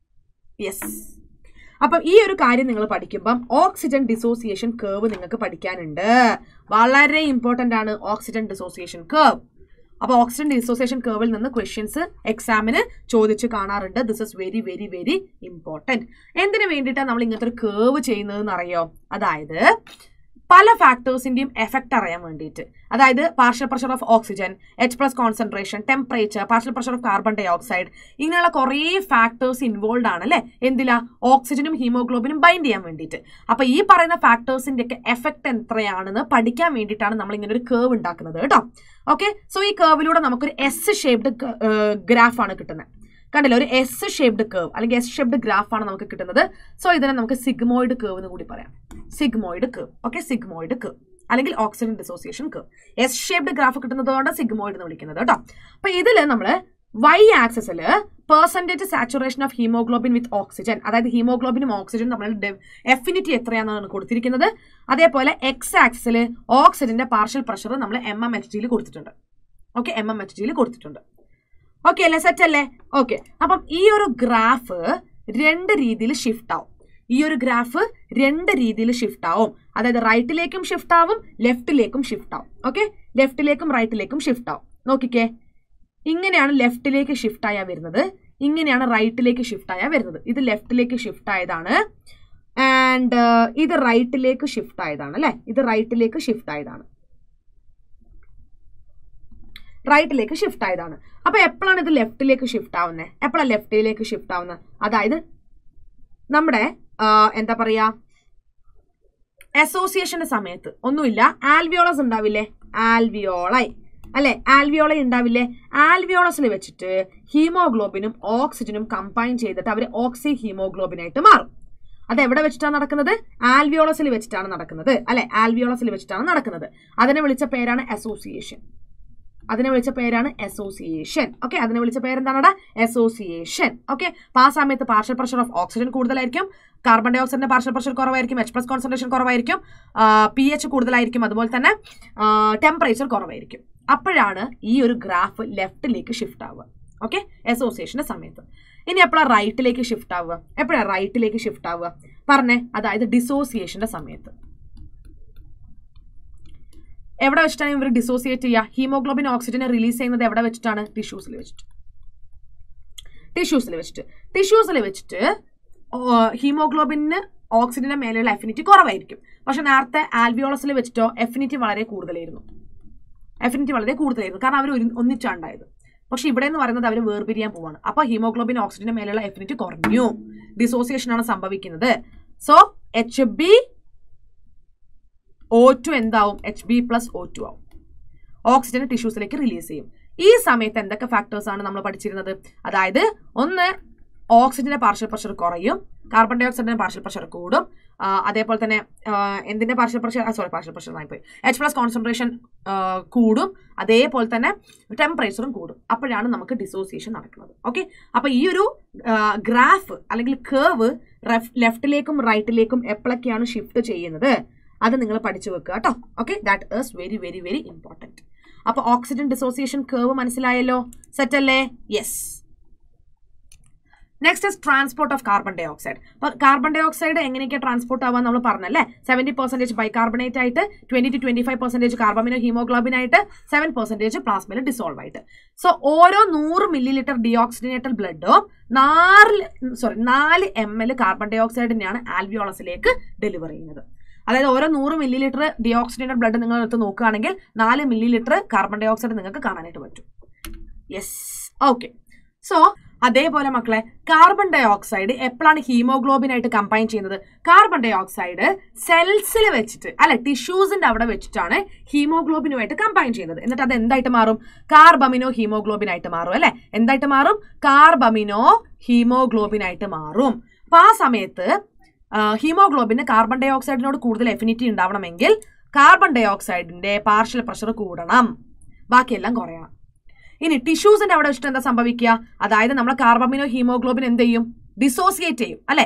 യെസ് അപ്പം ഈ ഒരു കാര്യം നിങ്ങൾ പഠിക്കുമ്പം ഓക്സിജൻ ഡിസോസിയേഷൻ കേവ് നിങ്ങൾക്ക് പഠിക്കാനുണ്ട് വളരെ ഇമ്പോർട്ടൻ്റ് ആണ് ഓക്സിജൻ ഡിസോസിയേഷൻ കേവ് അപ്പോൾ ഓക്സിജൻ ഡിസോസിയേഷൻ കേവിൽ നിന്ന് ക്വസ്റ്റ്യൻസ് എക്സാമിന് ചോദിച്ചു കാണാറുണ്ട് this is very very very important എന്തിനു വേണ്ടിയിട്ടാണ് നമ്മൾ ഇങ്ങനത്തെ ഒരു കേവ് ചെയ്യുന്നതെന്ന് അറിയോ അതായത് പല ഫാക്ടേഴ്സിന്റെയും എഫക്റ്റ് അറിയാൻ വേണ്ടിയിട്ട് അതായത് partial pressure of oxygen H plus concentration temperature partial pressure of carbon dioxide ഇങ്ങനെയുള്ള കുറേ ഫാക്ടേഴ്സ് ഇൻവോൾവ് ആണ് അല്ലേ എന്തിലാ ഓക്സിജനും ഹീമോഗ്ലോബിനും ബൈൻഡ് ചെയ്യാൻ വേണ്ടിയിട്ട് അപ്പൊ ഈ പറയുന്ന ഫാക്ടേഴ്സിന്റെ ഒക്കെ എഫക്ട് എത്രയാണെന്ന് പഠിക്കാൻ വേണ്ടിയിട്ടാണ് നമ്മൾ ഇങ്ങനെ ഒരു കേവ് ഉണ്ടാക്കുന്നത് കേട്ടോ ഓക്കെ സോ ഈ കേവിലൂടെ നമുക്കൊരു എസ് ഷേപ്ഡ് ഗ്രാഫ് ആണ് കിട്ടുന്നത് കണ്ടില്ല ഒരു എസ് ഷേപ്ഡ് കേവ് അല്ലെങ്കിൽ എസ് ഷേപ്ഡ് ഗ്രാഫ് ആണ് നമുക്ക് കിട്ടുന്നത് സോ ഇതിനെ നമുക്ക് സിഗ്മോയിഡ് കേവ് എന്ന് കൂടി പറയാം sigmoid curve okay sigmoid curve അല്ലെങ്കിൽ oxygen dissociation curve S shaped graph കിട്ടുന്നതുകൊണ്ട് സിഗ്മോയിഡ് എന്ന് വിളിക്കുന്നത് കേട്ടോ അപ്പൊ ഇതിൽ നമ്മൾ വൈ ആക്സസിൽ percentage saturation of haemoglobin with oxygen അതായത് ഹീമോഗ്ലോബിനും ഓക്സിജനും തമ്മിൽ എഫിനിറ്റി എത്രയാണെന്നാണ് കൊടുത്തിരിക്കുന്നത് അതേപോലെ എക്സ് ആക്സിൽ ഓക്സിജന്റെ പാർഷ്യൽ പ്രഷർ നമ്മൾ എം എം എച്ച് ഡിയിൽ കൊടുത്തിട്ടുണ്ട് ഓക്കെ എം എം എച്ച് ഡിയിൽ കൊടുത്തിട്ടുണ്ട് ഓക്കെ അല്ലേ സെറ്റ് അല്ലേ ഓക്കെ അപ്പം ഈ ഒരു ഗ്രാഫ് രണ്ട് രീതിയിൽ ഷിഫ്റ്റ് ആവും ഈ ഒരു ഗ്രാഫ് രണ്ട് രീതിയിൽ ഷിഫ്റ്റ് ആവും അതായത് റൈറ്റിലേക്കും ഷിഫ്റ്റ് ആവും ലെഫ്റ്റിലേക്കും ഷിഫ്റ്റ് ആവും ഓക്കെ ലെഫ്റ്റിലേക്കും റൈറ്റിലേക്കും ഷിഫ്റ്റ് ആവും നോക്കിക്കേ ഇങ്ങനെയാണ് ലെഫ്റ്റിലേക്ക് ഷിഫ്റ്റ് ആയാ വരുന്നത് ഇങ്ങനെയാണ് റൈറ്റിലേക്ക് ഷിഫ്റ്റ് ആയാ വരുന്നത് ഇത് ലെഫ്റ്റിലേക്ക് ഷിഫ്റ്റ് ആയതാണ് ആൻഡ് ഇത് റൈറ്റിലേക്ക് ഷിഫ്റ്റ് ആയതാണ് അല്ലെ ഇത് റൈറ്റിലേക്ക് ഷിഫ്റ്റ് ആയതാണ് റൈറ്റിലേക്ക് ഷിഫ്റ്റ് ആയതാണ് അപ്പൊ എപ്പോഴാണ് ഇത് ലെഫ്റ്റിലേക്ക് ഷിഫ്റ്റ് ആവുന്നത് എപ്പോഴാണ് ലെഫ്റ്റിലേക്ക് ഷിഫ്റ്റ് ആവുന്നത് അതായത് നമ്മുടെ എന്താ പറയാ അസോസിയേഷന്റെ സമയത്ത് ഒന്നുമില്ല ആൽവിയോളസ് ഉണ്ടാവില്ലേ ആൽവിയോളൈ അല്ലെ ആൽവിയോള ഉണ്ടാവില്ലേ ആൽവിയോളസിൽ വെച്ചിട്ട് ഹീമോഗ്ലോബിനും ഓക്സിജനും കമ്പൈൻ ചെയ്തിട്ട് അവർ ഓക്സി ഹീമോഗ്ലോബിനായിട്ട് മാറും അത് എവിടെ വെച്ചിട്ടാണ് നടക്കുന്നത് ആൽവിയോളസിൽ വെച്ചിട്ടാണ് നടക്കുന്നത് അല്ലെ ആൽവിയോളസിൽ വെച്ചിട്ടാണ് നടക്കുന്നത് അതിനെ വിളിച്ച പേരാണ് അസോസിയേഷൻ അതിനെ വിളിച്ച പേരാണ് അസോസിയേഷൻ ഓക്കെ അതിനെ വിളിച്ച പേരെന്താണ് അസോസിയേഷൻ ഓക്കെ അപ്പൊ ആ സമയത്ത് പാർഷ്യൽ പ്രഷർ ഓഫ് ഓക്സിജൻ കൂടുതലായിരിക്കും കാർബൺ ഡൈ ഓക്സൈഡിന്റെ പാർഷ്യൽ പ്രഷർ കുറവായിരിക്കും എച്ച് പ്ലസ് കോൺസെൻട്രേഷൻ കുറവായിരിക്കും പി എച്ച് കൂടുതലായിരിക്കും അതുപോലെ തന്നെ ടെമ്പറേച്ചർ കുറവായിരിക്കും അപ്പോഴാണ് ഈ ഒരു ഗ്രാഫ് ലെഫ്റ്റിലേക്ക് ഷിഫ്റ്റ് ആവുക ഓക്കെ അസോസിയേഷന്റെ സമയത്ത് ഇനി എപ്പോഴാണ് റൈറ്റിലേക്ക് ഷിഫ്റ്റ് ആവുക എപ്പോഴാണ് റൈറ്റിലേക്ക് ഷിഫ്റ്റ് ആവുക പറഞ്ഞേ അതായത് ഡിസോസിയേഷന്റെ സമയത്ത് എവിടെ വെച്ചിട്ടാണ് ഇവർ ഡിസോസിയേറ്റ് ചെയ്യുക ഹീമോഗ്ലോബിൻ ഓക്സിജനെ റിലീസ് ചെയ്യുന്നത് എവിടെ വെച്ചിട്ടാണ് ടിഷ്യൂസിൽ വെച്ചിട്ട് ടിഷ്യൂസിൽ വെച്ചിട്ട് ടിഷ്യൂസിൽ വെച്ചിട്ട് ഹീമോഗ്ലോബിന് ഓക്സിജന്റെ മേലെയുള്ള എഫിനിറ്റി കുറവായിരിക്കും പക്ഷെ നേരത്തെ ആൽവിയോളസിൽ വെച്ചിട്ടോ എഫിനിറ്റി വളരെ കൂടുതലായിരുന്നു എഫിനിറ്റി വളരെ കൂടുതലായിരുന്നു കാരണം അവർ ഒന്നിച്ചാണ്ടായത് പക്ഷെ ഇവിടെ എന്ന് പറയുന്നത് അവർ വേർപിരിയാൻ പോവാണ് അപ്പൊ ഹീമോഗ്ലോബിൻ ഓക്സിജന്റെ മേലെയുള്ള എഫിനിറ്റി കുറഞ്ഞു ഡിസോസിയേഷൻ ആണ് സംഭവിക്കുന്നത് so H B O two എന്താവും H B plus O two ആവും ഓക്സിജൻ ടിഷ്യൂസിലേക്ക് റിലീസ് ചെയ്യും ഈ സമയത്ത് എന്തൊക്കെ ഫാക്ടേഴ്സ് ആണ് നമ്മൾ പഠിച്ചിരുന്നത് അതായത് ഒന്ന് ഓക്സിജന്റെ പാർഷ്യൽ പ്രഷർ കുറയും കാർബൺ ഡൈ ഓക്സൈഡിന്റെ പാർഷ്യൽ പ്രഷർ കൂടും ആ, അതേപോലെ തന്നെ ആ, എന്തിന്റെ partial pressure sorry partial pressure പോയി എച്ച് പ്ലസ് കോൺസെൻട്രേഷൻ കൂടും അതേപോലെ തന്നെ ടെമ്പറേച്ചറും കൂടും അപ്പോഴാണ് നമുക്ക് ഡിസോസിയേഷൻ നടക്കുന്നത് ഓക്കെ അപ്പൊ ഈ ഒരു ഗ്രാഫ് അല്ലെങ്കിൽ കേവ് ലെഫ്റ്റിലേക്കും റൈറ്റിലേക്കും എപ്പോഴൊക്കെയാണ് ഷിഫ്റ്റ് ചെയ്യുന്നത് അത് നിങ്ങൾ പഠിച്ചു വെക്കുക കേട്ടോ okay that is very very very important അപ്പൊ ഓക്സിജൻ ഡിസോസിയേഷൻ കേവ് മനസ്സിലായല്ലോ സെറ്റ് അല്ലേ yes next is transport of carbon dioxide അപ്പോൾ കാർബൺ ഡൈ ഓക്സൈഡ് എങ്ങനെയൊക്കെ ട്രാൻസ്പോർട്ട് ആവാൻ നമ്മൾ പറഞ്ഞല്ലേ സെവൻറ്റി പെർസെൻറ്റേജ് ബൈകാർബണേറ്റ് ആയിട്ട് twenty two twenty five percentage carbamino haemoglobin ആയിട്ട് സെവൻ പെർസെൻറ്റേജ് പ്ലാസ്മയിൽ ഡിസോൾവ് ആയിട്ട് സോ ഓരോ നൂറ് മില്ലി ലിറ്റർ ഡിയോക്സിഡേറ്റഡ് ബ്ലഡും നാല് സോറി നാല് എം എൽ കാർബൺ ഡൈ ഓക്സൈഡിനെയാണ് ആൽവിയോളസിലേക്ക് ഡെലിവർ ചെയ്യുന്നത് അതായത് ഓരോ നൂറ് മില്ലി ലിറ്റർ ഡിയോക്സിഡേറ്റഡ് ബ്ലഡ് നിങ്ങൾ എടുത്ത് നോക്കുകയാണെങ്കിൽ നാല് millilitre carbon dioxide നിങ്ങൾക്ക് കാണാനായിട്ട് പറ്റും യെസ് ഓക്കെ സോ അതേപോലെ മക്കളെ കാർബൺ ഡൈ ഓക്സൈഡ് എപ്പോഴാണ് ഹീമോഗ്ലോബിൻ ആയിട്ട് കമ്പൈൻ ചെയ്യുന്നത് കാർബൺ ഡൈ ഓക്സൈഡ് സെൽസിൽ വെച്ചിട്ട് അല്ലെ ടിഷ്യൂസിന്റെ അവിടെ വെച്ചിട്ടാണ് ഹീമോഗ്ലോബിനുമായിട്ട് കമ്പൈൻ ചെയ്യുന്നത് എന്നിട്ട് അത് എന്തായിട്ട് മാറും കാർബമിനോ ഹീമോഗ്ലോബിൻ ആയിട്ട് മാറും അല്ലെ എന്തായിട്ട് മാറും കാർബമിനോ ഹീമോഗ്ലോബിൻ ആയിട്ട് മാറും അപ്പൊ ആ സമയത്ത് ഹീമോഗ്ലോബിന് കാർബൺ ഡൈ ഓക്സൈഡിനോട് കൂടുതൽ എഫിനിറ്റി ഉണ്ടാവണമെങ്കിൽ കാർബൺ ഡൈ ഓക്സൈഡിന്റെ പാർഷ്യൽ പ്രഷർ കൂടണം ബാക്കിയെല്ലാം കുറയണം ഇനി ടിഷ്യൂസിന്റെ അവിടെ വെച്ചിട്ട് എന്താ സംഭവിക്കുക അതായത് നമ്മൾ കാർബമിനോ ഹീമോഗ്ലോബിൻ എന്ത് ചെയ്യും ഡിസോസിയേറ്റ് ചെയ്യും അല്ലെ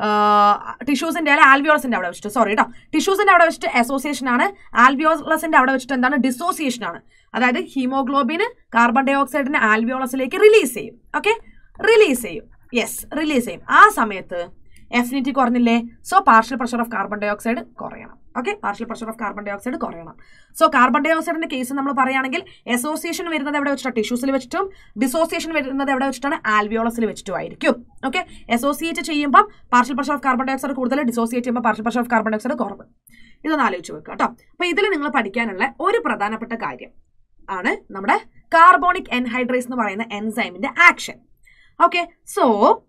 ടിഷ്യൂസിന്റെ അല്ലെ ആൽവിയോളസിന്റെ അവിടെ വെച്ചിട്ട് സോറി കേട്ടോ ടിഷ്യൂസിന്റെ അവിടെ വെച്ചിട്ട് അസോസിയേഷൻ ആണ് ആൽവിയോളസിന്റെ അവിടെ വെച്ചിട്ട് എന്താണ് ഡിസോസിയേഷൻ ആണ് അതായത് ഹീമോഗ്ലോബിന് കാർബൺ ഡൈ ഓക്സൈഡിനെ ആൽവിയോളസിലേക്ക് റിലീസ് ചെയ്യും ഓക്കെ റിലീസ് ചെയ്യും യെസ് റിലീസ് ചെയ്യും ആ സമയത്ത് എഫിനിറ്റി കുറഞ്ഞില്ലേ so partial pressure of carbon dioxide കുറയണം okay partial pressure of carbon dioxide കുറയണം സോ കാർബൺ ഡൈ ഓക്സൈഡിന്റെ കേസ് നമ്മൾ പറയുകയാണെങ്കിൽ അസോസിയേഷൻ വരുന്നത് എവിടെ വെച്ചിട്ടാണ് ടിഷ്യൂസിൽ വെച്ചിട്ടും ഡിസോസിയേഷൻ വരുന്നത് എവിടെ വെച്ചിട്ടാണ് ആൽവിയോളസിൽ വെച്ചിട്ടും ആയിരിക്കും ഓക്കെ അസോസിയേറ്റ് ചെയ്യുമ്പോൾ partial pressure of carbon dioxide കൂടുതൽ ഡിസോസിയേറ്റ് ചെയ്യുമ്പോൾ partial pressure of carbon dioxide കുറവ് ഇതൊന്ന് ആലോചിച്ച് വെക്കുക കേട്ടോ അപ്പൊ ഇതിൽ നിങ്ങൾ പഠിക്കാനുള്ള ഒരു പ്രധാനപ്പെട്ട കാര്യം ആണ് നമ്മുടെ കാർബോണിക് എൻഹൈഡ്രേസ് എന്ന് പറയുന്ന എൻസൈമിന്റെ ആക്ഷൻ ഓക്കെ സോ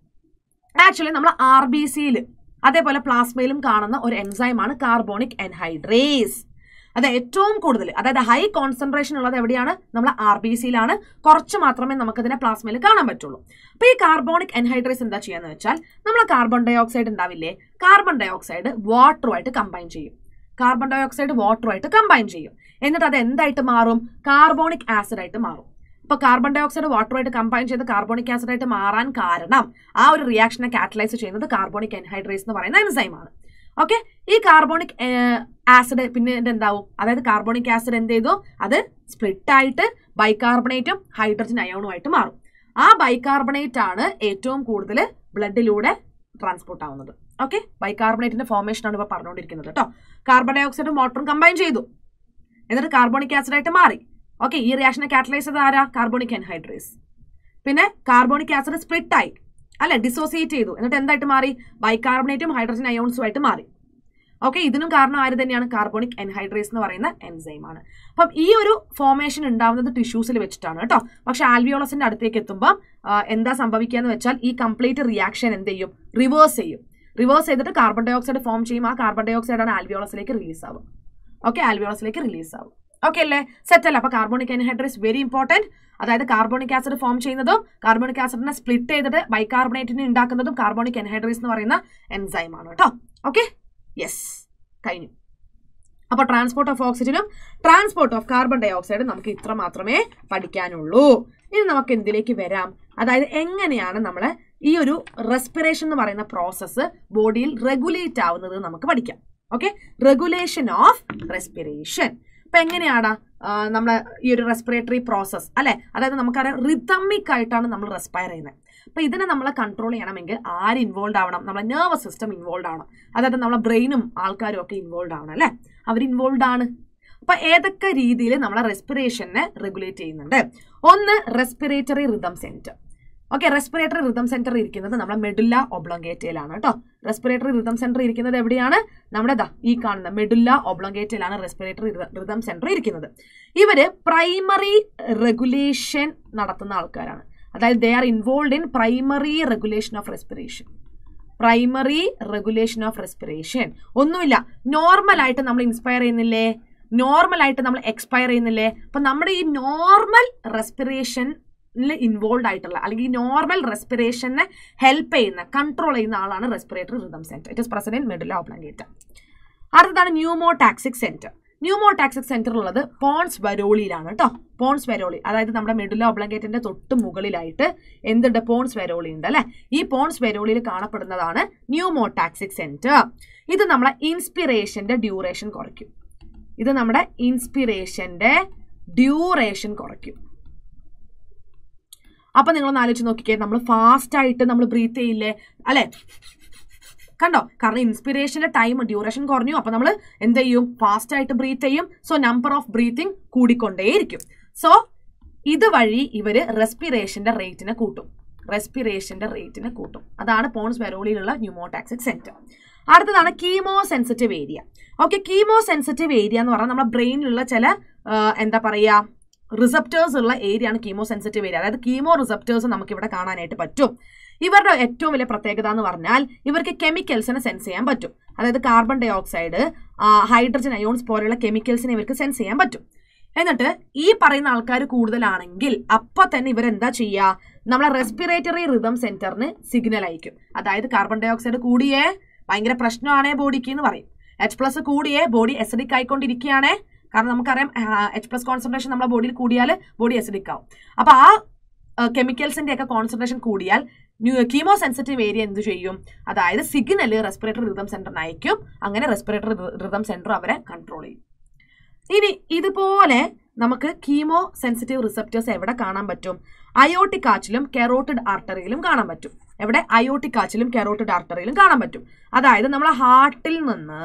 ആക്ച്വലി നമ്മൾ ആർ ബി സിയിൽ അതേപോലെ പ്ലാസ്മയിലും കാണുന്ന ഒരു എൻസൈമാണ് കാർബോണിക് എൻഹൈഡ്രേസ് അത് ഏറ്റവും കൂടുതൽ അതായത് ഹൈ കോൺസെൻട്രേഷൻ ഉള്ളത് എവിടെയാണ് നമ്മൾ ആർ ബി സിയിലാണ് കുറച്ച് മാത്രമേ നമുക്കതിനെ പ്ലാസ്മയിൽ കാണാൻ പറ്റുള്ളൂ അപ്പൊ ഈ കാർബോണിക് എൻഹൈഡ്രേസ് എന്താ ചെയ്യാന്ന് വെച്ചാൽ നമ്മൾ കാർബൺ ഡൈ ഓക്സൈഡ് ഉണ്ടാവില്ലേ കാർബൺ ഡൈ ഓക്സൈഡ് വാട്ടറുമായിട്ട് കമ്പൈൻ ചെയ്യും കാർബൺ ഡൈ ഓക്സൈഡ് വാട്ടറുമായിട്ട് കമ്പൈൻ ചെയ്യും എന്നിട്ട് അത് എന്തായിട്ട് മാറും കാർബോണിക് ആസിഡ് ആയിട്ട് മാറും ഇപ്പൊ കാർബൺ ഡൈ ഓക്സൈഡ് വാട്ടറുമായിട്ട് കമ്പൈൻ ചെയ്ത് കാർബോണിക് ആസിഡ് ആയിട്ട് മാറാൻ കാരണം ആ ഒരു റിയാക്ഷനെ കാറ്റലൈസ് ചെയ്യുന്നത് കാർബോണിക് എൻഹൈഡ്രേസ് എന്ന് പറയുന്ന എൻസൈമാണ് ഓക്കെ ഈ കാർബോണിക് ആസിഡ് പിന്നെ എന്താവും അതായത് കാർബോണിക് ആസിഡ് എന്ത് ചെയ്തു അത് സ്പ്ലിറ്റ് ആയിട്ട് ബൈകാർബണേറ്റും ഹൈഡ്രജൻ അയോണുമായിട്ട് മാറും ആ ബൈകാർബണേറ്റ് ആണ് ഏറ്റവും കൂടുതൽ ബ്ലഡിലൂടെ ട്രാൻസ്പോർട്ട് ആവുന്നത് ഓക്കെ ബൈകാർബണേറ്റിന്റെ ഫോർമേഷൻ ആണ് ഇപ്പോൾ പറഞ്ഞുകൊണ്ടിരിക്കുന്നത് കേട്ടോ കാർബൺ ഡൈ ഓക്സൈഡും വാട്ടറും കമ്പൈൻ ചെയ്തു എന്നിട്ട് കാർബോണിക് ആസിഡ് ആയിട്ട് മാറി ഓക്കെ ഈ റിയാക്ഷനെ കാറ്റലൈസ് ചെയ്ത് ആരാ കാർബോണിക് എൻഹൈഡ്രേസ് പിന്നെ കാർബോണിക് ആസിഡ് സ്പ്ലിറ്റ് ആയി അല്ലെ ഡിസോസിയേറ്റ് ചെയ്തു എന്നിട്ട് എന്തായിട്ട് മാറി ബൈകാർബണേറ്റും ഹൈഡ്രജൻ അയോൺസും ആയിട്ട് മാറി ഓക്കെ ഇതിനും കാരണം ആര് തന്നെയാണ് കാർബോണിക് എൻഹൈഡ്രേസ് എന്ന് പറയുന്ന എൻസൈം ആണ് അപ്പം ഈ ഒരു ഫോർമേഷൻ ഉണ്ടാവുന്നത് ടിഷ്യൂസിൽ വെച്ചിട്ടാണ് കേട്ടോ പക്ഷെ ആൽവിയോളസിന്റെ അടുത്തേക്ക് എത്തുമ്പോൾ എന്താ സംഭവിക്കുക എന്ന് വെച്ചാൽ ഈ കംപ്ലീറ്റ് റിയാക്ഷൻ എന്ത് ചെയ്യും റിവേഴ്സ് ചെയ്യും റിവേഴ്സ് ചെയ്തിട്ട് കാർബൺ ഡൈ ഓക്സൈഡ് ഫോം ചെയ്യും ആ കാർബൺ ഡൈ ഓക്സൈഡ് ആണ് ആൽവിയോളസിലേക്ക് റിലീസ് ആവും ഓക്കെ ആൽവിയോളസിലേക്ക് റിലീസ് ആവും ഓക്കെ അല്ലേ സെറ്റ് അല്ല അപ്പൊ കാർബോണിക് എൻഹൈഡ്രേസ് വെരി ഇമ്പോർട്ടന്റ് അതായത് കാർബോണിക് ആസിഡ് ഫോം ചെയ്യുന്നതും കാർബോണിക് ആസിഡിനെ സ്പ്ലിറ്റ് ചെയ്തിട്ട് ബൈകാർബണേറ്റിനെ ഉണ്ടാക്കുന്നതും കാർബോണിക് എൻഹൈഡ്രേസ് എന്ന് പറയുന്ന എൻസൈം ആണ് കേട്ടോ ഓക്കെ യെസ് കഴിഞ്ഞു അപ്പോൾ ട്രാൻസ്പോർട്ട് ഓഫ് ഓക്സിജനും ട്രാൻസ്പോർട്ട് ഓഫ് കാർബൺ ഡൈ ഓക്സൈഡും നമുക്ക് ഇത്ര മാത്രമേ പഠിക്കാനുള്ളൂ ഇനി നമുക്ക് എന്തിലേക്ക് വരാം അതായത് എങ്ങനെയാണ് നമ്മൾ ഈ ഒരു റെസ്പിറേഷൻ എന്ന് പറയുന്ന പ്രോസസ്സ് ബോഡിയിൽ റെഗുലേറ്റ് ആവുന്നത് നമുക്ക് പഠിക്കാം ഓക്കെ റെഗുലേഷൻ ഓഫ് റെസ്പിറേഷൻ ഇപ്പൊ എങ്ങനെയാണ് നമ്മൾ ഈ ഒരു റെസ്പിറേറ്ററി പ്രോസസ്സ് അല്ലെ അതായത് നമുക്കറിയാം റിതമിക് ആയിട്ടാണ് നമ്മൾ റെസ്പയർ ചെയ്യുന്നത് അപ്പൊ ഇതിനെ നമ്മൾ കൺട്രോൾ ചെയ്യണമെങ്കിൽ ആര് ഇൻവോൾവ് ആവണം നമ്മളെ നെർവസ് സിസ്റ്റം ഇൻവോൾവ് ആവണം അതായത് നമ്മളെ ബ്രെയിനും ആൾക്കാരും ഒക്കെ ഇൻവോൾവ് ആവണം അല്ലെ അവർ ഇൻവോൾവ് ആണ് അപ്പൊ ഏതൊക്കെ രീതിയിൽ നമ്മളെ റെസ്പിറേഷനെ റെഗുലേറ്റ് ചെയ്യുന്നുണ്ട് ഒന്ന് respiratory rhythm centre okay respiratory rhythm centre ഇരിക്കുന്നത് നമ്മുടെ മെഡുല്ല ഒബ്ലോങ്കേറ്റയിലാണ് കേട്ടോ റെസ്പിറേറ്ററി റിതം സെന്റർ ഇരിക്കുന്നത് എവിടെയാണ് നമ്മുടെ ദാ ഈ കാണുന്ന മെഡുല്ല ഒബ്ലോങ്കേറ്റയിലാണ് റെസ്പിറേറ്ററി റിതം സെന്റർ ഇരിക്കുന്നത് ഇവര് പ്രൈമറി റെഗുലേഷൻ നടത്തുന്ന ആൾക്കാരാണ് അതായത് they are involve in primary regulation of respiration primary regulation of respiration ഒന്നുമില്ല നോർമൽ ആയിട്ട് നമ്മൾ ഇൻസ്പയർ ചെയ്യുന്നില്ലേ നോർമൽ ആയിട്ട് നമ്മൾ എക്സ്പയർ ചെയ്യുന്നില്ലേ അപ്പൊ നമ്മുടെ ഈ നോർമൽ റെസ്പിറേഷനിൽ ഇൻവോൾവ് ആയിട്ടുള്ള അല്ലെങ്കിൽ ഈ നോർമൽ റെസ്പിറേഷനെ ഹെൽപ്പ് ചെയ്യുന്ന കൺട്രോൾ ചെയ്യുന്ന ആളാണ് respiratory rhythm centre it is present in medulla oblongata അടുത്തതാണ് ന്യൂമോടാക്സിക് സെന്റർ ന്യൂമോടാക്സിക് സെന്റർ ഉള്ളത് പോൺസ് വരോളിയിലാണ് കേട്ടോ പോൺസ് വരോളി അതായത് നമ്മുടെ മെഡുല ഒബ്ലങ്കേറ്റിന്റെ തൊട്ട് മുകളിലായിട്ട് എന്തുണ്ട് പോൺസ് വരോളി ഉണ്ട് അല്ലെ ഈ പോൺസ് വരോളിയിൽ കാണപ്പെടുന്നതാണ് ന്യൂമോടാക്സിക് സെന്റർ ഇത് നമ്മളെ ഇൻസ്പിറേഷന്റെ ഡ്യൂറേഷൻ കുറയ്ക്കും ഇത് നമ്മുടെ ഇൻസ്പിറേഷന്റെ ഡ്യൂറേഷൻ കുറയ്ക്കും അപ്പൊ നിങ്ങളൊന്ന് ആലോചിച്ച് നോക്കിക്കേ നമ്മൾ ഫാസ്റ്റ് ആയിട്ട് നമ്മൾ ബ്രീത്ത് ചെയ്യില്ലേ അല്ലെ കണ്ടോ കാരണം ഇൻസ്പിറേഷന്റെ ടൈം ഡ്യൂറേഷൻ കുറഞ്ഞു അപ്പൊ നമ്മൾ എന്ത് ചെയ്യും ഫാസ്റ്റ് ആയിട്ട് ബ്രീത്ത് ചെയ്യും സോ നമ്പർ ഓഫ് ബ്രീത്തിങ് കൂടിക്കൊണ്ടേയിരിക്കും സോ ഇതുവഴി ഇവര് റെസ്പിറേഷന്റെ റേറ്റിനെ കൂട്ടും റെസ്പിറേഷന്റെ റേറ്റിനെ കൂട്ടും അതാണ് പോൺസ് വെറോളിയിലുള്ള ന്യൂമോടാക്സിക് സെന്റർ അടുത്തതാണ് chemosensitive area okay chemosensitive area എന്ന് പറഞ്ഞാൽ നമ്മുടെ ബ്രെയിനിലുള്ള ചില ആ, എന്താ പറയാ റിസപ്റ്റേഴ്സ് ഉള്ള ഏരിയ ആണ് കീമോ സെൻസിറ്റീവ് ഏരിയ അതായത് കീമോ റിസപ്റ്റേഴ്സ് നമുക്ക് ഇവിടെ കാണാനായിട്ട് പറ്റും ഇവരുടെ ഏറ്റവും വലിയ പ്രത്യേകത എന്ന് പറഞ്ഞാൽ ഇവർക്ക് കെമിക്കൽസിനെ സെൻസ് ചെയ്യാൻ പറ്റും അതായത് carbon dioxide hydrogen ions പോലെയുള്ള കെമിക്കൽസിനെ ഇവർക്ക് സെൻസ് ചെയ്യാൻ പറ്റും എന്നിട്ട് ഈ പറയുന്ന ആൾക്കാർ കൂടുതലാണെങ്കിൽ അപ്പൊ തന്നെ ഇവരെന്താ ചെയ്യുക നമ്മളെ റെസ്പിറേറ്ററി റിതം സെന്ററിന് സിഗ്നൽ അയക്കും അതായത് കാർബൺ ഡൈ ഓക്സൈഡ് കൂടിയേ ഭയങ്കര പ്രശ്നമാണേ ബോഡിക്ക് എന്ന് പറയും എച്ച് പ്ലസ് കൂടിയേ ബോഡി എസിഡിക് ആയിക്കൊണ്ടിരിക്കുകയാണേ കാരണം നമുക്കറിയാം എച്ച് പ്ലസ് കോൺസെൻട്രേഷൻ നമ്മുടെ ബോഡിയിൽ കൂടിയാൽ ബോഡി എസിഡിക് ആവും അപ്പൊ ആ കെമിക്കൽസിന്റെ ഒക്കെ കോൺസെൻട്രേഷൻ കൂടിയാൽ കീമോ സെൻസിറ്റീവ് ഏരിയ എന്ത് ചെയ്യും അതായത് സിഗ്നൽ റെസ്പിറേറ്ററി റിതം സെന്ററിന് അയക്കും അങ്ങനെ റെസ്പിറേറ്ററി റിതം സെന്റർ അവരെ കൺട്രോൾ ചെയ്യും ഇനി ഇതുപോലെ നമുക്ക് കീമോ സെൻസിറ്റീവ് റിസപ്റ്റേഴ്സ് എവിടെ കാണാൻ പറ്റും അയോട്ടിക് ആച്ചിലും കെറോട്ടിഡ് ആർട്ടറിയിലും കാണാൻ പറ്റും എവിടെ അയോട്ടിക് ആച്ചിലും കെറോട്ടിഡ് ആർട്ടറിയിലും കാണാൻ പറ്റും അതായത് നമ്മളെ ഹാർട്ടിൽ നിന്ന്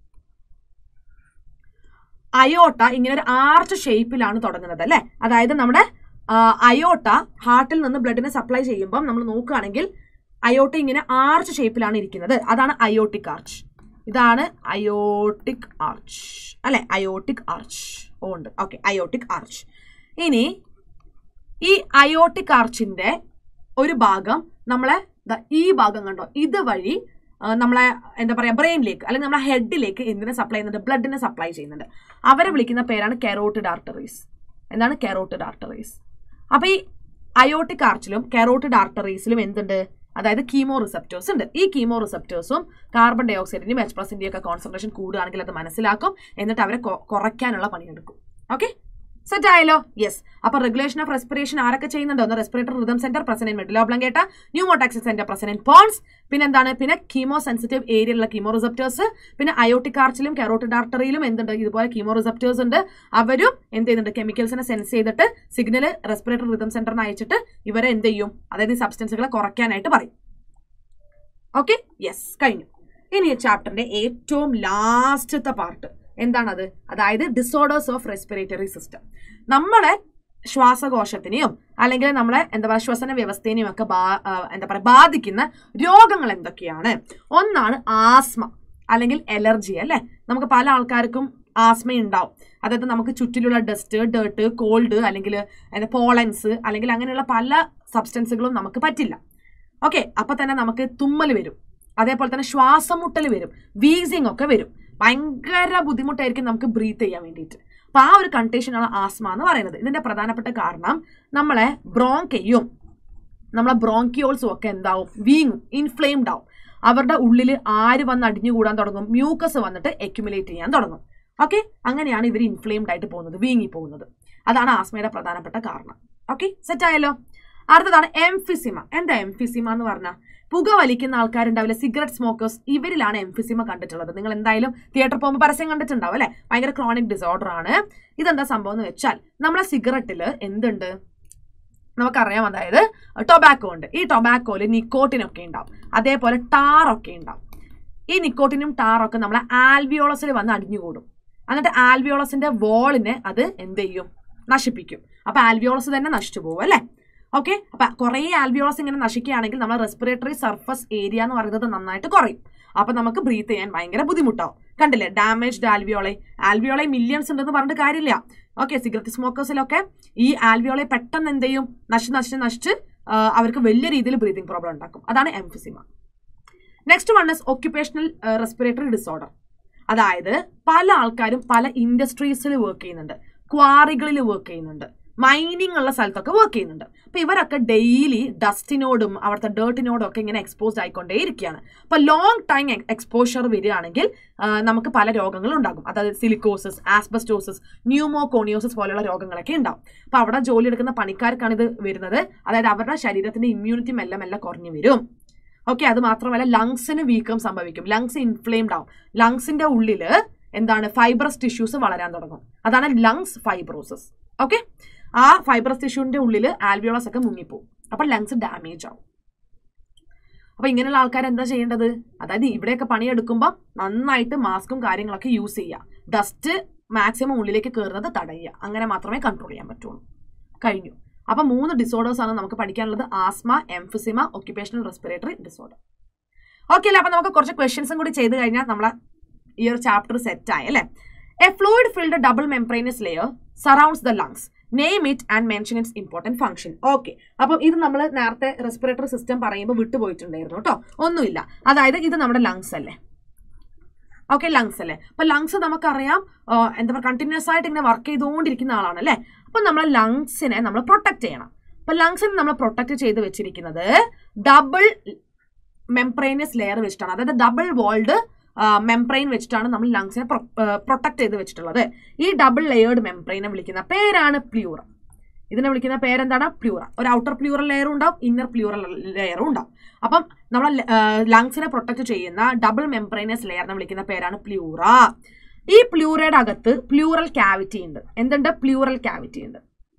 അയോട്ട ഇങ്ങനെ ഒരു ആർച്ച് ഷേപ്പിലാണ് തുടങ്ങുന്നത് അല്ലെ അതായത് നമ്മുടെ അയോട്ട ഹാർട്ടിൽ നിന്ന് ബ്ലഡിനെ സപ്ലൈ ചെയ്യുമ്പോൾ നമ്മൾ നോക്കുകയാണെങ്കിൽ അയോട്ട ഇങ്ങനെ ആർച്ച് ഷേപ്പിലാണ് ഇരിക്കുന്നത് അതാണ് അയോട്ടിക് ആർച്ച് ഇതാണ് അയോട്ടിക് ആർച്ച് അല്ലെ അയോട്ടിക് ആർച്ച് ഓ ഉണ്ട് ഓക്കെ അയോട്ടിക് ആർച്ച് ഇനി ഈ അയോട്ടിക് ആർച്ചിന്റെ ഒരു ഭാഗം നമ്മളെ ദാ ഈ ഭാഗം കണ്ടോ ഇതുവഴി ആ, നമ്മളെ എന്താ പറയാ ബ്രെയിനിലേക്ക് അല്ലെങ്കിൽ നമ്മളെ ഹെഡിലേക്ക് എന്തിനെ സപ്ലൈ ചെയ്യുന്നുണ്ട് ബ്ലഡിനെ സപ്ലൈ ചെയ്യുന്നുണ്ട് അവരെ വിളിക്കുന്ന പേരാണ് കെറോട്ടിഡ് ആർട്ടറീസ് എന്താണ് കെറോട്ടിഡ് ആർട്ടറീസ് അപ്പൊ ഈ അയോട്ടിക് ആർച്ചിലും കെറോട്ടിഡ് ആർട്ടറീസിലും എന്തുണ്ട് അതായത് കീമോ റിസപ്റ്റേഴ്സ് ഉണ്ട് ഈ കീമോ റിസപ്റ്റേഴ്സും കാർബൺ ഡൈ ഓക്സൈഡിന്റെയും എച്ച് പ്ലസിന്റെയും ഒക്കെ കോൺസെൻട്രേഷൻ കൂടുകയാണെങ്കിൽ അത് മനസ്സിലാക്കും എന്നിട്ട് അവരെ കൊ- കുറയ്ക്കാനുള്ള പണിയെടുക്കും ഓക്കെ സെറ്റ് ആയല്ലോ യെസ് അപ്പൊ റെഗുലേഷൻ ഓഫ് റെസ്പിറേഷൻ ആരൊക്കെ ചെയ്യുന്നുണ്ടോ ഒന്ന് respiratory rhythm centre present medulla oblongata pneumotaxic centre present pons പിന്നെ എന്താണ് പിന്നെ കീമോ സെൻസിറ്റീവ് ഏരിയയിലുള്ള കീമോ റിസപ്റ്റേഴ്സ് പിന്നെ അയോട്ടിക് ആർച്ചിലും കെറോട്ടിഡ് ആർട്ടറിയിലും എന്തുണ്ട് ഇതുപോലെ കീമോ റിസപ്റ്റേഴ്സ് ഉണ്ട് അവരും എന്ത് ചെയ്യുന്നുണ്ട് കെമിക്കൽസിനെ സെൻസ് ചെയ്തിട്ട് സിഗ്നൽ റെസ്പിറേറ്ററി റിതം സെന്ററിന് അയച്ചിട്ട് ഇവരെ എന്ത് ചെയ്യും അതായത് ഈ സബ്സ്റ്റൻസുകളെ കുറയ്ക്കാനായിട്ട് പറയും ഓക്കെ യെസ് കഴിഞ്ഞു ഇനി ഈ ചാപ്റ്ററിന്റെ ഏറ്റവും ലാസ്റ്റത്തെ പാർട്ട് എന്താണത് അതായത് ഡിസോർഡേഴ്സ് ഓഫ് റെസ്പിറേറ്ററി സിസ്റ്റം നമ്മളെ ശ്വാസകോശത്തിനെയും അല്ലെങ്കിൽ നമ്മളെ എന്താ പറയുക ശ്വസന വ്യവസ്ഥേനെയും ഒക്കെ ബാ- ആ, എന്താ പറയുക ബാധിക്കുന്ന രോഗങ്ങൾ എന്തൊക്കെയാണ് ഒന്നാണ് ആസ്മ അല്ലെങ്കിൽ എലർജി അല്ലേ നമുക്ക് പല ആൾക്കാർക്കും ആസ്മ ഉണ്ടാവും അതായത് നമുക്ക് ചുറ്റിലുള്ള ഡസ്റ്റ് ഡേർട്ട് കോൾഡ് അല്ലെങ്കിൽ പോളൻസ് അല്ലെങ്കിൽ അങ്ങനെയുള്ള പല സബ്സ്റ്റൻസുകളും നമുക്ക് പറ്റില്ല ഓക്കെ അപ്പൊ തന്നെ നമുക്ക് തുമ്മൽ വരും അതേപോലെ തന്നെ ശ്വാസം മുട്ടൽ വരും വീസിങ് ഒക്കെ വരും ഭയങ്കര ബുദ്ധിമുട്ടായിരിക്കും നമുക്ക് ബ്രീത്ത് ചെയ്യാൻ വേണ്ടിയിട്ട് അപ്പൊ ആ ഒരു കണ്ടീഷനാണ് ആസ്മ എന്ന് പറയുന്നത് ഇതിന്റെ പ്രധാനപ്പെട്ട കാരണം നമ്മളെ ബ്രോങ്കയും നമ്മളെ ബ്രോങ്കിയോൾസും ഒക്കെ എന്താവും വീങ്ങും ഇൻഫ്ലെയിംഡ് ആവും അവരുടെ ഉള്ളിൽ ആര് വന്ന് അടിഞ്ഞുകൂടാൻ തുടങ്ങും മ്യൂക്കസ് വന്നിട്ട് എക്യുമുലേറ്റ് ചെയ്യാൻ തുടങ്ങും ഓക്കെ അങ്ങനെയാണ് ഇവർ ഇൻഫ്ലെയിംഡ് ആയിട്ട് പോകുന്നത് വീങ്ങി പോകുന്നത് അതാണ് ആസ്മയുടെ പ്രധാനപ്പെട്ട കാരണം ഓക്കെ സെറ്റ് ആയല്ലോ അടുത്തതാണ് എംഫിസിമ എന്താ എംഫിസിമ എന്ന് പറഞ്ഞാൽ പുക വലിക്കുന്ന ആൾക്കാരുണ്ടാവില്ല സിഗരറ്റ് സ്മോക്കേഴ്സ് ഇവരിലാണ് എംഫിസിമ കണ്ടിട്ടുള്ളത് നിങ്ങൾ എന്തായാലും തിയേറ്ററിൽ പോകുമ്പോൾ പരസ്യം കണ്ടിട്ടുണ്ടാവും അല്ലെ ഭയങ്കര ക്രോണിക് ഡിസോർഡർ ആണ് ഇതെന്താ സംഭവം എന്ന് വെച്ചാൽ നമ്മളെ സിഗരറ്റിൽ എന്തുണ്ട് നമുക്കറിയാം അതായത് ടൊബാക്കോ ഉണ്ട് ഈ ടൊബാക്കോയിൽ നിക്കോട്ടിനൊക്കെ ഉണ്ടാവും അതേപോലെ ടാറൊക്കെ ഉണ്ടാവും ഈ നിക്കോട്ടിനും ടാറൊക്കെ നമ്മളെ ആൽവിയോളസിൽ വന്ന് അടിഞ്ഞുകൂടും എന്നിട്ട് ആൽവിയോളസിന്റെ വോളിനെ അത് എന്ത് ചെയ്യും നശിപ്പിക്കും അപ്പൊ ആൽവിയോളസ് തന്നെ നശിച്ചു പോകും അല്ലേ ഓക്കെ അപ്പൊ കുറെ ആൽവിയോളസ് ഇങ്ങനെ നശിക്കുകയാണെങ്കിൽ നമ്മളെ റെസ്പിറേറ്ററി സർഫസ് ഏരിയ എന്ന് പറയുന്നത് നന്നായിട്ട് കുറയും അപ്പൊ നമുക്ക് ബ്രീത്ത് ചെയ്യാൻ ഭയങ്കര ബുദ്ധിമുട്ടാവും കണ്ടില്ലേ ഡാമേജ്ഡ് ആൽവിയോളെ ആൽവിയോളെ മില്യൺസ് ഉണ്ടെന്ന് പറഞ്ഞിട്ട് കാര്യമില്ല ഓക്കെ സിഗരറ്റ് സ്മോക്കേഴ്സിലൊക്കെ ഈ ആൽവിയോളെ പെട്ടെന്ന് എന്ത് ചെയ്യും നശിച്ച് നശിച്ച് നശിച്ച് ആ, അവർക്ക് വലിയ രീതിയിൽ ബ്രീതിങ് പ്രോബ്ലം ഉണ്ടാക്കും അതാണ് emphysema next one is occupational respiratory disorder അതായത് പല ആൾക്കാരും പല ഇൻഡസ്ട്രീസിൽ വർക്ക് ചെയ്യുന്നുണ്ട് ക്വാറികളിൽ വർക്ക് ചെയ്യുന്നുണ്ട് മൈനിങ് ഉള്ള സ്ഥലത്തൊക്കെ വർക്ക് ചെയ്യുന്നുണ്ട് അപ്പൊ ഇവരൊക്കെ ഡെയിലി ഡസ്റ്റിനോടും അവിടുത്തെ ഡേർട്ടിനോടും ഒക്കെ ഇങ്ങനെ എക്സ്പോസ്ഡ് ആയിക്കൊണ്ടേ ഇരിക്കുകയാണ് അപ്പൊ ലോങ് ടൈം എക്സ്പോഷർ വരികയാണെങ്കിൽ ആ, നമുക്ക് പല രോഗങ്ങളും ഉണ്ടാകും അതായത് സിലിക്കോസിസ് ആസ്ബസ്റ്റോസിസ് ന്യൂമോകോണിയോസിസ് പോലുള്ള രോഗങ്ങളൊക്കെ ഉണ്ടാവും അപ്പൊ അവിടെ ജോലി എടുക്കുന്ന പണിക്കാർക്കാണ് ഇത് വരുന്നത് അതായത് അവരുടെ ശരീരത്തിന്റെ ഇമ്മ്യൂണിറ്റി മെല്ലെ മെല്ലെ കുറഞ്ഞു വരും ഓക്കെ അത് മാത്രമല്ല ലങ്സിന് വീക്കം സംഭവിക്കും ലങ്സ് ഇൻഫ്ലെയിംഡ് ആവും ലങ്സിന്റെ ഉള്ളില് എന്താണ് ഫൈബ്രസ് ടിഷ്യൂസ് വളരാൻ തുടങ്ങും അതാണ് ലങ്സ് ഫൈബ്രോസിസ് ഓക്കെ ആ ഫൈബ്രസ് ടിഷ്യൂവിന്റെ ഉള്ളിൽ ആൽവിയോളസ് ഒക്കെ മുങ്ങിപ്പോവും അപ്പൊ ലങ്സ് ഡാമേജ് ആവും അപ്പൊ ഇങ്ങനെയുള്ള ആൾക്കാർ എന്താ ചെയ്യേണ്ടത് അതായത് ഇവിടെയൊക്കെ പണിയെടുക്കുമ്പോൾ നന്നായിട്ട് മാസ്കും കാര്യങ്ങളൊക്കെ യൂസ് ചെയ്യുക ഡസ്റ്റ് മാക്സിമം ഉള്ളിലേക്ക് കയറുന്നത് തടയുക അങ്ങനെ മാത്രമേ കൺട്രോൾ ചെയ്യാൻ പറ്റുള്ളൂ കഴിഞ്ഞു അപ്പൊ മൂന്ന് ഡിസോർഡേഴ്സ് ആണ് നമുക്ക് പഠിക്കാനുള്ളത് asthma emphysema occupational respiratory disorder okay അല്ലേ അപ്പൊ നമുക്ക് കുറച്ച് ക്വസ്റ്റ്യൻസും കൂടി ചെയ്ത് കഴിഞ്ഞാൽ നമ്മളെ ഈ ഒരു ചാപ്റ്റർ സെറ്റ് ആയി അല്ലേ a fluid filled double membranous layer surrounds the lungs name it and mention its important function okay അപ്പം ഇത് നമ്മൾ നേരത്തെ റെസ്പിറേറ്ററി സിസ്റ്റം പറയുമ്പോൾ വിട്ടുപോയിട്ടുണ്ടായിരുന്നു കേട്ടോ ഒന്നുമില്ല അതായത് ഇത് നമ്മുടെ ലങ്സ് അല്ലേ ഓക്കെ ലങ്സ് അല്ലേ അപ്പൊ ലങ്സ് നമുക്കറിയാം ആ, എന്താ പറയുക കണ്ടിന്യൂസ് ആയിട്ട് ഇങ്ങനെ വർക്ക് ചെയ്തുകൊണ്ടിരിക്കുന്ന ആളാണ് അല്ലേ അപ്പൊ നമ്മളെ ലങ്സിനെ നമ്മൾ പ്രൊട്ടക്ട് ചെയ്യണം അപ്പൊ ലങ്സിനെ നമ്മൾ പ്രൊട്ടക്ട് ചെയ്ത് വെച്ചിരിക്കുന്നത് ഡബിൾ മെംബ്രെയിനസ് ലെയർ വെച്ചിട്ടാണ് അതായത് ഡബിൾ വോൾഡ് മെംബ്രെയിൻ വെച്ചിട്ടാണ് നമ്മൾ ലങ്സിനെ പ്രൊട്ടക്ട് ചെയ്ത് വെച്ചിട്ടുള്ളത് ഈ ഡബിൾ ലെയേർഡ് മെംബ്രെയിനെ വിളിക്കുന്ന പേരാണ് പ്ലൂറ ഇതിനെ വിളിക്കുന്ന പേരെന്താണ് പ്ലൂറ ഒരു ഔട്ടർ പ്ലൂറൽ ലെയറും ഉണ്ടാവും ഇന്നർ പ്ലൂറൽ ലെയറും ഉണ്ടാവും അപ്പം നമ്മൾ ലങ്സിനെ പ്രൊട്ടക്ട് ചെയ്യുന്ന ഡബിൾ മെംബ്രെയിനസ് ലെയറിനെ വിളിക്കുന്ന പേരാണ് പ്ലൂറ ഈ പ്ലൂറയുടെ അകത്ത് പ്ലൂറൽ ക്യാവിറ്റി ഉണ്ട് എന്തുണ്ട് പ്ലൂറൽ ക്യാവിറ്റി ഉണ്ട്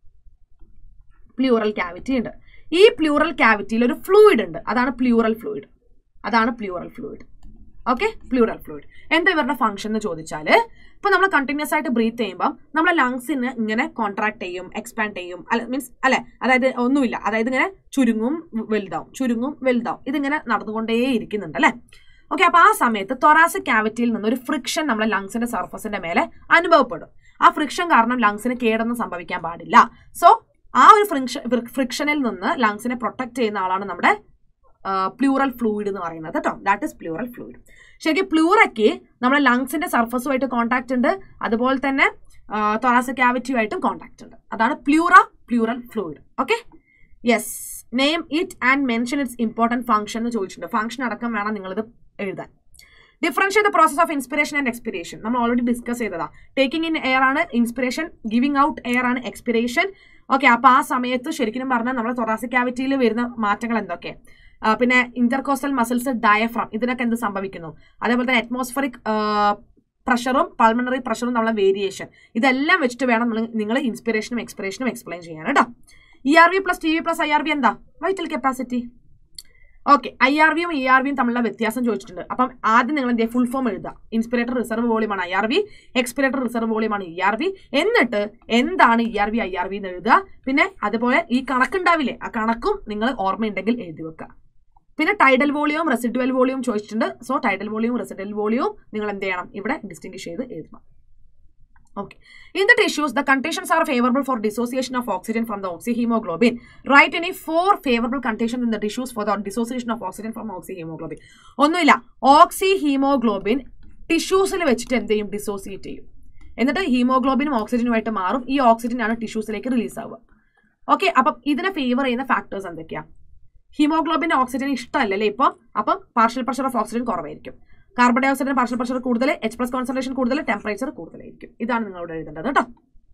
പ്ലൂറൽ ക്യാവിറ്റി ഉണ്ട് ഈ പ്ലൂറൽ ക്യാവിറ്റിയിൽ ഒരു ഫ്ലൂയിഡ് ഉണ്ട് അതാണ് പ്ലൂറൽ ഫ്ലൂയിഡ് അതാണ് pleural fluid okay pleural fluid എന്താ ഇവരുടെ ഫംഗ്ഷൻ എന്ന് ചോദിച്ചാൽ ഇപ്പൊ നമ്മൾ കണ്ടിന്യൂസ് ആയിട്ട് ബ്രീത്ത് ചെയ്യുമ്പോൾ നമ്മളെ ലങ്സിന് ഇങ്ങനെ കോൺട്രാക്ട് ചെയ്യും എക്സ്പാൻഡ് ചെയ്യും അല്ല മീൻസ് അല്ലെ അതായത് ഒന്നുമില്ല അതായത് ഇങ്ങനെ ചുരുങ്ങും വലുതാവും ചുരുങ്ങും വലുതാവും ഇതിങ്ങനെ നടന്നുകൊണ്ടേ ഇരിക്കുന്നുണ്ട് അല്ലെ ഓക്കെ അപ്പൊ ആ സമയത്ത് തൊറാസിക് ക്യാവിറ്റിയിൽ നിന്ന് ഒരു ഫ്രിക്ഷൻ നമ്മളെ ലങ്സിന്റെ സർഫസിന്റെ മേലെ അനുഭവപ്പെടും ആ ഫ്രിക്ഷൻ കാരണം ലങ്സിന് കേടൊന്നും സംഭവിക്കാൻ പാടില്ല സോ ആ ഒരു ഫ്രിക്ഷൻ ഫ്രിക്ഷനിൽ നിന്ന് ലങ്സിനെ പ്രൊട്ടക്ട് ചെയ്യുന്ന ആളാണ് നമ്മുടെ പ്ലൂറൽ ഫ്ലൂയിഡ് എന്ന് പറയുന്നത് കേട്ടോ ദാറ്റ് ഇസ് പ്ലൂറൽ ഫ്ലൂയിഡ് ശരിക്കും പ്ലൂറയ്ക്ക് നമ്മുടെ ലങ്സിന്റെ സർഫസുമായിട്ട് കോൺടാക്ട് ഉണ്ട് അതുപോലെ തന്നെ തൊറാസിക് ക്യാവിറ്റിയുമായിട്ടും കോൺടാക്ട് ഉണ്ട് അതാണ് pleura pleural fluid okay yes name it and mention its important function എന്ന് ചോദിച്ചിട്ടുണ്ട് ഫംഗ്ഷൻ അടക്കം വേണം നിങ്ങളിത് എഴുതാൻ differentiate the process of inspiration and expiration നമ്മൾ ഓൾറെഡി ഡിസ്കസ് ചെയ്തതാ ടേക്കിംഗ് ഇൻ എയർ ആണ് ഇൻസ്പിറേഷൻ ഗിവിംഗ് ഔട്ട് എയർ ആണ് എക്സ്പിറേഷൻ ഓക്കെ അപ്പൊ ആ സമയത്ത് ശരിക്കും പറഞ്ഞാൽ നമ്മുടെ തൊറാസിക് ക്യാവിറ്റിയിൽ വരുന്ന മാറ്റങ്ങൾ എന്തൊക്കെ ആ, പിന്നെ ഇന്റർകോസ്റ്റൽ മസിൽസ് ഡയഫ്രം ഇതിനൊക്കെ എന്ത് സംഭവിക്കുന്നു അതേപോലെ തന്നെ അറ്റ്മോസ്ഫറിക് പ്രഷറും പൾമണറി പ്രഷറും നമ്മളെ വേരിയേഷൻ ഇതെല്ലാം വെച്ചിട്ട് വേണം നിങ്ങൾ ഇൻസ്പിറേഷനും എക്സ്പിറേഷനും എക്സ്പ്ലെയിൻ ചെയ്യാൻ കേട്ടോ E R V plus T V plus I R V എന്താ vital capacity okay I R വിയും ഇ ആർ വിയും തമ്മിലുള്ള വ്യത്യാസം ചോദിച്ചിട്ടുണ്ട് അപ്പം ആദ്യം നിങ്ങൾ എന്ത് ഫുൾ ഫോം എഴുതുക ഇൻസ്പിറേറ്റർ റിസർവ് വോളിയമാണ് I R V expiratory reserve വോളിയമാണ് ഇ ആർ വി എന്നിട്ട് എന്താണ് E R V I R V എന്ന് എഴുതുക പിന്നെ അതുപോലെ ഈ കണക്കുണ്ടാവില്ലേ ആ കണക്കും നിങ്ങൾ ഓർമ്മയുണ്ടെങ്കിൽ എഴുതി വെക്കുക പിന്നെ ടൈഡൽ വോളിയവും റെസിഡുവൽ വോളിയവും ചോദിച്ചിട്ടുണ്ട് സോ ടൈഡൽ വോളിയവും റെസിഡുവൽ വോളിയവും നിങ്ങൾ എന്ത് ചെയ്യണം ഇവിടെ ഡിസ്റ്റിംഗ്വിഷ് ചെയ്ത് എഴുതണം Okay. In the tissues, the conditions are favorable for dissociation of oxygen from the oxyhemoglobin. Write any four favorable conditions in the tissues for the dissociation of oxygen from oxyhemoglobin. ഒന്നുമില്ല ഓക്സി haemoglobin ടിഷ്യൂസിൽ വെച്ചിട്ട് എന്ത് ചെയ്യും dissociate ചെയ്യും എന്നിട്ട് ഹീമോഗ്ലോബിനും ഓക്സിജനുമായിട്ട് മാറും ഈ oxygen ആണ് ടിഷ്യൂസിലേക്ക് release ആവുക ഓക്കെ അപ്പം ഇതിനെ ഫേവർ ചെയ്യുന്ന ഫാക്ടേഴ്സ് എന്തൊക്കെയാ ഹീമോഗ്ലോബിൻ ഓക്സിജൻ ഇഷ്ടമല്ലല്ലേ ഇപ്പം അപ്പം പാർഷ്യൽ പ്രഷർ ഓഫ് ഓക്സിജൻ കുറവായിരിക്കും കാർബൺ ഡൈ ഓക്സൈഡിന് പാർഷ്യൽ പ്രഷർ കൂടുതൽ എച്ച് പ്ലസ് കോൺസെൻട്രേഷൻ കൂടുതൽ ടെമ്പറേച്ചർ കൂടുതലായിരിക്കും ഇതാണ് നിങ്ങളോട് എഴുതേണ്ടത് കേട്ടോ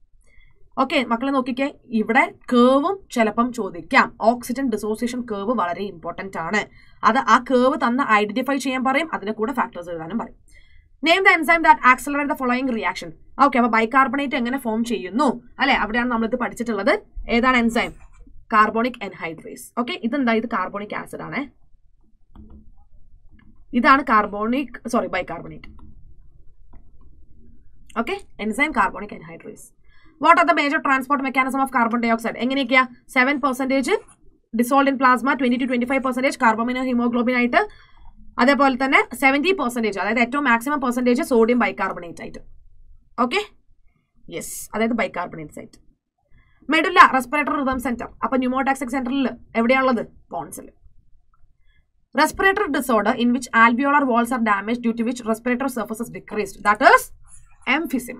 ഓക്കെ മക്കളെ നോക്കിക്കേ ഇവിടെ കേവും ചിലപ്പം ചോദിക്കാം ഓക്സിജൻ ഡിസോസിയേഷൻ കേവ് വളരെ ഇമ്പോർട്ടന്റ് ആണ് അത് ആ കേവ് തന്ന് ഐഡന്റിഫൈ ചെയ്യാൻ പറയും അതിന്റെ കൂടെ ഫാക്ടേഴ്സ് എഴുതാനും പറയും name the enzyme that accelerate the following reaction okay അപ്പൊ ബൈകാർബണേറ്റ് എങ്ങനെ ഫോം ചെയ്യുന്നു അല്ലെ അവിടെയാണ് നമ്മളിത് പഠിച്ചിട്ടുള്ളത് ഏതാണ് എൻസൈം കാർബോണിക് എൻഹൈഡ്രേസ് ഓക്കെ ഇതെന്താ ഇത് കാർബോണിക് ആസിഡ് ആണ് ഇതാണ് carbonic sorry bicarbonate okay enzyme carbonic anhydrase what are the major transport mechanism of carbon dioxide എങ്ങനെയൊക്കെയാ seven percentage dissolved in plasma twenty two twenty five percentage carbamino haemoglobin ആയിട്ട് അതേപോലെ തന്നെ seventy percentage അതായത് ഏറ്റവും maximum percentage sodium bicarbonate ആയിട്ട് okay yes അതായത് bicarbonate ആയിട്ട് medulla respiratory rhythm centre അപ്പൊ ന്യൂമോടാക്സിക് സെന്ററിൽ എവിടെയാണുള്ളത് പോൺസിൽ respiratory disorder in which alveolar walls are damage due to which respiratory surfaces decreased that is emphysema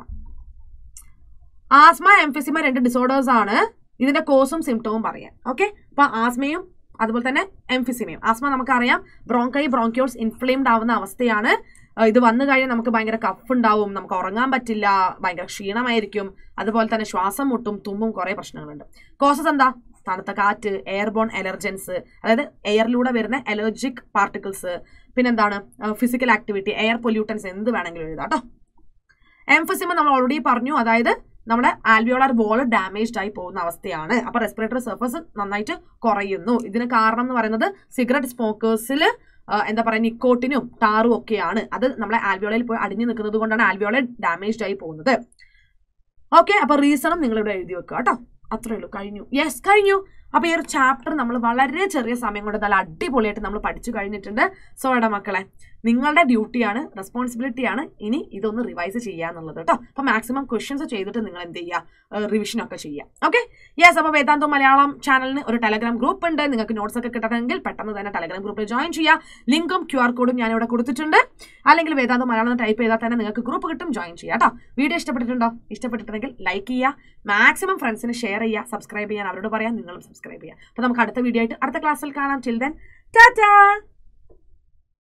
asthma emphysema രണ്ട് disorders ആണ് ഇതിന്റെ കോസും സിംറ്റവും പറയാൻ ഓക്കെ അപ്പൊ ആസ്മയും അതുപോലെ തന്നെ എംഫിസിമയും ആസ്മ നമുക്കറിയാം ബ്രോങ്കൈ ബ്രോങ്ക്യോൾസ് ഇൻഫ്ലെയിംഡ് ആവുന്ന അവസ്ഥയാണ് ഏഹ് ഇത് വന്നു കഴിഞ്ഞാൽ നമുക്ക് ഭയങ്കര കഫ് ഉണ്ടാവും നമുക്ക് ഉറങ്ങാൻ പറ്റില്ല ഭയങ്കര ക്ഷീണമായിരിക്കും അതുപോലെ തന്നെ ശ്വാസം മുട്ടും തുമ്മും കുറേ പ്രശ്നങ്ങളുണ്ട് കോസസ് എന്താ തണുത്ത കാറ്റ് എയർബോൺ അലർജൻസ് അതായത് എയറിലൂടെ വരുന്ന അലർജിക് പാർട്ടിക്കിൾസ് പിന്നെന്താണ് ഫിസിക്കൽ ആക്ടിവിറ്റി എയർ പൊല്യൂട്ടൻസ് എന്ത് വേണമെങ്കിലും എഴുതാം കേട്ടോ എംഫസിമ നമ്മൾ ഓൾറെഡി പറഞ്ഞു അതായത് നമ്മുടെ ആൽവിയോളർ ബോൾ ഡാമേജ്ഡ് ആയി പോകുന്ന അവസ്ഥയാണ് അപ്പൊ റെസ്പിറേറ്ററി സർഫസ് നന്നായിട്ട് കുറയുന്നു ഇതിന് കാരണം എന്ന് പറയുന്നത് സിഗരറ്റ് സ്മോക്കേഴ്സിൽ എന്താ പറയുക നിക്കോട്ടിനും ടാറും ഒക്കെയാണ് അത് നമ്മളെ ആൽവിയോളയിൽ പോയി അടിഞ്ഞു നിൽക്കുന്നത് കൊണ്ടാണ് ആൽവിയോള ഡാമേജ്ഡ് ആയി പോകുന്നത് ഓക്കെ അപ്പൊ റീസണും നിങ്ങൾ ഇവിടെ എഴുതി വെക്കുക കേട്ടോ അത്രേ ഉള്ളൂ കഴിഞ്ഞു യെസ് കഴിഞ്ഞു അപ്പൊ ഈ ഒരു ചാപ്റ്റർ നമ്മൾ വളരെ ചെറിയ സമയം കൊണ്ട് നല്ല അടിപൊളിയായിട്ട് നമ്മൾ പഠിച്ചു കഴിഞ്ഞിട്ടുണ്ട് സോ എടാ മക്കളെ നിങ്ങളുടെ ഡ്യൂട്ടിയാണ് റെസ്പോൺസിബിലിറ്റിയാണ് ഇനി ഇതൊന്ന് റിവൈസ് ചെയ്യുക എന്നുള്ളത് കേട്ടോ അപ്പൊ മാക്സിമം ക്വസ്റ്റ്യൻസ് ചെയ്തിട്ട് നിങ്ങൾ എന്ത് ചെയ്യുക റിവിഷൻ ഒക്കെ ചെയ്യുക ഓക്കെ യെസ് അപ്പോൾ വേദാന്തോ മലയാളം ചാനലിന് ഒരു ടെലഗ്രാം ഗ്രൂപ്പ് ഉണ്ട് നിങ്ങൾക്ക് നോട്ട്സ് ഒക്കെ കിട്ടണമെങ്കിൽ പെട്ടെന്ന് തന്നെ ടെലഗ്രാം ഗ്രൂപ്പിൽ ജോയിൻ ചെയ്യുക ലിങ്കും ക്യു ആർ കോഡും ഞാൻ ഇവിടെ കൊടുത്തിട്ടുണ്ട് അല്ലെങ്കിൽ വേദാന്തോ മലയാളം ടൈപ്പ് ചെയ്താൽ തന്നെ നിങ്ങൾക്ക് ഗ്രൂപ്പ് കിട്ടും ജോയിൻ ചെയ്യുക കേട്ടോ വീഡിയോ ഇഷ്ടപ്പെട്ടിട്ടുണ്ടോ ഇഷ്ടപ്പെട്ടിട്ടുണ്ടെങ്കിൽ ലൈക്ക് ചെയ്യുക മാക്സിമം ഫ്രണ്ട്സിന് ഷെയർ ചെയ്യുക സബ്സ്ക്രൈബ് ചെയ്യാൻ അവരോട് പറയാം നിങ്ങളും സബ്സ്ക്രൈബ് ചെയ്യുക അപ്പോൾ നമുക്ക് അടുത്ത വീഡിയോ ആയിട്ട് അടുത്ത ക്ലാസ്സിൽ കാണാം ചിൽ ദെൻ ടാറ്റാ